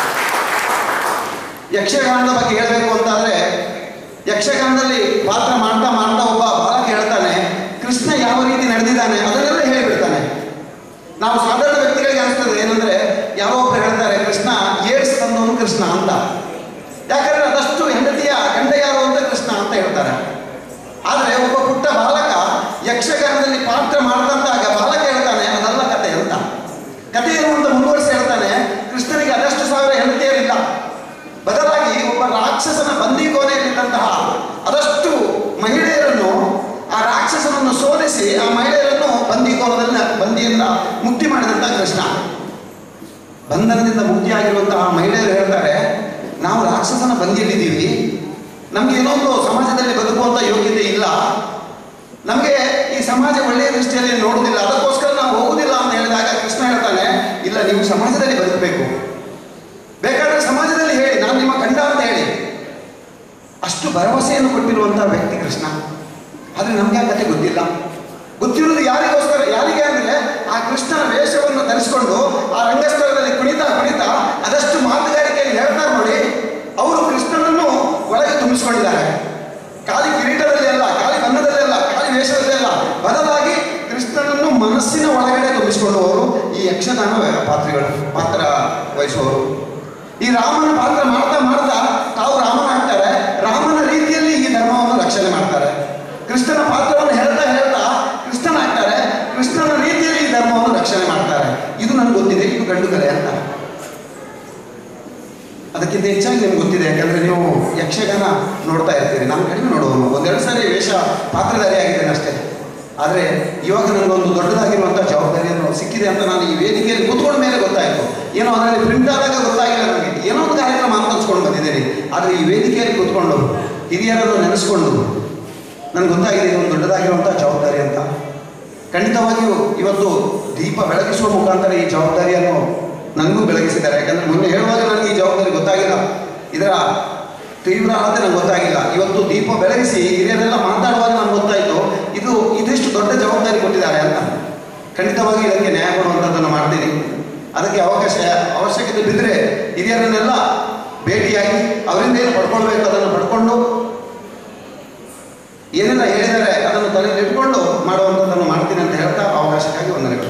ಯಕ್ಷಗಾನದ ಬಗ್ಗೆ ಹೇಳಬೇಕು ಅಂತಾದ್ರೆ ಯಕ್ಷಗಾನದಲ್ಲಿ ಪಾತ್ರ ಮಾಡ್ತಾ ಮಾಡ್ತಾ ಒಬ್ಬ ಬಾಲಕ ಹೇಳ್ತಾನೆ ಕೃಷ್ಣ ಯಾವ ರೀತಿ ನಡೆದಿದ್ದಾನೆ ಅದನ್ನೆಲ್ಲ ಹೇಳಿಬಿಡ್ತಾನೆ ನಾವು ಸಾಧಾರಣ ವ್ಯಕ್ತಿಗಳಿಗೆ ಅನಿಸ್ತದೆ ಏನಂದ್ರೆ ಯಾರೋ ಒಬ್ರು ಹೇಳ್ತಾರೆ ಕೃಷ್ಣ ಏಡ್ಸ್ ತಂದವನು ಕೃಷ್ಣ ಅಂತ ಯಾಕಂದ್ರೆ ಅದಷ್ಟು ಹೆಂಡತಿಯ ಗಂಡ ಯಾರು ಅಂತ ಕೃಷ್ಣ ಅಂತ ಹೇಳ್ತಾರೆ ಆದರೆ ಒಬ್ಬ ಪುಟ್ಟ ಬಾಲಕ ಯಕ್ಷಗಾನದಲ್ಲಿ ಪಾತ್ರ ಮಾಡ್ದಂತಾಗ ಬಾಲಕ ಹೇಳ್ತಾನೆ ಅದಲ್ಲ ಕತೆ ಅಂತ ಕತೆ ಏನು ಅಂತ ಮುಂದುವರಿಸಿ ಹೇಳ್ತಾನೆ ಕೃಷ್ಣನಿಗೆ ಅದಷ್ಟು ಸಾವಿರ ಹೆಂಡತಿಯರಿಲ್ಲ ಬದಲಾಗಿ ಒಬ್ಬ ರಾಕ್ಷಸನ ಬಂದಿಕೋನೆಯಲ್ಲಿದ್ದಂತಹ ಅದಷ್ಟು ಮಹಿಳೆಯರನ್ನು ಆ ರಾಕ್ಷಸನನ್ನು ಸೋಲಿಸಿ ಆ ಮಹಿಳೆಯರನ್ನು ಬಂದಿಕೋನದಲ್ಲಿ ಬಂದಿಯಿಂದ ಮುಕ್ತಿ ಮಾಡಿದಂತಹ ಕೃಷ್ಣ ಬಂಧನದಿಂದ ಮುಕ್ತಿಯಾಗಿರುವಂತಹ ಮಹಿಳೆಯರು ಹೇಳ್ತಾರೆ ನಾವು ರಾಕ್ಷಸನ ಬಂದಿಯಲ್ಲಿದ್ದೀವಿ ನಮ್ಗೆ ಏನೋ ಒಂದು ಸಮಾಜದಲ್ಲಿ ಬದುಕುವಂತ ಯೋಗ್ಯತೆ ಇಲ್ಲ ನಮಗೆ ಈ ಸಮಾಜ ಒಳ್ಳೆಯ ದೃಷ್ಟಿಯಲ್ಲಿ ನೋಡುವುದಿಲ್ಲ ಅದಕ್ಕೋಸ್ಕರ ನಾವು ಹೋಗುದಿಲ್ಲ ಅಂತ ಹೇಳಿದಾಗ ಕೃಷ್ಣ ಹೇಳ್ತಾನೆ ಇಲ್ಲ ನೀವು ಸಮಾಜದಲ್ಲಿ ಬದುಕಬೇಕು ಬೇಕಾದ್ರೆ ಸಮಾಜದಲ್ಲಿ ಹೇಳಿ ನಾನು ನಿಮ್ಮ ಗಂಡ ಅಂತ ಹೇಳಿ ಅಷ್ಟು ಭರವಸೆಯನ್ನು ಕೊಟ್ಟಿರುವಂತಹ ವ್ಯಕ್ತಿ ಕೃಷ್ಣ ಆದ್ರೆ ನಮ್ಗೆ ಆ ಕತೆ ಗೊತ್ತಿಲ್ಲ ಗೊತ್ತಿರುವುದು ಯಾರಿಗೋಸ್ಕರ ಯಾರಿಗೆ ಅಂದ್ರೆ ಆ ಕೃಷ್ಣನ ವೇಷವನ್ನು ಧರಿಸಿಕೊಂಡು ಆ ರಂಗಸ್ಥಳದಲ್ಲಿ ಕುಣಿತಾ ಕುಣಿತಾ ಅದಷ್ಟು ಮಾತುಗಾರಿಕೆಯಲ್ಲಿ ಹೇಳ್ತಾರೆ ನೋಡಿ ಅವರು ಕೃಷ್ಣನನ್ನು ಒಳಗೆ ತುಂಬಿಸಿಕೊಂಡಿದ್ದಾರೆ ಖಾಲಿ ಕಿರೀಟದಲ್ಲಿ ಅಲ್ಲ ಖಾಲಿ ಬಣ್ಣದಲ್ಲಿ ಅಲ್ಲ ಖಾಲಿ ವೇಷದಲ್ಲಿ ಅಲ್ಲ ಬದಲಾಗಿ ಕೃಷ್ಣನನ್ನು ಮನಸ್ಸಿನ ಒಳಗಡೆ ತುಂಬಿಸಿಕೊಳ್ಳುವವರು ಈ ಯಕ್ಷಗಾನ ಪಾತ್ರಗಳು ಪಾತ್ರ ವಹಿಸುವವರು ಈ ರಾಮನ ಪಾತ್ರ ಮಾಡ್ತಾ ಮಾಡ್ತಾ ತಾವು ರಾಮನಾಗ್ತಾರೆ ರಾಮನ ರೀತಿಯಲ್ಲಿ ಈ ಧರ್ಮವನ್ನು ರಕ್ಷಣೆ ಮಾಡ್ತಾರೆ ಕೃಷ್ಣನ ಪಾತ್ರವನ್ನು ಹೇಳ್ತಾ ಹೇಳ್ತಾ ಕೃಷ್ಣನಾಗ್ತಾರೆ ಕೃಷ್ಣನ ರೀತಿಯಲ್ಲಿ ಈ ಧರ್ಮವನ್ನು ರಕ್ಷಣೆ ಮಾಡ್ತಾರೆ ಇದು ನನಗೆ ಗೊತ್ತಿದೆ ಇದು ಗಂಡು ಕಲೆ ಅಂತ ಅದಕ್ಕಿಂತ ಹೆಚ್ಚಾಗಿ ನಿಮ್ಗೆ ಗೊತ್ತಿದೆ ಯಾಕಂದ್ರೆ ನೀವು ಯಕ್ಷಗಾನ ನೋಡ್ತಾ ಇರ್ತೀರಿ ನಾನು ಕಡಿಮೆ ನೋಡುವನು ಒಂದೆರಡು ಸಾರಿ ವೇಷ ಪಾತ್ರಧಾರಿ ಆಗಿದ್ದೇನೆ ಅಷ್ಟೇ ಆದರೆ ಇವಾಗ ನನಗೊಂದು ದೊಡ್ಡದಾಗಿರುವಂಥ ಜವಾಬ್ದಾರಿಯನ್ನು ಸಿಕ್ಕಿದೆ ಅಂತ ನಾನು ಈ ವೇದಿಕೆಯಲ್ಲಿ ಕೂತ್ಕೊಂಡ ಮೇಲೆ ಗೊತ್ತಾಯಿತು ಏನೋ ಅದರಲ್ಲಿ ಪ್ರಿಂಟ್ ಆದಾಗ ಗೊತ್ತಾಗಿಲ್ಲ ನನಗೆ ಏನೋ ಒಂದು ಕಾರ್ಯಕ್ರಮ ಅಂತ ಅನ್ಸ್ಕೊಂಡು ಬಂದಿದ್ದೇನೆ ಆದರೆ ಈ ವೇದಿಕೆಯಲ್ಲಿ ಕೂತ್ಕೊಂಡು ಹಿರಿಯರನ್ನು ನೆನೆಸ್ಕೊಂಡು ನನಗೆ ಗೊತ್ತಾಗಿದೆ ಇದೊಂದು ದೊಡ್ಡದಾಗಿರುವಂಥ ಜವಾಬ್ದಾರಿ ಅಂತ ಖಂಡಿತವಾಗಿಯೂ ಇವತ್ತು ದೀಪ ಬೆಳಗಿಸುವ ಮುಖಾಂತರ ಈ ಜವಾಬ್ದಾರಿಯನ್ನು ನನಗೂ ಬೆಳಗಿಸಿದ್ದಾರೆ ಯಾಕಂದ್ರೆ ಮೊನ್ನೆ ಹೇಳುವಾಗ ನನಗೆ ಈ ಜವಾಬ್ದಾರಿ ಗೊತ್ತಾಗಿಲ್ಲ ಇದರ ತೀವ್ರತೆ ನನಗೆ ಗೊತ್ತಾಗಿಲ್ಲ ಇವತ್ತು ದೀಪ ಬೆಳಗಿಸಿ ಹಿರಿಯರೆಲ್ಲ ಮಾತಾಡುವಾಗ ನನಗೆ ಗೊತ್ತಾಯಿತು ಇದು ಇದಿಷ್ಟು ದೊಡ್ಡ ಜವಾಬ್ದಾರಿ ಕೊಟ್ಟಿದ್ದಾರೆ ಅಂತ ಖಂಡಿತವಾಗಿ ಇದಕ್ಕೆ ನ್ಯಾಯ ಕೊಡುವಂಥದ್ದನ್ನು ಮಾಡ್ತೀನಿ ಅದಕ್ಕೆ ಅವಕಾಶ ಅವಶ್ಯಕತೆ ಬಿದ್ದರೆ ಹಿರಿಯರನ್ನೆಲ್ಲ ಭೇಟಿಯಾಗಿ ಅವರಿಂದ ಏನು ಪಡ್ಕೊಳ್ಬೇಕು ಅದನ್ನು ಪಡ್ಕೊಂಡು ಏನೆಲ್ಲ ಹೇಳಿದ್ದಾರೆ ಅದನ್ನು ತಲೆಯಲ್ಲಿ ಇಟ್ಕೊಂಡು ಮಾಡುವಂಥದ್ದನ್ನು ಮಾಡ್ತೀನಿ ಅಂತ ಹೇಳ್ತಾ ಅವಕಾಶಕ್ಕಾಗಿ ವಂದನೆಗಳು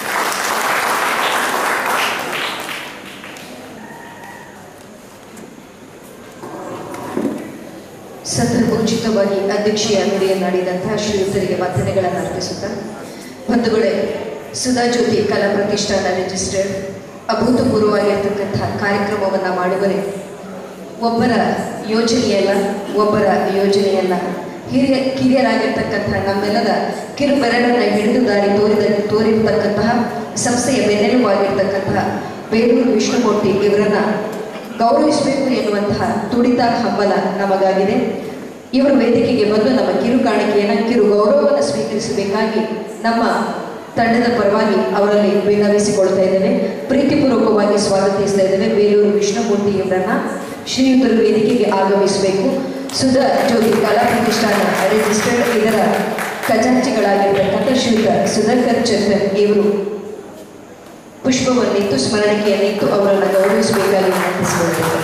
ಸಂದರ್ಭೋಚಿತವಾಗಿ ಅಧ್ಯಕ್ಷೀಯ ನುಡಿಯನ್ನಾಡಿದಂತಹ ಶ್ರೀಯುತರಿಗೆ ವಂದನೆಗಳನ್ನು ಅರ್ಪಿಸುತ್ತಾ ಬಂಧುಗಳೇ ಸುಧಾಜ್ಯೋತಿ ಕಲಾ ಪ್ರತಿಷ್ಠಾನ ರಿಜಿಸ್ಟರ್ಡ್ ಅಭೂತಪೂರ್ವವಾಗಿರ್ತಕ್ಕಂಥ ಕಾರ್ಯಕ್ರಮವನ್ನು ಮಾಡುವರೆ ಒಬ್ಬರ ಯೋಜನೆಯಲ್ಲ ಒಬ್ಬರ ಯೋಜನೆಯಲ್ಲ ಹಿರಿಯ ಕಿರಿಯರಾಗಿರ್ತಕ್ಕಂಥ ನಮ್ಮೆಲ್ಲದ ಕಿರುಬೆರಳನ್ನು ಹಿಡಿದು ದಾರಿ ತೋರಿದ ತೋರಿರ್ತಕ್ಕಂತಹ ಸಂಸ್ಥೆಯ ಬೆನ್ನೆಲುಬಾಗಿರ್ತಕ್ಕಂತಹ ಬೇಲೂರು ವಿಷ್ಣುಮೂರ್ತಿ ಇವರನ್ನ ಗೌರವಿಸಬೇಕು ಎನ್ನುವಂತಹ ತುಡಿತ ಹಂಬಲ ನಮಗಾಗಿದೆ ಇವರು ವೇದಿಕೆಗೆ ಬಂದು ನಮ್ಮ ಕಿರು ಕಾಣಿಕೆಯನ್ನು ಕಿರು ಗೌರವವನ್ನು ಸ್ವೀಕರಿಸಬೇಕಾಗಿ ನಮ್ಮ ತಂಡದ ಪರವಾಗಿ ಅವರಲ್ಲಿ ವಿನ್ನವಿಸಿಕೊಳ್ತಾ ಇದ್ದೇವೆ ಪ್ರೀತಿಪೂರ್ವಕವಾಗಿ ಸ್ವಾಗತಿಸ್ತಾ ಇದ್ದೇವೆ ಬೇಲೂರು ವಿಷ್ಣುಮೂರ್ತಿ ಇವರನ್ನ ಶ್ರೀಯುತರು ವೇದಿಕೆಗೆ ಆಗಮಿಸಬೇಕು ಸುಧಾ ಜ್ಯೋತಿ ಕಲಾ ಪ್ರತಿಷ್ಠಾನ ರಿಜಿಸ್ಟರ್ಡ್ ಇದರ ಖಜಾಂಚಿಗಳಾಗಿರ್ತಕ್ಕಂಥ ಶ್ರೀಯುತ ಸುಧಾಕರ್ ಚಂದನ್ ಇವರು ಪುಷ್ಪವನ್ನಿತ್ತು ಸ್ಮರಣಿಕೆಯನ್ನಿತ್ತು ಅವರನ್ನು ಗೌರವಿಸಬೇಕಾಗಿ ವಿನಂತಿಸಿಕೊಳ್ಳುತ್ತೇವೆ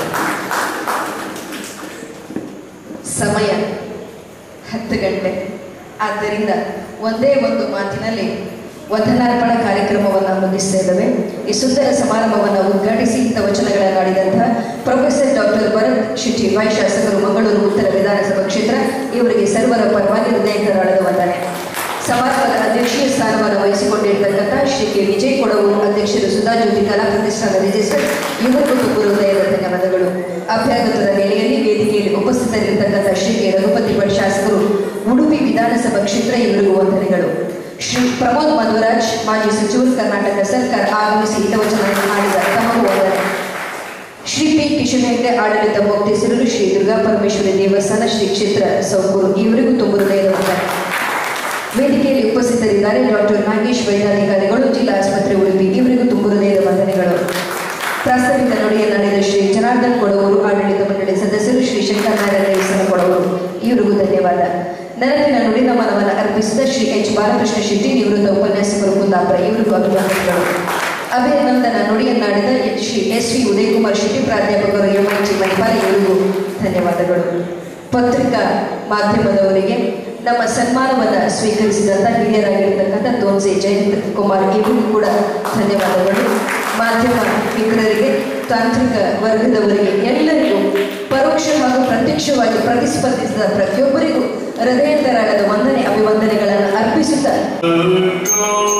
ಸಮಯ ಹತ್ತು ಗಂಟೆ ಆದ್ದರಿಂದ ಒಂದೇ ಒಂದು ಮಾತಿನಲ್ಲಿ ವಂದನಾರ್ಪಣಾ ಕಾರ್ಯಕ್ರಮವನ್ನು ಮುಗಿಸ್ತಾ ಇದ್ದೇವೆ ಈ ಸುಂದರ ಸಮಾರಂಭವನ್ನು ಉದ್ಘಾಟಿಸಿ ಇಂಥ ವಚನಗಳನ್ನಾಡಿದಂತಹ professor doctor Bharath Shetty Y ಶಾಸಕರು ಮಂಗಳೂರು ಉತ್ತರ ವಿಧಾನಸಭಾ ಕ್ಷೇತ್ರ ಇವರಿಗೆ ಸರ್ವರ ಪರವಾಗಿ ಹೃದಯಕರಾಳದ ವಂದನೆ ಸಮಾರಂಭದ ಅಧ್ಯಕ್ಷೀಯ ಸ್ಥಾನವನ್ನು ವಹಿಸಿಕೊಂಡಿರ್ತಕ್ಕಂಥ ಶ್ರೀ ಕೆ ವಿಜಯ್ ಕೊಡವು ಅಧ್ಯಕ್ಷರು ಸುಧಾಜ್ಯೋತಿ ಕಲಾ ಪ್ರತಿಷ್ಠಾನ ರಿಜಿಸ್ಟರ್ ಇವರಿಗೂ ತುಂಬ ಹೃದಯದ ಧನ್ಯವಾದಗಳು ಅಭ್ಯಾಗತದ ನೆಲೆಯಲ್ಲಿ ವೇದಿಕೆಯಲ್ಲಿ ಉಪಸ್ಥಿತರಿರತಕ್ಕಂಥ ಶ್ರೀ ಕೆ ರಘುಪತಿ ಭಟ್ ಶಾಸಕರು ಉಡುಪಿ ವಿಧಾನಸಭಾ ಕ್ಷೇತ್ರ ಇವರಿಗೂ ವಂದನೆಗಳು ಶ್ರೀ ಪ್ರಮೋದ್ ಮಧ್ವರಾಜ್ ಮಾಜಿ ಸಚಿವರು ಕರ್ನಾಟಕ ಸರ್ಕಾರ ಆಗಮಿಸಿ ಹಿತವಚನ ಮಾಡಿದ ತಮಗೂ ವಂದನೆ ಶ್ರೀ ಪಿ ಕಿಶನ್ ಹೆಗ್ಡೆ ಆಡಳಿತ ಮುಕ್ತೇಸರರು ಶ್ರೀ ದುರ್ಗಾ ಪರಮೇಶ್ವರಿ ದೇವಸ್ಥಾನ ಶ್ರೀ ಕ್ಷೇತ್ರ ಸೌಕೂರು ಇವರಿಗೂ ತುಂಬ ಹೃದಯದ ವಂದನೆ ವೇದಿಕೆಯಲ್ಲಿ ಉಪಸ್ಥಿತರಿದ್ದಾರೆ ಡಾಕ್ಟರ್ ನಾಗೇಶ್ ವೈದ್ಯಾಧಿಕಾರಿಗಳು ಜಿಲ್ಲಾ ಆಸ್ಪತ್ರೆ ಉಡುಪಿ ಇವರಿಗೂ ತುಂಬ ಹೃದಯದ ವಂದನೆಗಳು ಪ್ರಾಸ್ತಾವಿಕ ನುಡಿಯನ್ನಾಡಿದ ಶ್ರೀ ಜನಾರ್ದನ್ ಕೊಡವರು ಆಡಳಿತ ಮಂಡಳಿ ಸದಸ್ಯರು ಶ್ರೀ ಶಂಕರನಾರಾಯಣ ದೇವಸ್ಥಾನ ಕೊಡವರು ಇವರಿಗೂ ಧನ್ಯವಾದ ನೆನಪಿನ ನುಡಿ ನಮನವನ್ನು ಅರ್ಪಿಸಿದ ಶ್ರೀ ಎಚ್ ಬಾಲಕೃಷ್ಣ ಶೆಟ್ಟಿ ನಿವೃತ್ತ ಉಪನ್ಯಾಸಕರು ಕುಂದಾಪುರ ಇವರಿಗೂ ಅಭಿನಂದನೆಗಳು ಅಭಿನಂದನ ನುಡಿಯನ್ನಾಡಿದ ಶ್ರೀ ಎಸ್ ವಿ ಉದಯಕುಮಾರ್ ಶೆಟ್ಟಿ ಪ್ರಾಧ್ಯಾಪಕರು ಎಂ ಐ ಜಿ ಮಣಿಪಾಲ ಇವರಿಗೂ ಧನ್ಯವಾದಗಳು ಪತ್ರಿಕಾ ಮಾಧ್ಯಮದವರಿಗೆ ನಮ್ಮ ಸನ್ಮಾನವನ್ನು ಸ್ವೀಕರಿಸಿದಂಥ ಹಿರಿಯರಾಗಿರ್ತಕ್ಕಂಥ ತೋನ್ಸೆ ಜಯಂತ್ ಕುಮಾರ್ ಇವರಿಗೂ ಕೂಡ ಧನ್ಯವಾದಗಳು ಮಾಧ್ಯಮ ಮಿತ್ರರಿಗೆ ತಾಂತ್ರಿಕ ವರ್ಗದವರಿಗೆ ಎಲ್ಲರಿಗೂ ಪರೋಕ್ಷ ಹಾಗೂ ಪ್ರತ್ಯಕ್ಷವಾಗಿ ಪ್ರತಿಸ್ಪರ್ಧಿಸಿದ ಪ್ರತಿಯೊಬ್ಬರಿಗೂ ಹೃದಯಂತರಾಗದ ವಂದನೆ ಅಭಿವಂದನೆಗಳನ್ನು ಅರ್ಪಿಸುತ್ತಾ